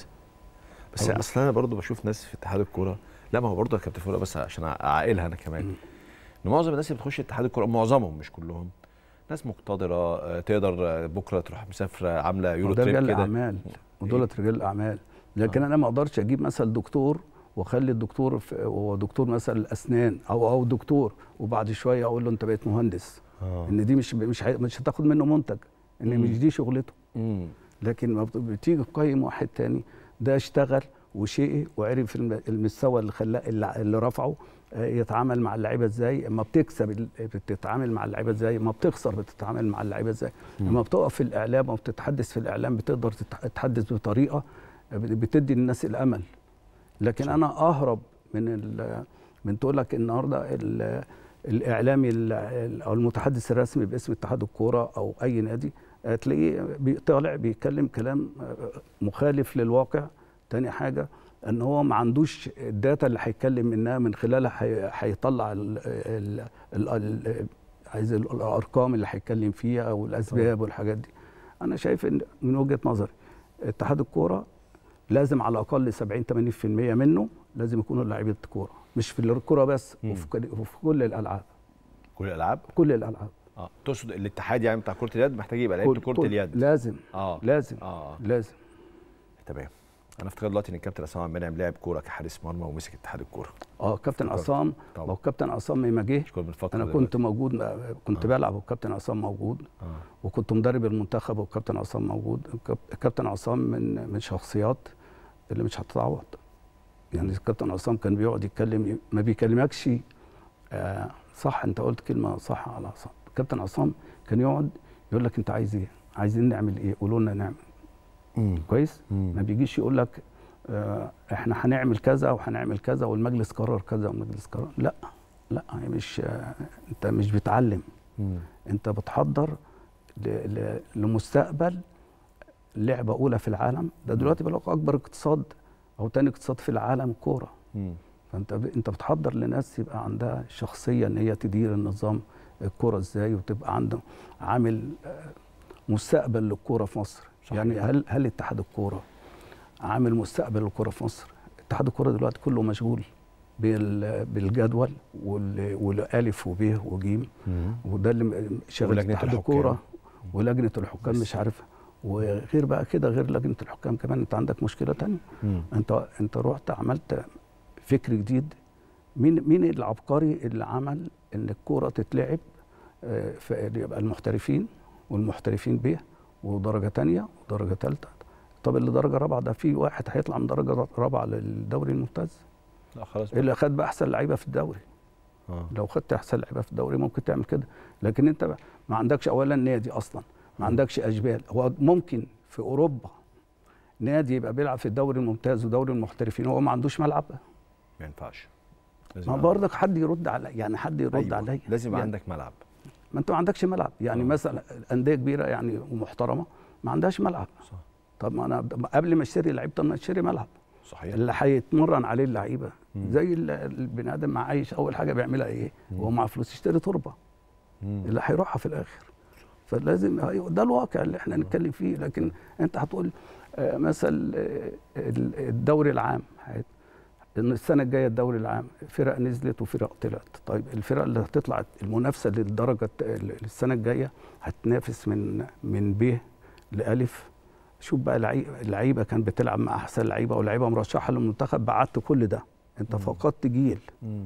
A: بس
E: أولا.
A: اصل انا برضو بشوف ناس في اتحاد الكوره لا ما هو برضه يا كابتن فولا بس عشان اعقلها انا كمان
E: مم.
A: ان معظم الناس اللي بتخش اتحاد الكوره معظمهم مش كلهم ناس مقتدره آه، تقدر آه، بكره تروح مسافره عامله يورو
E: وده
A: تريب
E: رجال
A: كده
E: اعمال ودولت رجال اعمال لكن
A: آه.
E: انا ما اقدرش اجيب مثلا دكتور واخلي الدكتور في- هو دكتور مثلا الاسنان او او دكتور وبعد شويه اقول له انت بقيت مهندس
A: اه
E: ان دي مش مش هي- مش هتاخد منه منتج ان
A: مم.
E: مش دي شغلته
A: امم
E: لكن ما بت- بتيجي تقيم واحد تاني ده اشتغل وشقي وعرف الم- المستوى اللي خلاه اللي اللي رفعه آه، يتعامل مع اللعيبه ازاي اما بتكسب ال- بتتعامل مع اللعيبه ازاي اما بتخسر بتتعامل مع اللعيبه ازاي
A: مم.
E: اما بتقف في الاعلام او بتتحدث في الاعلام بتقدر تتح- تتحدث بطريقه بتدي للناس الامل لكن
A: صح.
E: انا اهرب من ال- من تقول لك النهارده ال- الاعلامي ال- ال- او المتحدث الرسمي باسم اتحاد الكوره او اي نادي آه، تلاقيه بي- طالع بيتكلم كلام آه، مخالف للواقع تاني حاجه ان هو ما عندوش الداتا اللي هيتكلم منها من خلالها هي- هيطلع ال ال ال ال عايز ال- الارقام اللي هيتكلم فيها والاسباب والحاجات دي انا شايف ان من وجهه نظري اتحاد الكوره لازم على الاقل 70 80% منه لازم يكونوا لعيبه كوره مش في الكوره بس
A: مم.
E: وفي كل- وفي كل الالعاب
A: كل الالعاب
E: كل الالعاب
A: اه تقصد الاتحاد يعني بتاع كره اليد محتاج يبقى لعيبه
E: كل-
A: كره
E: كل-
A: اليد
E: لازم
A: اه
E: لازم
A: اه آه.
E: لازم
A: تمام انا افتكر دلوقتي ان الكابتن عصام عبد المنعم لعب كوره كحارس مرمى ومسك اتحاد الكوره
E: اه كابتن
A: افتكرت.
E: عصام
A: طبعا
E: لو كابتن عصام ما جه
A: مش كنا بنفكر
E: انا
A: دلوقتي.
E: كنت موجود كنت
A: آه.
E: بلعب والكابتن عصام موجود
A: اه
E: وكنت مدرب المنتخب والكابتن عصام موجود الكاب- الكابتن عصام من من شخصيات اللي مش هتتعوض يعني الكابتن عصام كان بيقعد يتكلم ما بيكلمكش آه صح انت قلت كلمه صح على عصام الكابتن عصام كان يقعد يقول لك انت عايز ايه عايزين نعمل ايه قولوا لنا نعمل
A: امم
E: كويس ما
A: امم
E: بيجيش يقول لك آه احنا هنعمل كذا وهنعمل كذا والمجلس قرر كذا والمجلس قرر لا لا هي مش آه انت مش بتعلم انت بتحضر ل- ل- لمستقبل لعبه اولى في العالم ده دلوقتي بقى لك اكبر اقتصاد او تاني اقتصاد في العالم كوره
A: امم
E: فانت ب... انت بتحضر لناس يبقى عندها شخصيه ان هي تدير النظام الكوره ازاي وتبقى عنده عامل آه، مستقبل للكوره في مصر
A: صحيح.
E: يعني هل هل اتحاد الكوره عامل مستقبل للكوره في مصر اتحاد الكوره دلوقتي كله مشغول بال... بالجدول وال... والالف وب وجيم وده اللي م- شغل
A: ولجنة
E: اتحاد
A: الحكام.
E: الكوره ولجنه الحكام
A: بس.
E: مش عارف وغير بقى كده غير لجنه الحكام كمان انت عندك مشكله تانية
A: امم
E: انت انت رحت عملت فكر جديد مين مين العبقري اللي عمل ان الكوره تتلعب آه، في يبقى المحترفين والمحترفين به ودرجه تانية ودرجه ثالثه طب اللي درجه رابعه ده في واحد هيطلع من درجه رابعه للدوري الممتاز
A: لا خلاص بقى.
E: اللي خد بقى احسن لعيبه في الدوري
A: اه
E: لو خدت احسن لعيبه في الدوري ممكن تعمل كده لكن انت ما عندكش اولا نادي اصلا ما عندكش اشبال هو ممكن في اوروبا نادي يبقى بيلعب في الدوري الممتاز ودوري المحترفين هو ما عندوش ملعب
A: ما ينفعش لازم
E: ما
A: يبقى-
E: برضك حد يرد على يعني حد يرد
A: أيوة.
E: عليا
A: لازم يبقى
E: يعني
A: عندك ملعب
E: ما انت ما عندكش ملعب يعني
A: آه.
E: مثلا انديه كبيره يعني ومحترمه ما عندهاش ملعب
A: صح
E: طب ما انا قبل ما اشتري لعيب طب ما اشتري ملعب
A: صحيح
E: اللي هيتمرن عليه اللعيبه
A: مم.
E: زي ال- البني ادم مع عايش اول حاجه بيعملها ايه
A: مم.
E: هو معاه فلوس يشتري تربه
A: مم.
E: اللي هيروحها في الاخر فلازم أيوة ده الواقع اللي احنا نتكلم فيه لكن انت هتقول آه، مثلا آه، ال- الدوري العام هيت- ان السنه الجايه الدوري العام فرق نزلت وفرق طلعت طيب الفرق اللي هتطلع المنافسه للدرجه الت- السنه الجايه هتنافس من من ب لالف شوف بقى لعي- لعيبه كان بتلعب مع احسن لعيبه ولعيبه مرشحه للمنتخب بعدت كل ده انت
A: مم.
E: فقدت جيل
A: مم.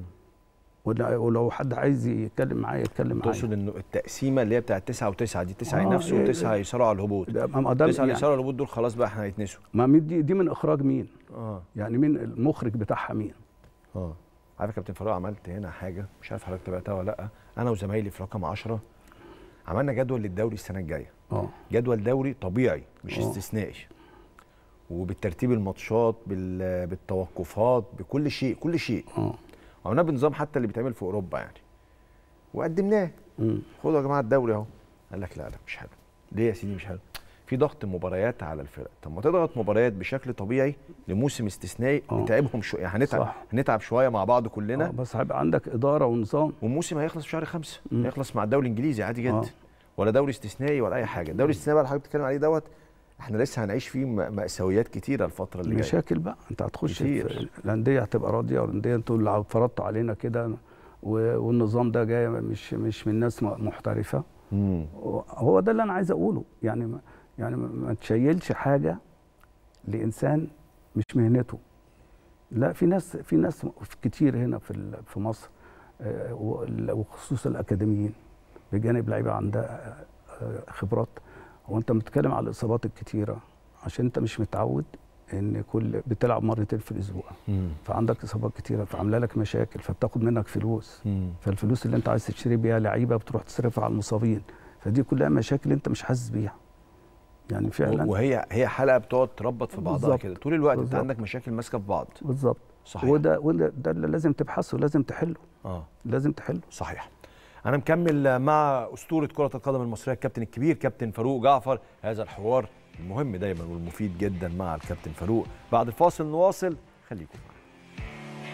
E: ولا- ولو حد عايز يتكلم معايا يتكلم معايا
A: تقصد انه التقسيمه اللي هي بتاعت تسعه وتسعه دي تسعه
E: آه،
A: ينافسوا
E: إيه،
A: وتسعه يصارعوا على الهبوط
E: ده- ما ده
A: تسعه اللي
E: يعني
A: يصارعوا على الهبوط دول خلاص بقى احنا هيتنسوا
E: ما مين دي دي من اخراج مين
A: اه
E: يعني مين المخرج بتاعها مين
A: اه عارف يا كابتن فاروق عملت هنا حاجه مش عارف حضرتك تابعتها ولا لا انا وزمايلي في رقم 10 عملنا جدول للدوري السنه الجايه
E: اه
A: جدول دوري طبيعي مش
E: آه.
A: استثنائي وبالترتيب الماتشات بال- بالتوقفات بكل شيء كل شيء
E: اه
A: عملناه بنظام حتى اللي بيتعمل في اوروبا يعني وقدمناه
E: مم.
A: خدوا يا جماعه الدوري اهو قال لك لا لا مش حلو ليه يا سيدي مش حلو في ضغط مباريات على الفرق طب ما تضغط مباريات بشكل طبيعي لموسم استثنائي
E: آه.
A: نتعبهم شويه يعني هنتعب
E: صح.
A: هنتعب شويه مع بعض
E: آه
A: كلنا
E: بس هيبقى عندك اداره ونظام
A: والموسم هيخلص في شهر خمسة
E: مم.
A: هيخلص مع الدوري الانجليزي عادي جدا
E: آه.
A: ولا دوري استثنائي ولا اي حاجه الدوري الاستثنائي بقى اللي حضرتك بتتكلم عليه دوت احنا لسه هنعيش فيه م- مأساويات كتيره الفتره اللي جايه
E: مشاكل بقى انت هتخش
A: كتير.
E: في الانديه هتبقى راضيه والانديه انتوا اللي فرضتوا علينا كده و- والنظام ده جاي مش مش من ناس م- محترفه
A: مم.
E: هو ده اللي انا عايز اقوله يعني ما يعني ما- ما تشيلش حاجه لانسان مش مهنته لا في ناس في ناس كتير هنا في ال- في مصر آه، وال- وخصوصا الاكاديميين بجانب لعيبه عندها آه، خبرات هو انت بتتكلم على الاصابات الكتيره عشان انت مش متعود ان كل بتلعب مرتين في الاسبوع
A: مم.
E: فعندك اصابات كتيره فعامله لك مشاكل فبتاخد منك فلوس
A: مم.
E: فالفلوس اللي انت عايز تشتري بيها لعيبه بتروح تصرفها على المصابين فدي كلها مشاكل انت مش حاسس بيها يعني فعلا
A: وهي هي حلقه بتقعد تربط في بعضها
E: بالظبط.
A: كده طول الوقت انت
E: بالظبط.
A: عندك مشاكل ماسكه في بعض
E: بالظبط
A: صحيح
E: وده وده ده اللي لازم تبحثه لازم تحله
A: اه
E: لازم تحله
A: صحيح انا مكمل مع اسطوره كره القدم المصريه الكابتن الكبير كابتن فاروق جعفر هذا الحوار المهم دايما والمفيد جدا مع الكابتن فاروق بعد الفاصل نواصل خليكم معنا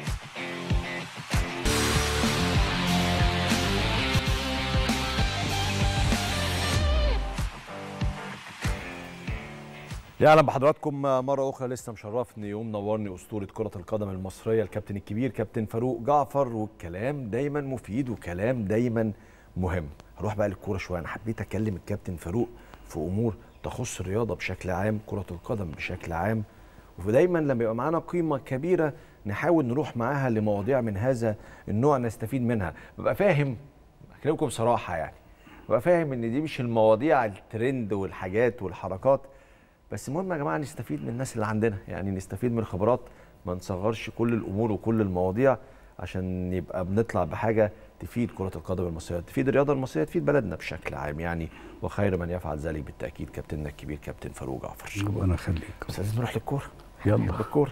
A: يعلم بحضراتكم مرة أخرى لسه مشرفني ومنورني أسطورة كرة القدم المصرية الكابتن الكبير كابتن فاروق جعفر والكلام دايما مفيد وكلام دايما مهم هروح بقى للكورة شوية أنا حبيت أكلم الكابتن فاروق في أمور تخص الرياضة بشكل عام كرة القدم بشكل عام ودايما لما يبقى معانا قيمة كبيرة نحاول نروح معاها لمواضيع من هذا النوع نستفيد منها ببقى فاهم أكلمكم بصراحة يعني ببقى فاهم إن دي مش المواضيع الترند والحاجات والحركات بس المهم يا جماعه نستفيد من الناس اللي عندنا يعني نستفيد من الخبرات ما نصغرش كل الامور وكل المواضيع عشان يبقى بنطلع بحاجه تفيد كره القدم المصريه تفيد الرياضه المصريه تفيد بلدنا بشكل عام يعني وخير من يفعل ذلك بالتاكيد كابتننا الكبير كابتن فاروق جعفر
E: ربنا يخليك
A: بس لازم نروح للكوره
E: يلا.
A: نحب الكوره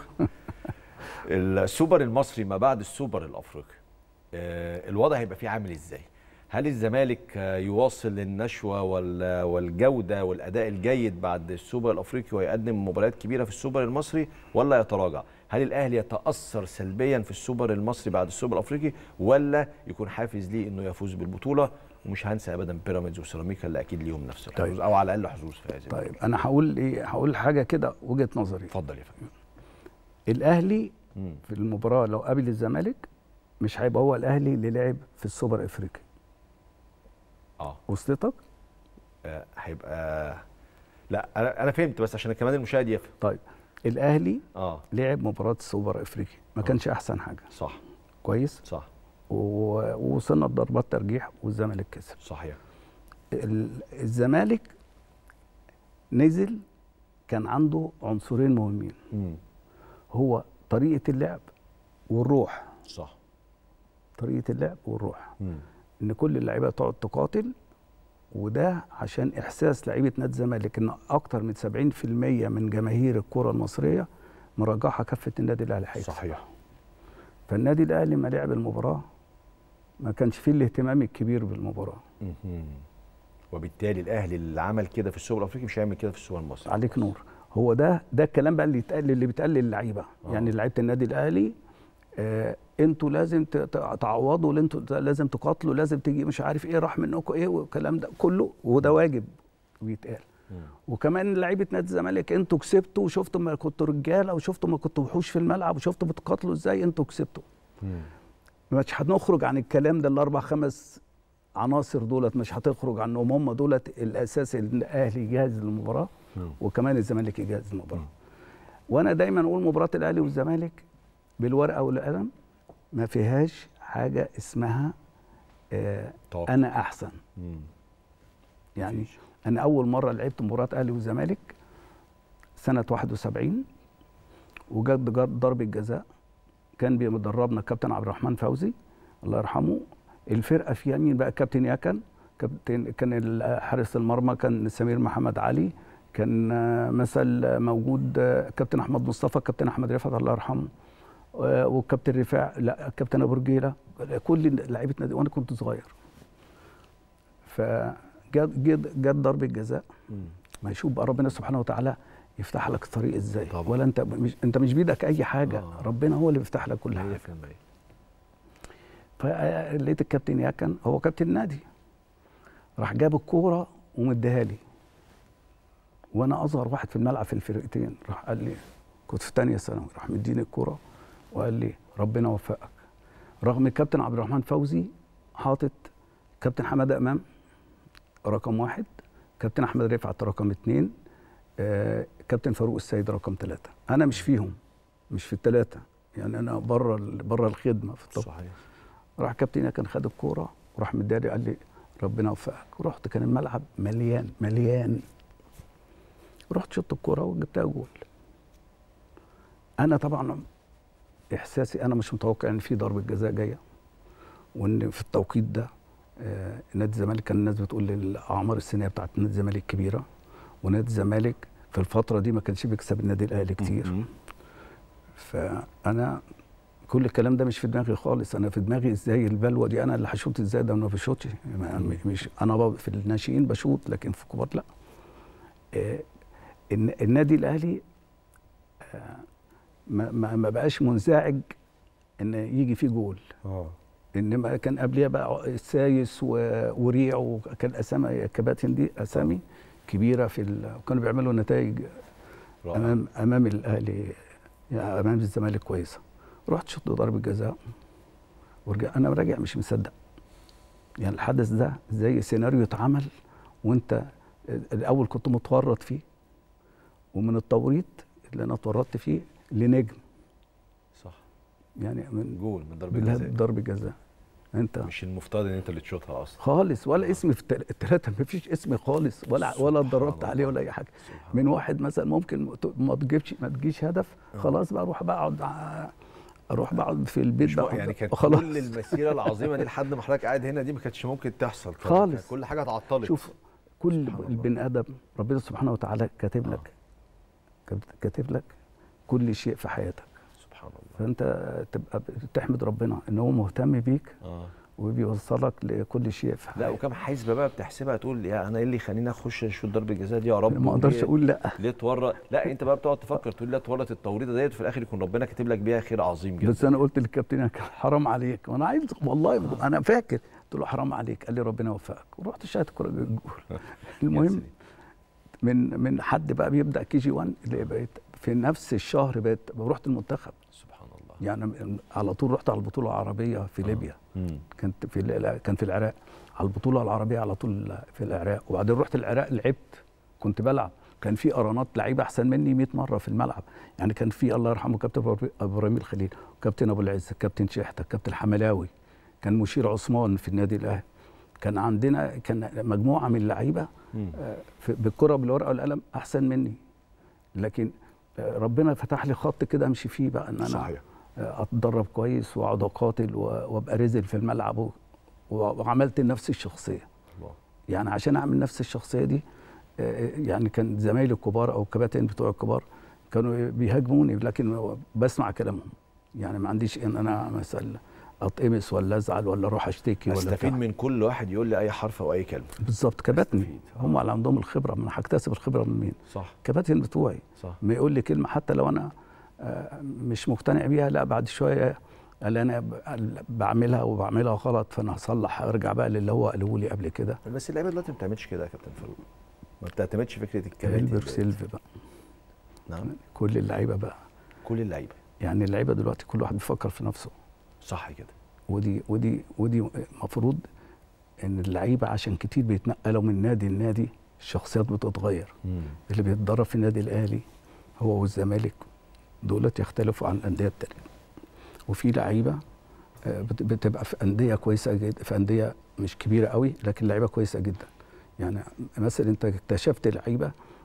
A: السوبر المصري ما بعد السوبر الافريقي آه، الوضع هيبقى فيه عامل ازاي هل الزمالك آه، يواصل النشوه وال- والجوده والاداء الجيد بعد السوبر الافريقي ويقدم مباريات كبيره في السوبر المصري ولا يتراجع هل الاهلي يتاثر سلبيا في السوبر المصري بعد السوبر الافريقي ولا يكون حافز ليه انه يفوز بالبطوله ومش هنسى ابدا بيراميدز وسيراميكا اللي اكيد ليهم نفس الحظوظ
E: طيب.
A: او على الاقل حظوظ في هذه
E: طيب انا هقول ايه هقول حاجه كده وجهه نظري
A: اتفضل يا فندم
E: الاهلي
A: مم.
E: في المباراه لو قابل الزمالك مش هيبقى هو الاهلي اللي لعب في السوبر الافريقي
A: اه
E: وصلتك
A: آه، هيبقى لا انا انا فهمت بس عشان كمان المشاهد يفهم
E: طيب الاهلي
A: اه
E: لعب مباراه السوبر الافريقي ما
A: آه.
E: كانش احسن حاجه
A: صح
E: كويس
A: صح
E: و- ووصلنا لضربات ترجيح والزمالك كسب
A: صحيح
E: ال- الزمالك نزل كان عنده عنصرين مهمين
A: مم.
E: هو طريقه اللعب والروح
A: صح
E: طريقه اللعب والروح
A: مم.
E: ان كل اللعيبه تقعد تقاتل وده عشان احساس لعيبه نادي الزمالك ان اكتر من 70% من جماهير الكره المصريه مرجحه كفه النادي الاهلي هيكسب
A: صحيح
E: فالنادي الاهلي ما لعب المباراه ما كانش فيه الاهتمام الكبير بالمباراه
A: مهم. وبالتالي الاهلي اللي عمل كده في السوبر الافريقي مش هيعمل كده في السوبر المصري
E: عليك نور هو ده ده الكلام بقى اللي يتقال اللي بيتقال للعيبه
A: آه.
E: يعني لعيبه النادي الاهلي آه انتوا لازم ت- ت- تعوضوا اللي انتوا لازم تقاتلوا لازم تيجي مش عارف ايه راح منكم ايه والكلام ده كله وده واجب بيتقال
A: مم.
E: وكمان لعيبه نادي الزمالك انتوا كسبتوا وشفتوا ما كنتوا رجاله وشفتوا ما كنتوا وحوش في الملعب وشفتوا بتقاتلوا ازاي انتوا كسبتوا
A: مم.
E: مش هنخرج عن الكلام ده الاربع خمس عناصر دولت مش هتخرج عنهم هم دولت الاساس اللي الاهلي يجهز للمباراه
A: مم.
E: وكمان الزمالك يجهز للمباراه
A: مم.
E: وانا دايما اقول مباراه الاهلي والزمالك بالورقه والقلم ما فيهاش حاجه اسمها آه
A: توقع.
E: انا احسن
A: مم.
E: يعني
A: مفيش.
E: انا اول مره لعبت مباراه اهلي والزمالك سنه 71 وجت ضربه جزاء كان بيدربنا الكابتن عبد الرحمن فوزي الله يرحمه الفرقه فيها مين بقى كابتن يكن كابتن كان ال- حارس المرمى كان سمير محمد علي كان آه، مثل موجود آه، كابتن احمد مصطفى كابتن احمد رفعت الله يرحمه آه، والكابتن رفاع لا كابتن ابو رجيله كل لعيبه نادي وانا كنت صغير فجت جت جت ضربه جزاء
A: مم.
E: ما يشوف بقى ربنا سبحانه وتعالى يفتح لك الطريق ازاي
A: طبعا.
E: ولا انت مش انت مش بايدك اي حاجه
A: آه.
E: ربنا هو اللي بيفتح لك كل حاجه
A: 100%
E: فلقيت الكابتن يكن هو كابتن النادي راح جاب الكوره ومديها لي وانا اصغر واحد في الملعب في الفرقتين راح قال لي كنت في ثانيه ثانوي راح مديني الكوره وقال لي ربنا وفقك رغم الكابتن عبد الرحمن فوزي حاطط كابتن حماده امام رقم واحد كابتن احمد رفعت رقم اثنين آه، كابتن فاروق السيد رقم ثلاثه انا مش فيهم مش في الثلاثه يعني انا بره بره الخدمه في الطب
A: صحيح
E: راح كابتن كان خد الكوره وراح مداري قال لي ربنا يوفقك ورحت كان الملعب مليان مليان رحت شطت الكوره وجبتها جول انا طبعا احساسي انا مش متوقع ان في ضربه جزاء جايه وان في التوقيت ده آه، نادي الزمالك كان الناس بتقول الاعمار السنيه بتاعت نادي الزمالك كبيره ونادي الزمالك في الفتره دي ما كانش بيكسب النادي الاهلي كتير
A: مم.
E: فانا كل الكلام ده مش في دماغي خالص انا في دماغي ازاي البلوه دي انا اللي هشوط ازاي ده ما بشوطش ما- مش انا ب- في الناشئين بشوط لكن في الكبار لا آه، الن- النادي الاهلي آه، ما, ما, ما بقاش منزعج ان يجي فيه جول
A: اه
E: انما كان قبلها بقى السايس و- وريع وكان اسامي كباتن دي اسامي كبيره في ال... وكانوا بيعملوا نتائج
A: رائع.
E: امام امام الاهلي يعني امام الزمالك كويسه رحت شط ضربه جزاء ورجع انا راجع مش مصدق يعني الحدث ده زي سيناريو اتعمل وانت الاول كنت متورط فيه ومن التوريط اللي انا اتورطت فيه لنجم
A: صح
E: يعني من
A: جول من ضربه
E: بالله
A: جزاء
E: ضربه جزاء انت
A: مش المفترض ان انت اللي تشوطها اصلا
E: خالص ولا اسم في التل- التلاته ما فيش اسم خالص ولا ولا
A: سبحان
E: اتدربت
A: الله.
E: عليه ولا اي حاجه
A: سبحان
E: من
A: الله.
E: واحد مثلا ممكن ت- ما تجيبش ما تجيش هدف
A: آه.
E: خلاص بقى اروح بقعد ع- اروح بقعد في البيت
A: مش
E: بقى
A: بقى يعني كانت
E: خلاص
A: كل المسيره العظيمه دي لحد ما حضرتك قاعد هنا دي ما كانتش ممكن تحصل كان-
E: خالص.
A: كان كل حاجه اتعطلت
E: شوف كل
A: سبحان الله.
E: البني ادم ربنا سبحانه وتعالى كاتب
A: آه.
E: لك كات- كاتب لك كل شيء في حياتك
A: سبحان الله
E: فانت تبقى تحمد ربنا ان هو مهتم بيك
A: اه
E: وبيوصلك لكل شيء في
A: لا
E: حياتك
A: وكم حسبه بقى بتحسبها تقول يا انا ايه اللي يخليني اخش اشوط ضربه جزاء دي يا رب
E: ما اقدرش
A: وليه-
E: اقول لا
A: ليه تورط لا انت بقى بتقعد تفكر تقول لا تورط التوريطه ديت وفي الاخر يكون ربنا كاتب لك بيها خير عظيم جدا
E: بس انا قلت للكابتن يا كابتن حرام عليك وانا عايز والله انا فاكر قلت له حرام عليك قال لي ربنا يوفقك ورحت شاهد الكوره جوه الجول المهم من من حد بقى بيبدا كي جي 1 اللي بقيت في نفس الشهر بقيت رحت المنتخب
A: سبحان الله
E: يعني من- على طول رحت على البطوله العربيه في ليبيا
A: مم.
E: كانت في الع- كان في العراق على البطوله العربيه على طول في العراق وبعدين رحت العراق لعبت كنت بلعب كان في ارانات لعيبه احسن مني 100 مره في الملعب يعني كان في الله يرحمه كابتن أبو- ابراهيم الخليل كابتن ابو العز كابتن شحته كابتن حملاوي كان مشير عثمان في النادي الاهلي كان عندنا كان مجموعه من اللعيبه
A: مم.
E: آه، في- بالكره بالورقه والقلم احسن مني لكن آه، ربنا فتح لي خط كده امشي فيه بقى ان انا
A: صحيح
E: آه، اتدرب كويس واقعد اقاتل و- وابقى رزل في الملعب و- وعملت لنفسي الشخصيه
A: الله
E: يعني عشان اعمل نفس الشخصيه دي آه، يعني كان زمايلي الكبار او الكباتن بتوع الكبار كانوا بيهاجموني لكن بسمع كلامهم يعني ما عنديش ان انا مثلا اتقمص ولا ازعل ولا اروح اشتكي ولا
A: استفيد
E: بتاع.
A: من كل واحد يقول لي اي حرف او اي كلمه
E: بالظبط كباتني
A: أستفيد.
E: هم اللي عندهم الخبره ما انا هكتسب الخبره من مين
A: صح
E: كباتن بتوعي
A: صح
E: ما يقول لي كلمه حتى لو انا آه، مش مقتنع بيها لا بعد شويه قال انا ب- بعملها وبعملها غلط فانا هصلح ارجع بقى للي هو قاله لي قبل كده
A: بس اللعيبه دلوقتي ما بتعملش كده يا كابتن فاروق ما بتعتمدش فكره الكباتن
E: هيلبر
A: ديت.
E: سيلف بقى
A: نعم
E: كل اللعيبه بقى
A: كل اللعيبه
E: يعني اللعيبه دلوقتي كل واحد بيفكر في نفسه
A: صح كده
E: ودي ودي ودي مفروض ان اللعيبه عشان كتير بيتنقلوا من نادي لنادي الشخصيات بتتغير
A: مم.
E: اللي بيتدرب في النادي الاهلي هو والزمالك دولت يختلفوا عن الانديه التانيه وفي لعيبه آه، بت- بتبقى في انديه كويسه جدا في انديه مش كبيره قوي لكن لعيبه كويسه جدا يعني مثلا انت اكتشفت لعيبه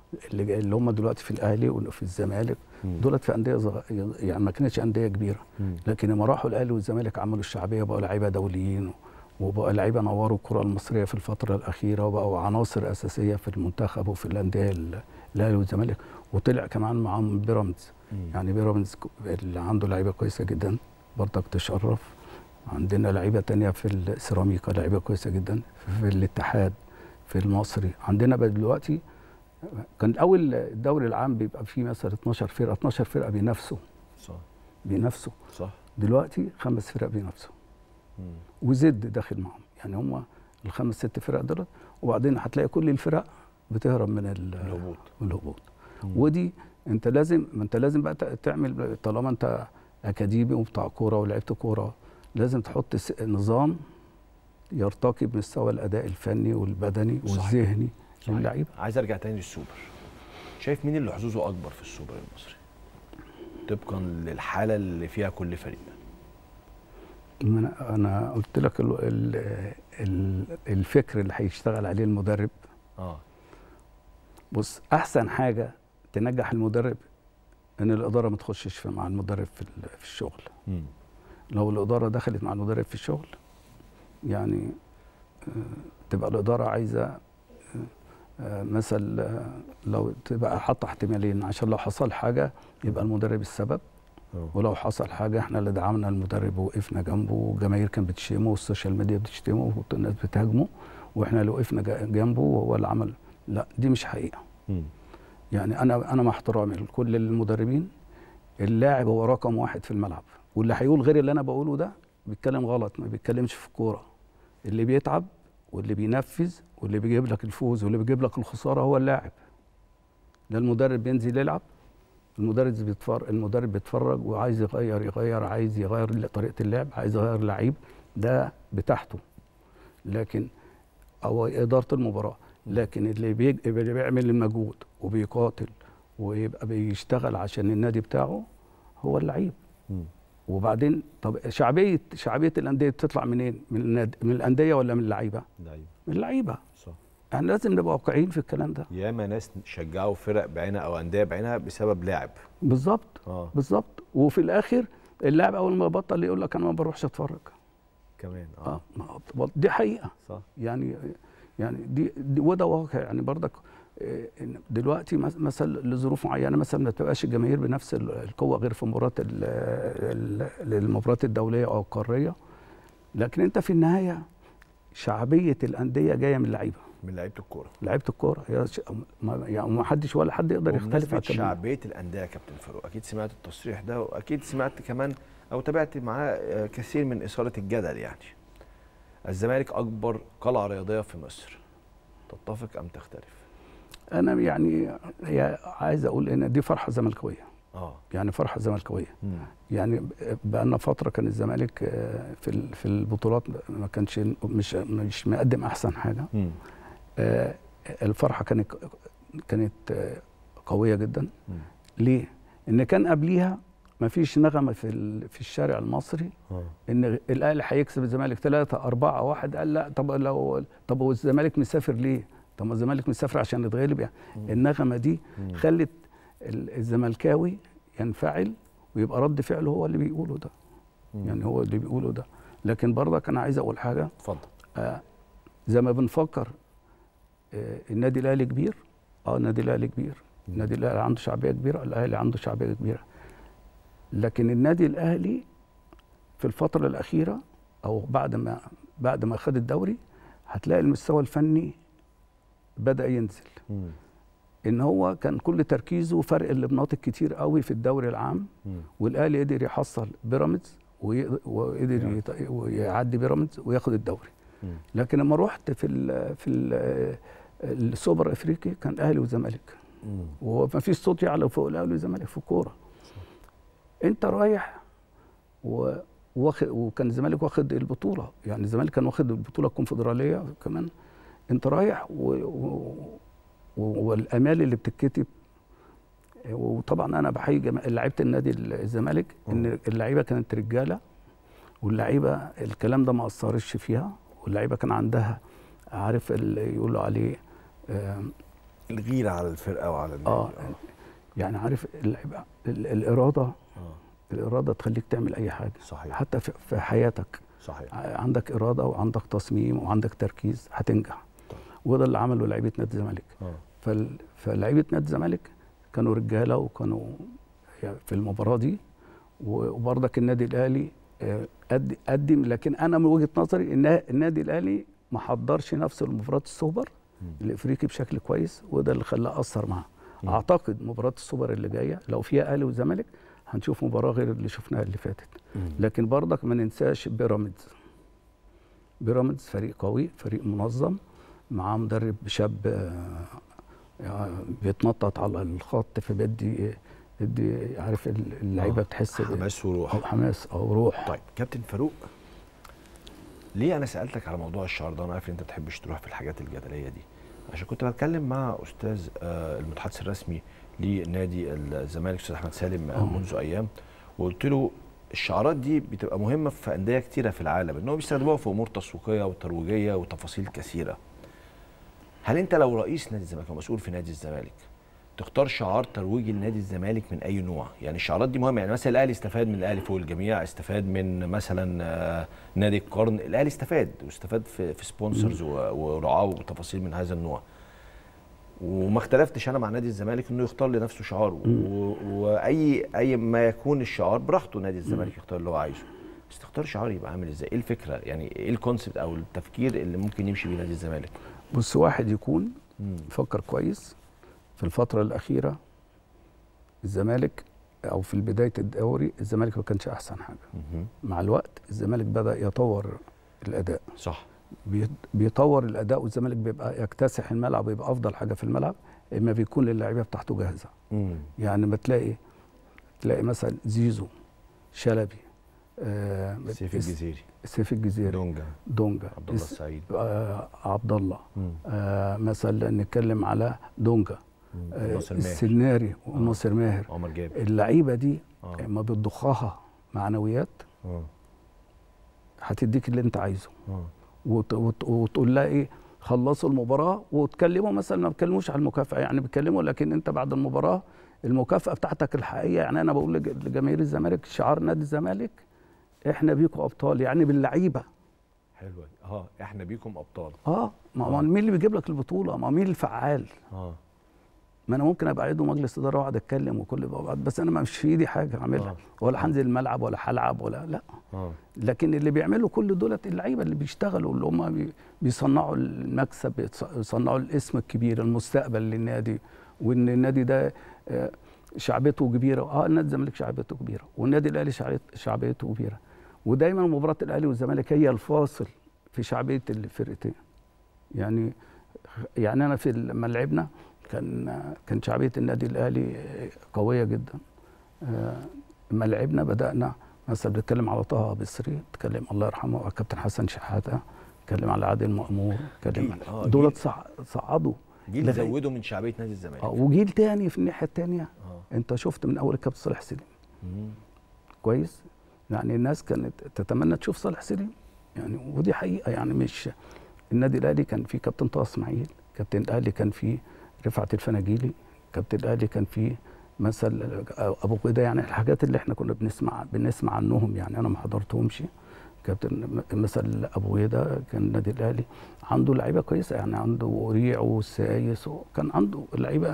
E: اللي اللي هم دلوقتي في الاهلي وفي الزمالك
A: مم.
E: دولت في انديه صغ... يعني ما كانتش انديه كبيره
A: مم.
E: لكن لما راحوا الاهلي والزمالك عملوا الشعبيه بقوا لعيبه دوليين وبقوا لعيبه نوروا الكره المصريه في الفتره الاخيره وبقوا عناصر اساسيه في المنتخب وفي الانديه ال- الاهلي والزمالك وطلع كمان معاهم بيراميدز
A: مم.
E: يعني بيراميدز ك- اللي عنده لعيبه كويسه جدا برضك تشرف عندنا لعيبه تانية في السيراميكا لعيبه كويسه جدا في الاتحاد في المصري عندنا بقى دلوقتي كان الاول الدوري العام بيبقى فيه مثلا 12 فرقه 12 فرقه بينافسوا
A: صح
E: بينافسوا
A: صح
E: دلوقتي خمس فرق بينافسوا
A: مم.
E: وزد داخل معهم يعني هم الخمس ست فرق دولت وبعدين هتلاقي كل الفرق بتهرب من ال-
A: الهبوط
E: من الهبوط
A: مم.
E: ودي انت لازم ما انت لازم بقى تع- تعمل طالما انت اكاديمي وبتاع كوره ولعبت كوره لازم تحط س- نظام يرتقي بمستوى الاداء الفني والبدني
A: صحيح.
E: والذهني
A: صحيح.
E: للعيبه
A: عايز ارجع تاني للسوبر شايف مين اللي حظوظه اكبر في السوبر المصري طبقا للحاله اللي فيها كل فريق
E: ما انا انا قلت لك ال ال ال الفكر اللي هيشتغل عليه المدرب
A: اه
E: بص احسن حاجه تنجح المدرب ان الاداره ما تخشش في- مع المدرب في ال- في الشغل
A: مم.
E: لو الاداره دخلت مع المدرب في الشغل يعني آه، تبقى الاداره عايزه آه، آه، مثل آه، لو تبقى حاطه احتمالين عشان لو حصل حاجه يبقى المدرب السبب
A: آه.
E: ولو حصل حاجه احنا اللي دعمنا المدرب ووقفنا جنبه والجماهير كانت بتشتمه والسوشيال ميديا بتشتمه والناس بتهاجمه واحنا اللي وقفنا جا- جنبه وهو اللي عمل لا دي مش حقيقه
A: مم.
E: يعني انا انا مع احترامي لكل المدربين اللاعب هو رقم واحد في الملعب واللي هيقول غير اللي انا بقوله ده بيتكلم غلط ما بيتكلمش في الكوره اللي بيتعب واللي بينفذ واللي بيجيب لك الفوز واللي بيجيب لك الخساره هو اللاعب لا المدرب بينزل يلعب المدرب بيتفرج المدرب بيتفرج وعايز يغير يغير عايز يغير طريقه اللعب عايز يغير لعيب ده بتاعته لكن او اداره المباراه لكن اللي, بيج... اللي بيعمل المجهود وبيقاتل ويبقى بيشتغل عشان النادي بتاعه هو اللعيب
A: مم.
E: وبعدين طب شعبيه شعبيه الانديه بتطلع منين؟ من الناد... من الانديه ولا من اللعيبه؟
A: لعيب
E: من اللعيبه
A: صح
E: احنا لازم نبقى واقعيين في الكلام ده
A: ياما ناس شجعوا فرق بعينها او انديه بعينها بسبب لاعب
E: بالظبط
A: اه
E: بالظبط وفي الاخر اللاعب اول ما يبطل يقول لك انا ما بروحش اتفرج
A: كمان اه
E: اه ما- دي حقيقه
A: صح
E: يعني يعني دي, دي وده واقع يعني برضك آه، إن دلوقتي مس- مثلا لظروف معينه مثلا ما تبقاش الجماهير بنفس ال- القوه غير في مباريات ال- ال- المباريات الدوليه او القاريه لكن انت في النهايه شعبيه الانديه جايه من اللعيبه
A: من لعيبه الكوره
E: لعيبه الكوره هي ش- ما يعني ما حدش ولا حد يقدر يختلف
A: بمناسبة
E: على الكلام ده.
A: شعبيه الانديه يا كابتن فاروق اكيد سمعت التصريح ده واكيد سمعت كمان او تابعت معاه آه، كثير من اثاره الجدل يعني الزمالك اكبر قلعه رياضيه في مصر تتفق ام تختلف
E: انا يعني هي عايز اقول ان دي فرحه زملكاويه
A: اه
E: يعني فرحه زملكاويه
A: مم.
E: يعني بقى لنا فتره كان الزمالك آه، في ال- في البطولات ما كانش مش مش مقدم احسن حاجه
A: مم.
E: آه، الفرحه كانت كانت آه، قويه جدا
A: مم.
E: ليه ان كان قبليها ما فيش نغمه في ال- في الشارع المصري
A: اه
E: ان الاهلي هيكسب الزمالك 3 4 1 قال لا طب لو طب هو الزمالك مسافر ليه؟ طب ما الزمالك مسافر عشان يتغلب يعني
A: مم.
E: النغمه دي
A: مم.
E: خلت ال- الزملكاوي ينفعل ويبقى رد فعله هو اللي بيقوله ده
A: مم.
E: يعني هو اللي بيقوله ده لكن برضك انا عايز اقول حاجه
A: اتفضل
E: آه زي ما بنفكر آه النادي الاهلي كبير اه النادي الاهلي كبير
A: مم.
E: النادي الاهلي عنده شعبيه كبيره الاهلي عنده شعبيه كبيره لكن النادي الاهلي في الفتره الاخيره او بعد ما بعد ما خد الدوري هتلاقي المستوى الفني بدا ينزل
A: مم.
E: ان هو كان كل تركيزه فرق اللي بناطق كتير قوي في الدوري العام
A: مم.
E: والاهلي قدر يحصل بيراميدز وي- وقدر
A: يعني.
E: يط- ويعدي بيراميدز وياخد الدوري
A: مم.
E: لكن لما رحت في ال في ال السوبر الافريقي كان اهلي وزمالك
A: مم.
E: وهو ما فيش صوت يعلى فوق الاهلي والزمالك في الكوره انت رايح و واخد وكان الزمالك واخد البطوله يعني الزمالك كان واخد البطوله الكونفدراليه كمان انت رايح و... و... و... والامال اللي بتتكتب وطبعا انا بحيي جما... لعيبه النادي الزمالك ان اللعيبه كانت رجاله واللعيبه الكلام ده ما اثرش فيها واللعيبه كان عندها عارف اللي يقولوا عليه آم،
A: الغيره على الفرقه وعلى النادي
E: اه يعني عارف اللعيبه ال- الاراده
A: اه
E: الاراده تخليك تعمل اي حاجه
A: صحيح
E: حتى في في حياتك
A: صحيح
E: ع- عندك اراده وعندك تصميم وعندك تركيز هتنجح
A: طيب.
E: وده اللي عمله لعيبه نادي الزمالك
A: اه
E: فال- فلعيبه نادي الزمالك كانوا رجاله وكانوا يعني في المباراه دي و- وبرضك النادي الاهلي آه، قد- قدم لكن انا من وجهه نظري ان النادي الاهلي ما حضرش نفسه لمباراه السوبر
A: مم.
E: الافريقي بشكل كويس وده اللي خلاه اثر معاه
A: مم.
E: اعتقد مباراه السوبر اللي جايه لو فيها اهلي وزمالك هنشوف مباراه غير اللي شفناها اللي فاتت
A: مم.
E: لكن برضك ما ننساش بيراميدز بيراميدز فريق قوي فريق منظم معاه مدرب شاب آه، يعني بيتنطط على الخط فبيدي يدي عارف اللعيبه
A: آه،
E: بتحس ب-
A: حماس وروح
E: او حماس او روح
A: طيب كابتن فاروق ليه انا سالتك على موضوع الشعر ده انا عارف ان انت ما بتحبش تروح في الحاجات الجدليه دي عشان كنت بتكلم مع استاذ آه، المتحدث الرسمي لنادي الزمالك استاذ احمد سالم آه،
E: آه.
A: منذ ايام وقلت له الشعارات دي بتبقى مهمه في انديه كتيره في العالم ان هو بيستخدموها في امور تسويقيه وترويجيه وتفاصيل كثيره هل انت لو رئيس نادي الزمالك او مسؤول في نادي الزمالك تختار شعار ترويجي لنادي الزمالك من اي نوع يعني الشعارات دي مهمه يعني مثلا الاهلي استفاد من الاهلي فوق الجميع استفاد من مثلا آه، نادي القرن الاهلي استفاد واستفاد في, في سبونسرز و- ورعاه وتفاصيل من هذا النوع وما اختلفتش انا مع نادي الزمالك انه يختار لنفسه شعار و- واي اي ما يكون الشعار براحته نادي الزمالك يختار اللي هو عايزه بس تختار شعار يبقى عامل ازاي ايه الفكره يعني ايه الكونسبت او التفكير اللي ممكن يمشي بيه نادي الزمالك
E: بص واحد يكون
A: مم.
E: فكر كويس في الفتره الاخيره الزمالك او في بدايه الدوري الزمالك ما كانش احسن حاجه
A: مهم.
E: مع الوقت الزمالك بدا يطور الاداء
A: صح
E: بي- بيطور الاداء والزمالك بيبقى يكتسح الملعب ويبقى افضل حاجه في الملعب اما بيكون اللعيبه بتاعته جاهزه
A: مم.
E: يعني ما تلاقي تلاقي مثلا زيزو شلبي آه
A: سيف
E: اس-
A: الجزيري
E: سيف الجزيري
A: دونجا
E: دونجا
A: عبد الله
E: اس-
A: السعيد
E: آه عبد الله
A: مم.
E: آه مثلا نتكلم على دونجا
A: مم.
E: آه
A: ناصر ماهر
E: السناري وناصر ماهر
A: عمر جابر
E: اللعيبه دي
A: اه
E: ما بتضخها معنويات
A: اه
E: هتديك اللي انت عايزه
A: اه
E: وت... وت... وتقول لها ايه خلصوا المباراه وتكلموا مثلا ما بتكلموش على المكافاه يعني بيتكلموا لكن انت بعد المباراه المكافاه بتاعتك الحقيقيه يعني انا بقول لج- لجماهير الزمالك شعار نادي الزمالك احنا بيكم ابطال يعني باللعيبه
A: حلوه دي. اه احنا بيكم ابطال
E: اه ما
A: آه.
E: ما مين اللي بيجيب لك البطوله ما مين الفعال
A: اه
E: ما انا ممكن ابقى عضو مجلس اداره واقعد اتكلم وكل بعض بس انا مش في ايدي حاجه اعملها
A: آه.
E: ولا هنزل الملعب ولا هلعب ولا لا
A: اه
E: لكن اللي بيعملوا كل دولت اللعيبه اللي بيشتغلوا اللي هم بي- بيصنعوا المكسب بيتص- بيصنعوا الاسم الكبير المستقبل للنادي وان النادي ده آه، شعبيته كبيره اه النادي الزمالك شعبيته كبيره والنادي الاهلي شعبيت- شعبيته كبيره ودايما مباراه الاهلي والزمالك هي الفاصل في شعبيه الفرقتين يعني يعني انا في لما لعبنا كان كان شعبيه النادي الاهلي قويه جدا آه، لما لعبنا بدانا مثلا بنتكلم على طه بصري بنتكلم الله يرحمه على كابتن حسن شحاته بنتكلم على عادل مأمور بنتكلم
A: جيل، آه،
E: دولت
A: جيل.
E: صع- صعدوا
A: جيل
E: لغاية-
A: زودوا من شعبيه نادي الزمالك
E: آه، وجيل تاني في الناحيه التانيه
A: اه
E: انت شفت من اول الكابتن صالح سليم
A: مم.
E: كويس يعني الناس كانت تتمنى تشوف صالح سليم يعني ودي حقيقه يعني مش النادي الاهلي كان فيه كابتن طه اسماعيل كابتن الاهلي كان فيه رفعت الفناجيلي كابتن الاهلي كان فيه مثل ابو قيده يعني الحاجات اللي احنا كنا بنسمع بنسمع عنهم يعني انا ما حضرتهمش كابتن مثل ابو قيده كان النادي الاهلي عنده لعيبه كويسه يعني عنده ريع وسايس وكان عنده لعيبه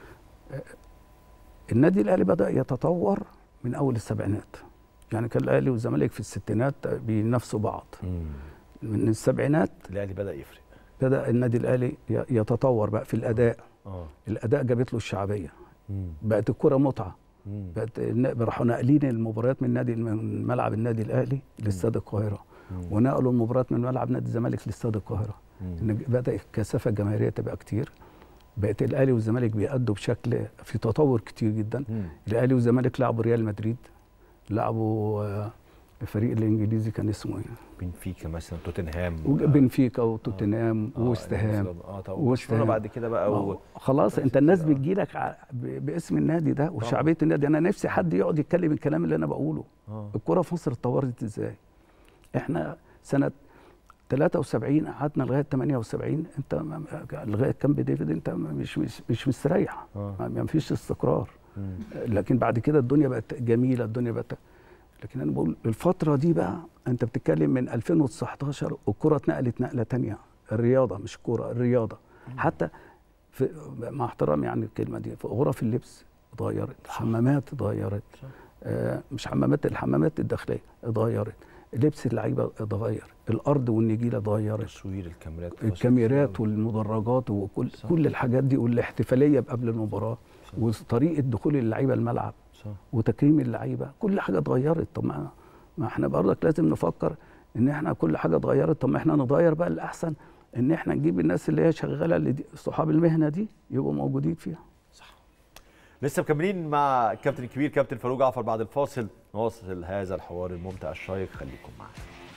E: النادي الاهلي بدا يتطور من اول السبعينات يعني كان الاهلي والزمالك في الستينات بينافسوا بعض
A: مم.
E: من السبعينات
A: الاهلي بدا يفرق
E: بدا النادي الاهلي ي- يتطور بقى في الاداء
A: اه
E: الاداء جابت له الشعبيه
A: مم.
E: بقت الكره متعه
A: مم.
E: بقت الن- راحوا ناقلين المباريات من نادي من ملعب النادي الاهلي لاستاد القاهره
A: مم.
E: ونقلوا المباريات من ملعب نادي الزمالك لاستاد القاهره
A: مم.
E: ان بدا الكثافه الجماهيريه تبقى كتير بقت الاهلي والزمالك بيأدوا بشكل في تطور كتير جدا
A: مم.
E: الاهلي والزمالك لعبوا ريال مدريد لعبوا آه، الفريق الانجليزي كان اسمه ايه
A: بنفيكا مثلا توتنهام
E: وج- بنفيكا وتوتنهام
A: آه،
E: ووست هام
A: اه طب
E: وست
A: وبرشلونه
E: هام.
A: بعد كده بقى و...
E: آه، خلاص انت الناس بتجيلك ع- ب- باسم النادي ده وشعبيه النادي انا نفسي حد يقعد يتكلم الكلام اللي انا بقوله
A: اه
E: الكره في مصر اتطورت ازاي احنا سنه 73 قعدنا لغايه 78 انت ما- ما- لغايه كامب ديفيد انت مش مش, مش مستريح
A: آه.
E: ما ما فيش استقرار
A: مم.
E: لكن بعد كده الدنيا بقت جميله الدنيا بقت لكن انا بقول الفتره دي بقى انت بتتكلم من 2019 الكره اتنقلت نقله تانية الرياضه مش الكوره الرياضه حتى في مع احترامي يعني الكلمه دي في غرف اللبس اتغيرت الحمامات اتغيرت
A: صح.
E: آه مش حمامات الحمامات الداخليه اتغيرت لبس اللعيبه اتغير الارض والنجيله اتغيرت
A: تصوير الكاميرات
E: الكاميرات والمدرجات وكل
A: صح.
E: كل الحاجات دي والاحتفاليه قبل المباراه
A: صح.
E: وطريقه دخول اللعيبه الملعب
A: صح
E: وتكريم اللعيبه كل حاجه اتغيرت طب ما, ما احنا برضك لازم نفكر ان احنا كل حاجه اتغيرت طب ما احنا نتغير بقى الاحسن ان احنا نجيب الناس اللي هي شغاله اللي دي صحاب المهنه دي يبقوا موجودين فيها
A: لسه مكملين مع الكابتن الكبير كابتن فاروق جعفر بعد الفاصل نواصل هذا الحوار الممتع الشيق خليكم معنا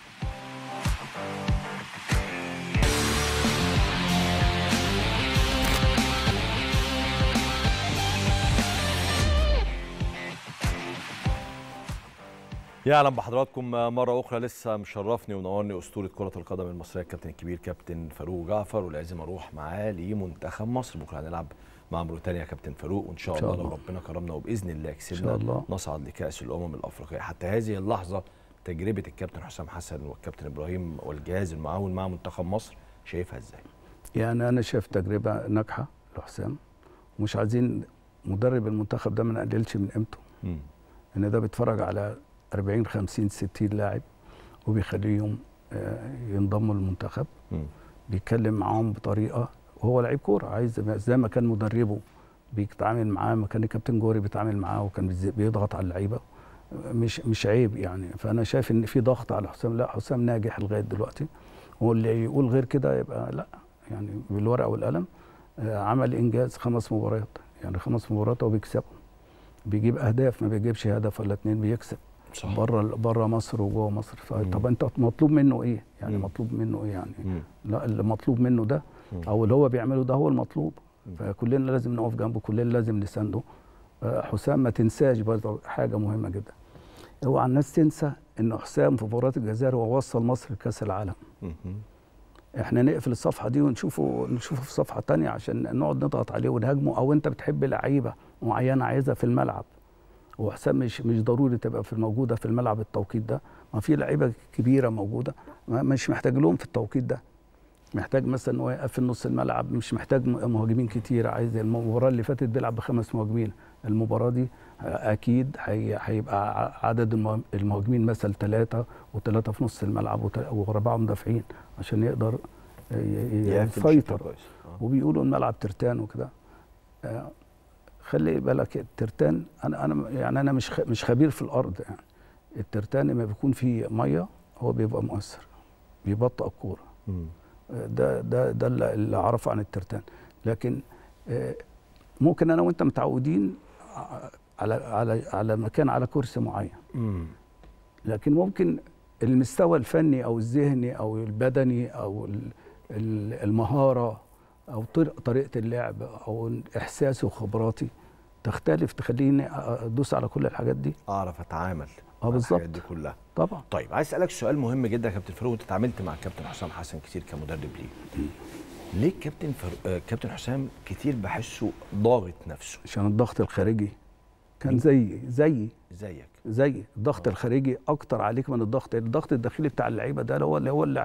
A: يعلم بحضراتكم مرة أخرى لسه مشرفني ومنورني أسطورة كرة القدم المصرية الكابتن الكبير كابتن فاروق جعفر ولازم أروح معاه لمنتخب مصر بكرة هنلعب مع موريتانيا يا كابتن فاروق وإن شاء,
E: إن شاء
A: الله لو
E: الله.
A: ربنا كرمنا وبإذن الله
E: ان
A: كسبنا
E: شاء الله
A: نصعد لكأس الأمم الأفريقية حتى هذه اللحظة تجربة الكابتن حسام حسن والكابتن إبراهيم والجهاز المعاون مع منتخب مصر شايفها إزاي؟
E: يعني انا شايف تجربه ناجحه لحسام ومش عايزين مدرب المنتخب ده ما نقللش من قيمته
A: مم.
E: ان ده بيتفرج على 40 50 60 لاعب وبيخليهم آه، ينضموا للمنتخب
A: مم.
E: بيتكلم معاهم بطريقه وهو لعيب كوره عايز زي ما كان مدربه بيتعامل معاه ما كان الكابتن جوري بيتعامل معاه وكان بيز- بيضغط على اللعيبه مش مش عيب يعني فانا شايف ان في ضغط على حسام لا حسام ناجح لغايه دلوقتي واللي يقول غير كده يبقى لا يعني بالورقه والقلم آه، عمل انجاز خمس مباريات يعني خمس مباريات هو بيكسبهم بيجيب اهداف ما بيجيبش هدف ولا اتنين بيكسب
A: صح
E: بره بره مصر وجوه مصر
A: مم.
E: طب انت مطلوب منه ايه يعني
A: مم.
E: مطلوب منه ايه يعني
A: مم.
E: لا اللي مطلوب منه ده
A: مم.
E: او اللي هو بيعمله ده هو المطلوب
A: مم.
E: فكلنا لازم نقف جنبه كلنا لازم نسانده آه، حسام ما تنساش برضه حاجه مهمه جدا اوعى الناس تنسى ان حسام في مباراه الجزائر هو وصل مصر لكاس العالم
A: مم.
E: احنا نقفل الصفحه دي ونشوفه نشوفه في صفحه تانية عشان نقعد نضغط عليه ونهاجمه او انت بتحب لعيبه معينه عايزها في الملعب وحسام مش مش ضروري تبقى في موجوده في الملعب التوقيت ده ما في لعيبه كبيره موجوده ما- مش محتاج لهم في التوقيت ده محتاج مثلا ان هو يقف في نص الملعب مش محتاج م- مهاجمين كتير عايز المباراه اللي فاتت بيلعب بخمس مهاجمين المباراه دي اكيد هي- هيبقى ع- عدد المه- المهاجمين مثلا ثلاثه وثلاثه في نص الملعب وت- واربعه مدافعين عشان يقدر ي- ي-
A: يقفل بشكل
E: يسيطر
A: كويس. آه.
E: وبيقولوا الملعب ترتان وكده آه، خلي بالك الترتان انا انا يعني انا مش خ- مش خبير في الارض يعني الترتان لما بيكون فيه ميه هو بيبقى مؤثر بيبطئ الكوره
A: مم.
E: آه، ده ده ده اللي اللي اعرفه عن الترتان لكن آه، ممكن انا وانت متعودين ع- على على على مكان على كرسي معين
A: مم.
E: لكن ممكن المستوى الفني او الذهني او البدني او ال- ال- المهاره او طر- طريقه اللعب او احساسي وخبراتي تختلف تخليني ادوس على كل الحاجات دي
A: اعرف اتعامل
E: اه
A: مع
E: بالظبط
A: الحاجات دي كلها
E: طبعا
A: طيب عايز اسالك سؤال مهم جدا يا كابتن فاروق انت اتعاملت مع الكابتن حسام حسن كتير كمدرب ليه ليه الكابتن فاروق آه، كابتن حسام كتير بحسه ضاغط نفسه
E: عشان الضغط الخارجي كان
A: مين؟
E: زي زي
A: زيك
E: زي الضغط الخارجي اكتر عليك من الضغط الضغط الداخلي بتاع اللعيبه ده هو اللي هو اللي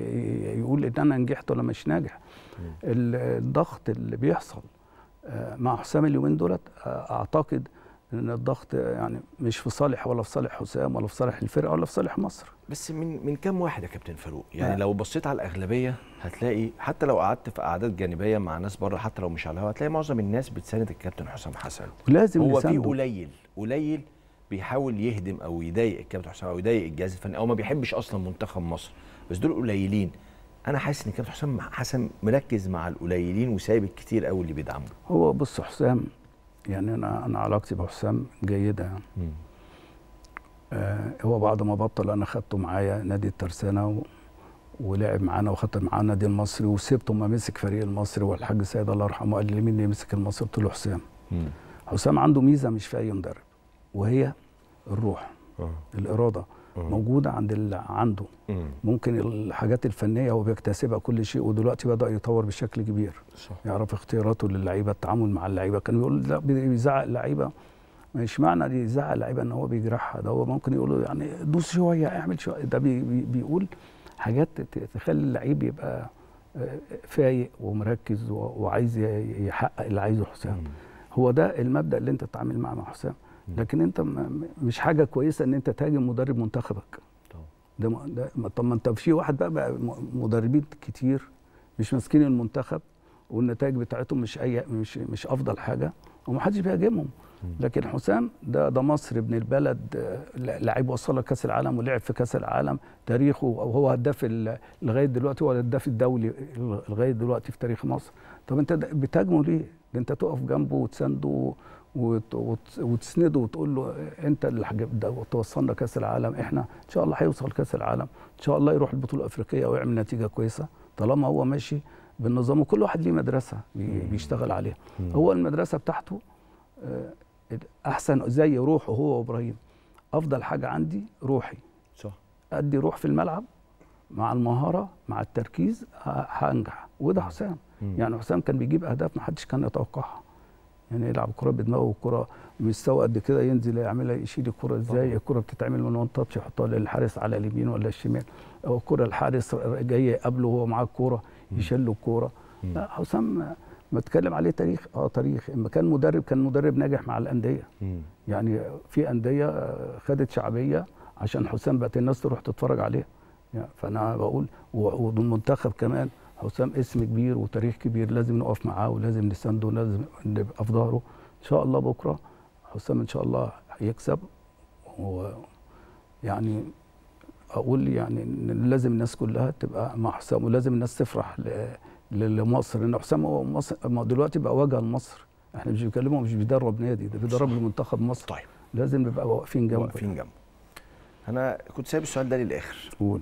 E: هي يقول ان انا نجحت ولا مش ناجح ال- الضغط اللي بيحصل آه، مع حسام اليومين دولت آه، اعتقد ان الضغط يعني مش في صالح ولا في صالح حسام ولا في صالح الفرقه ولا في صالح مصر
A: بس من من كام واحد يا كابتن فاروق يعني
E: لا.
A: لو بصيت على الاغلبيه هتلاقي حتى لو قعدت في قعدات جانبيه مع ناس بره حتى لو مش على الهوا هتلاقي معظم الناس بتساند الكابتن حسام حسن
E: ولازم
A: هو في
E: نسانده.
A: قليل قليل بيحاول يهدم او يضايق الكابتن حسام او يضايق الجهاز الفني او ما بيحبش اصلا منتخب مصر بس دول قليلين انا حاسس ان الكابتن حسام حسن مركز مع القليلين وسايب الكتير قوي اللي بيدعمه
E: هو بص حسام يعني انا انا علاقتي بحسام جيده يعني آه هو بعد ما بطل انا خدته معايا نادي الترسانه و... ولعب معانا وخدت معاه النادي المصري وسبته ما مسك فريق المصري والحاج سيد الله يرحمه قال لي مين اللي يمسك المصري قلت له حسام حسام عنده ميزه مش في اي مدرب وهي الروح
A: اه
E: الاراده موجوده عند اللي عنده
A: مم.
E: ممكن الحاجات الفنيه هو بيكتسبها كل شيء ودلوقتي بدا يطور بشكل كبير
A: صح
E: يعرف اختياراته للعيبه التعامل مع اللعيبه كان بيقول لا بيزعق اللعيبه مش معنى يزعق اللعيبه ان هو بيجرحها ده هو ممكن يقول له يعني دوس شويه اعمل شويه ده بي بي بيقول حاجات ت- تخلي اللعيب يبقى آه، فايق ومركز و- وعايز ي- يحقق اللي عايزه حسام
A: مم.
E: هو ده المبدا اللي انت تتعامل معاه مع حسام لكن انت م- م- مش حاجه كويسه ان انت تهاجم مدرب منتخبك
A: طبعا.
E: ده, م- ده ما- طب ما انت في واحد بقى, بقى م- مدربين كتير مش ماسكين المنتخب والنتائج بتاعتهم مش اي مش مش افضل حاجه ومحدش بيهاجمهم لكن حسام ده ده مصر ابن البلد آه، لعيب وصل كاس العالم ولعب في كاس العالم تاريخه وهو هداف ال- لغايه دلوقتي هو الهداف الدولي لغايه دلوقتي في تاريخ مصر طب انت ده- بتهاجمه ليه؟ ده انت تقف جنبه وتسانده وت- وت- وتسنده وتقول له انت اللي حاجب- ده توصلنا كاس العالم احنا ان شاء الله هيوصل كاس العالم ان شاء الله يروح البطوله الافريقيه ويعمل نتيجه كويسه طالما هو ماشي بالنظام وكل واحد ليه مدرسه بي- بيشتغل عليها هو المدرسه بتاعته آه، احسن زي روحه هو وابراهيم افضل حاجه عندي روحي
A: صح
E: ادي روح في الملعب مع المهاره مع التركيز ه- هنجح وده حسام
A: مم.
E: يعني حسام كان بيجيب اهداف ما حدش كان يتوقعها يعني يلعب كره بدماغه والكره مستوى قد كده ينزل يعملها يشيل الكره ازاي الكره بتتعمل من وان تاتش يحطها للحارس على اليمين ولا الشمال او الكره الحارس جاي قبله وهو معاه الكوره يشيل له الكوره لا حسام ما اتكلم عليه تاريخ اه تاريخ اما كان مدرب كان مدرب ناجح مع الانديه
A: مم.
E: يعني في انديه آه، خدت شعبيه عشان حسام بقت الناس تروح تتفرج عليها يعني فانا بقول و- والمنتخب كمان حسام اسم كبير وتاريخ كبير لازم نقف معاه ولازم نسانده ولازم نبقى في ظهره ان شاء الله بكره حسام ان شاء الله هيكسب ويعني اقول يعني ان لازم الناس كلها تبقى مع حسام ولازم الناس تفرح ل- ل- لمصر لان حسام هو مصر ما دلوقتي بقى وجه لمصر احنا مش بنكلمه مش بيدرب نادي ده بيدرب المنتخب مصر
A: طيب
E: لازم نبقى واقفين جنبه
A: واقفين جنبه انا كنت سايب السؤال ده للاخر
E: قول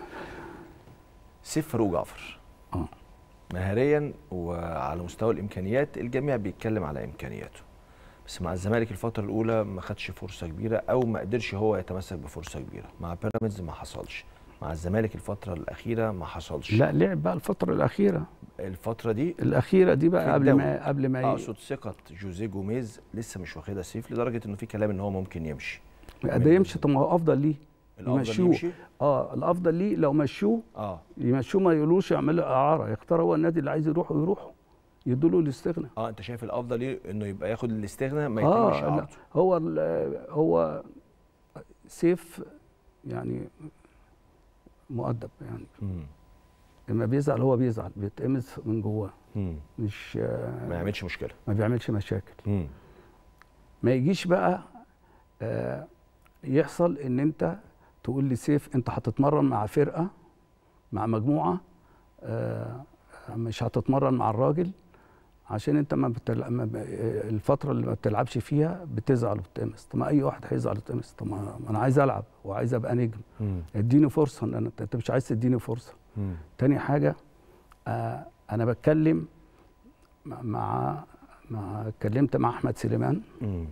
A: سيف فاروق جعفر
E: اه
A: مهاريا وعلى مستوى الامكانيات الجميع بيتكلم على امكانياته بس مع الزمالك الفتره الاولى ما خدش فرصه كبيره او ما قدرش هو يتمسك بفرصه كبيره مع بيراميدز ما حصلش مع الزمالك الفتره الاخيره ما حصلش
E: لا لعب بقى الفتره الاخيره
A: الفتره دي
E: الاخيره دي
A: في
E: بقى قبل
A: الدوري.
E: ما قبل ما ي-
A: اقصد ثقه جوزيه جوميز لسه مش واخدها سيف لدرجه انه في كلام ان هو ممكن يمشي
E: ده يمشي طب ما هو افضل ليه
A: الافضل
E: يمشوه.
A: يمشي
E: اه الافضل ليه لو مشوه
A: اه
E: يمشوه ما يقولوش يعمل له اعاره يختار هو النادي اللي عايز يروحه يروحه يدوا له الاستغناء
A: اه انت شايف الافضل ليه انه يبقى ياخد الاستغناء ما يتمش
E: اه لا
A: عرضه
E: هو ال- هو سيف يعني مؤدب يعني
A: مم.
E: لما بيزعل هو بيزعل بيتقمص من جواه
A: مم.
E: مش آه،
A: ما يعملش مشكله
E: ما بيعملش مشاكل
A: مم.
E: ما يجيش بقى آه، يحصل ان انت تقول لي سيف انت هتتمرن مع فرقه مع مجموعه آه، مش هتتمرن مع الراجل عشان انت ما بتل... ما ب... آه، الفتره اللي ما بتلعبش فيها بتزعل وبتقمص طب ما اي واحد هيزعل ويتقمص طب ما ما انا عايز العب وعايز ابقى نجم
A: مم.
E: اديني فرصه ان انا انت مش عايز تديني فرصه
A: مم.
E: تاني حاجة آه أنا بتكلم مع- مع مع اتكلمت مع أحمد سليمان
A: مم.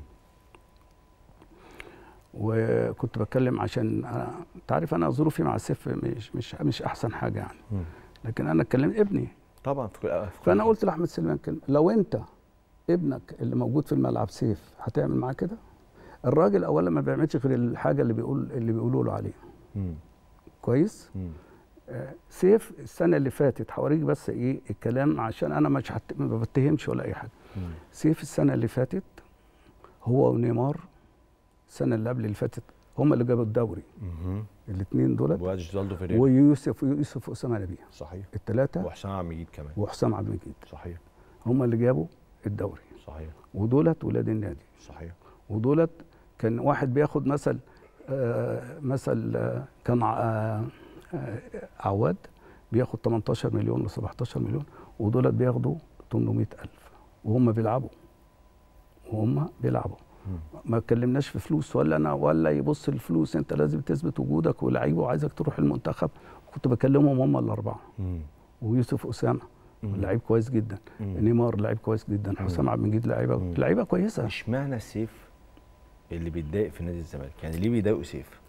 E: وكنت بتكلم عشان أنا أنت عارف أنا ظروفي مع سيف مش مش مش أحسن حاجة يعني
A: مم.
E: لكن أنا اتكلمت ابني
A: طبعا في كل في كل-
E: فأنا قلت لأحمد سليمان كلمة لو أنت ابنك اللي موجود في الملعب سيف هتعمل معاه كده الراجل أولا ما بيعملش غير الحاجة اللي بيقول اللي بيقولوا له عليها
A: مم.
E: كويس
A: مم.
E: آه، سيف السنة اللي فاتت هوريك بس إيه الكلام عشان أنا مش هت... ما بتهمش ولا أي حاجة
A: مم.
E: سيف السنه اللي فاتت هو ونيمار السنه اللي قبل اللي فاتت هم اللي جابوا الدوري
A: مم.
E: الاثنين دول
A: وجوزالدو فيريرا
E: ويوسف ويوسف اسامه نبيه
A: صحيح
E: الثلاثه
A: وحسام عبد المجيد كمان
E: وحسام عبد المجيد
A: صحيح
E: هم اللي جابوا الدوري
A: صحيح
E: ودولت ولاد النادي
A: صحيح
E: ودولت كان واحد بياخد مثل آه مثل آه كان ع- آه آه عواد بياخد 18 مليون و 17 مليون ودولت بياخدوا 800 ألف وهم بيلعبوا وهم بيلعبوا ما اتكلمناش في فلوس ولا انا ولا يبص الفلوس انت لازم تثبت وجودك ولعيبه وعايزك تروح المنتخب كنت بكلمهم هم الاربعه
A: مم.
E: ويوسف اسامه
A: مم.
E: لعيب كويس جدا
A: مم.
E: نيمار لعيب كويس جدا حسام عبد المجيد لعيبه
A: مم.
E: لعيبه كويسه
A: اشمعنى سيف اللي بيتضايق في نادي الزمالك يعني ليه بيضايقوا سيف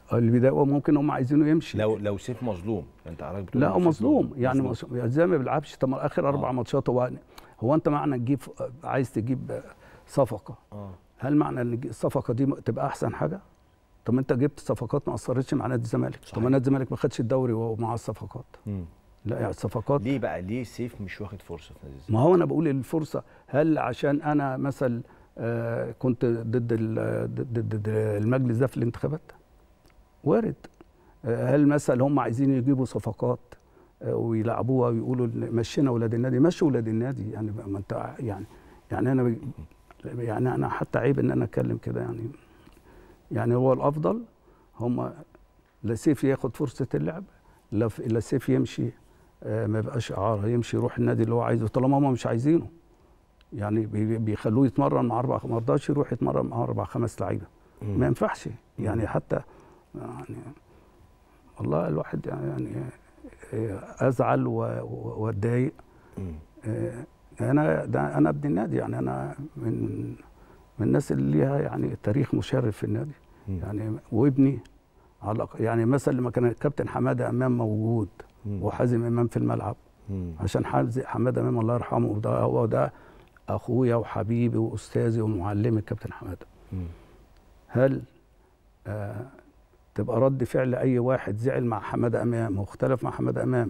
E: اللي بيضايقه ممكن هم عايزينه يمشي
A: لو لو سيف مظلوم انت حضرتك بتقول
E: لا
A: إن
E: هو
A: سيف
E: مظلوم يعني
A: مظلوم.
E: مظلوم. ازاي ما بيلعبش طب ما اخر اربع
A: آه.
E: ماتشات هو هو انت معنى تجيب عايز تجيب صفقه
A: اه
E: هل معنى ان الصفقه دي تبقى احسن حاجه؟ طب ما انت جبت صفقات ما اثرتش مع نادي الزمالك طب
A: صحيح.
E: ما نادي الزمالك ما خدش الدوري وهو مع الصفقات
A: مم.
E: لا يعني الصفقات
A: ليه بقى ليه سيف مش واخد فرصه في نادي الزمالك؟
E: ما هو انا بقول الفرصه هل عشان انا مثلا آه كنت ضد ال- ضد ضد المجلس ده في الانتخابات وارد آه هل مثلا هم عايزين يجيبوا صفقات آه ويلعبوها ويقولوا إن مشينا اولاد النادي مشوا اولاد النادي يعني ما انت يعني يعني انا بي- يعني انا حتى عيب ان انا اتكلم كده يعني يعني هو الافضل هم لا سيف ياخد فرصه اللعب لا ف- لا سيف يمشي آه، ما يبقاش اعاره يمشي يروح النادي اللي هو عايزه طالما هم مش عايزينه يعني بي- بيخلوه يتمرن مع اربع ما رضاش يروح يتمرن مع اربع خمس لعيبه
A: مم.
E: ما ينفعش يعني حتى يعني والله الواحد يعني آه، ازعل و- و- واتضايق
A: مم.
E: آه، انا ده انا ابن النادي يعني انا من من الناس اللي ليها يعني تاريخ مشرف في النادي
A: مم.
E: يعني وابني على يعني مثلا لما كان الكابتن حماده امام موجود
A: مم.
E: وحازم امام في الملعب
A: مم.
E: عشان حمز- حماده امام الله يرحمه ده هو ده اخويا وحبيبي واستاذي ومعلمي الكابتن حماده
A: مم.
E: هل آه تبقى رد فعل اي واحد زعل مع حماده امام واختلف مع حماده امام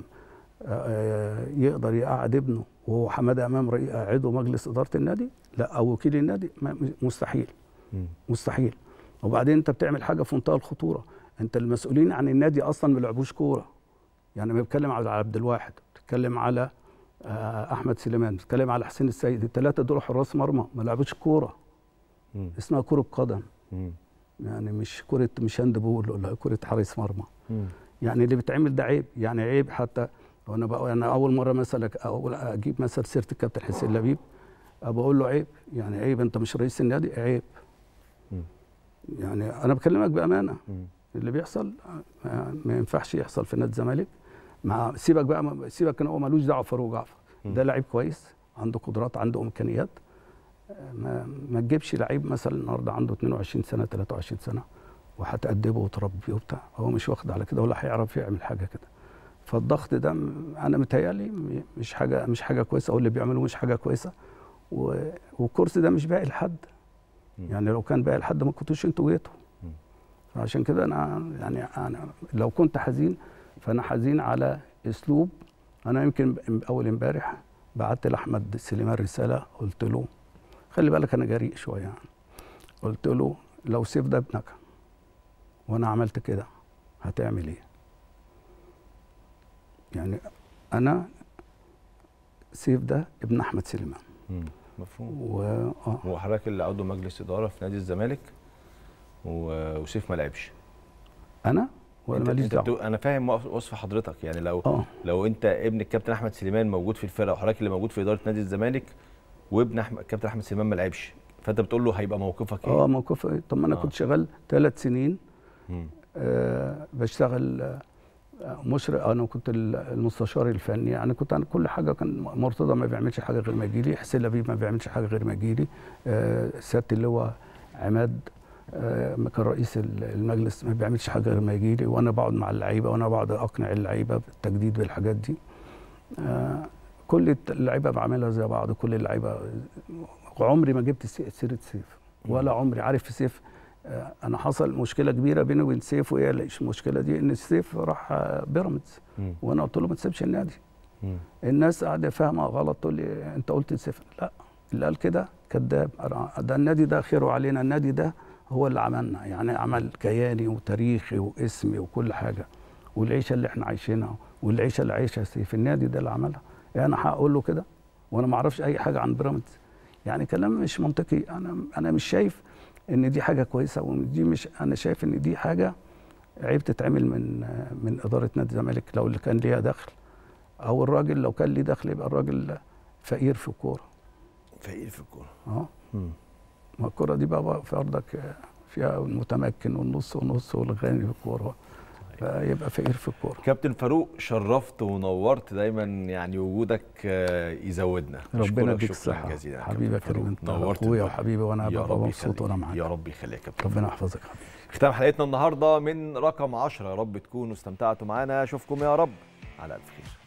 E: آه يقدر يقعد ابنه وهو حماده امام رئي- عضو مجلس اداره النادي لا او وكيل النادي ما- مستحيل
A: مم.
E: مستحيل وبعدين انت بتعمل حاجه في منتهى الخطوره انت المسؤولين عن النادي اصلا ما بيلعبوش كوره يعني ما بتكلم على عبد الواحد بتتكلم على آه، احمد سليمان بتتكلم على حسين السيد الثلاثه دول حراس مرمى ما لعبوش كوره
A: مم.
E: اسمها كره قدم
A: مم.
E: يعني مش كره مش هاند بول ولا كره حارس مرمى
A: مم.
E: يعني اللي بيتعمل ده عيب يعني عيب حتى وانا بقى انا اول مره مثلا اقول اجيب مثلا سيره الكابتن حسين لبيب بقول له عيب يعني عيب انت مش رئيس النادي عيب
A: مم.
E: يعني انا بكلمك بامانه
A: مم.
E: اللي بيحصل آه، ما ينفعش يحصل في نادي الزمالك مع سيبك بقى سيبك ان هو ملوش دعوه بفاروق جعفر
A: مم.
E: ده لعيب كويس عنده قدرات عنده امكانيات آه، ما ما تجيبش لعيب مثلا النهارده عنده 22 سنه 23 سنه وهتأدبه وتربيه وبتاع هو مش واخد على كده ولا هيعرف يعمل حاجه كده فالضغط ده م- انا متهيألي م- مش حاجه مش حاجه كويسه او اللي بيعملوه مش حاجه كويسه و- والكرسي ده مش باقي لحد
A: مم.
E: يعني لو كان باقي لحد ما كنتوش انتوا جيتوا
A: مم.
E: فعشان كده انا يعني انا لو كنت حزين فانا حزين على اسلوب انا يمكن ب- اول امبارح بعت لاحمد سليمان رساله قلت له خلي بالك انا جريء شويه يعني قلت له لو سيف ده ابنك وانا عملت كده هتعمل ايه يعني انا سيف ده ابن احمد سليمان
A: مم. مفهوم
E: و اه
A: وحضرتك اللي عضو مجلس اداره في نادي الزمالك و- وسيف ما لعبش
E: انا ولا
A: أنت-
E: ماليش
A: أنت
E: دعوه
A: بتقول- انا فاهم وصف وصف حضرتك يعني لو
E: اه
A: لو انت ابن الكابتن احمد سليمان موجود في الفرقه وحضرتك اللي موجود في اداره نادي الزمالك وابن احمد الكابتن احمد سليمان ما لعبش فانت بتقول له هيبقى موقفك ايه؟
E: اه موقف إيه؟ طب ما انا
A: آه.
E: كنت شغال ثلاث سنين
A: مم.
E: آه بشتغل آه مشرف انا كنت ال- المستشار الفني يعني كنت انا كل حاجه كان مرتضى ما بيعملش حاجه غير ما يجي لي حسين لبيب ما بيعملش حاجه غير ما يجي لي آه سياده اللواء عماد آه ما كان رئيس ال- المجلس ما بيعملش حاجه غير ما يجي لي وانا بقعد مع اللعيبه وانا بقعد اقنع اللعيبه بالتجديد بالحاجات دي آه كل الت- اللعيبه بعملها زي بعض كل اللعيبه عمري ما جبت سي- سيره سيف ولا عمري عارف سيف آه، انا حصل مشكله كبيره بيني وبين سيف وايه ليش المشكله دي ان سيف راح آه، بيراميدز
A: مم.
E: وانا قلت له ما تسيبش النادي
A: مم.
E: الناس قاعده فاهمه غلط تقول لي انت قلت سيف لا اللي قال كده كذاب أنا- ده النادي ده خيره علينا النادي ده هو اللي عملنا يعني عمل كياني وتاريخي واسمي وكل حاجه والعيشه اللي احنا عايشينها والعيشه اللي عايشها سيف النادي ده اللي عملها يعني انا هقول له كده وانا ما اعرفش اي حاجه عن بيراميدز يعني كلام مش منطقي انا انا مش شايف ان دي حاجه كويسه ودي مش انا شايف ان دي حاجه عيب تتعمل من من اداره نادي الزمالك لو اللي كان ليها دخل او الراجل لو كان ليه دخل يبقى الراجل فقير في الكوره
A: فقير في الكوره
E: اه
A: مم.
E: ما الكوره دي بقى, بقى في ارضك فيها المتمكن والنص ونص والغني في الكوره فيبقى فقير في الكوره
A: كابتن فاروق شرفت ونورت دايما يعني وجودك آه، يزودنا
E: ربنا
A: أشكرك
E: يديك
A: شكراً
E: الصحه
A: جزيلا يا
E: حبيبي يا
A: كابتن
E: كريم
A: فاروق.
E: انت
A: نورت
E: اخويا
A: الدنيا.
E: وحبيبي وانا
A: يا
E: ببقى
A: رب
E: مبسوط
A: يخليك.
E: وانا معاك
A: يا رب يخليك يا كابتن
E: ربنا
A: فاروق.
E: يحفظك يا حبيبي
A: ختام حلقتنا النهارده من رقم 10 يا رب تكونوا استمتعتوا معانا اشوفكم يا رب على الف خير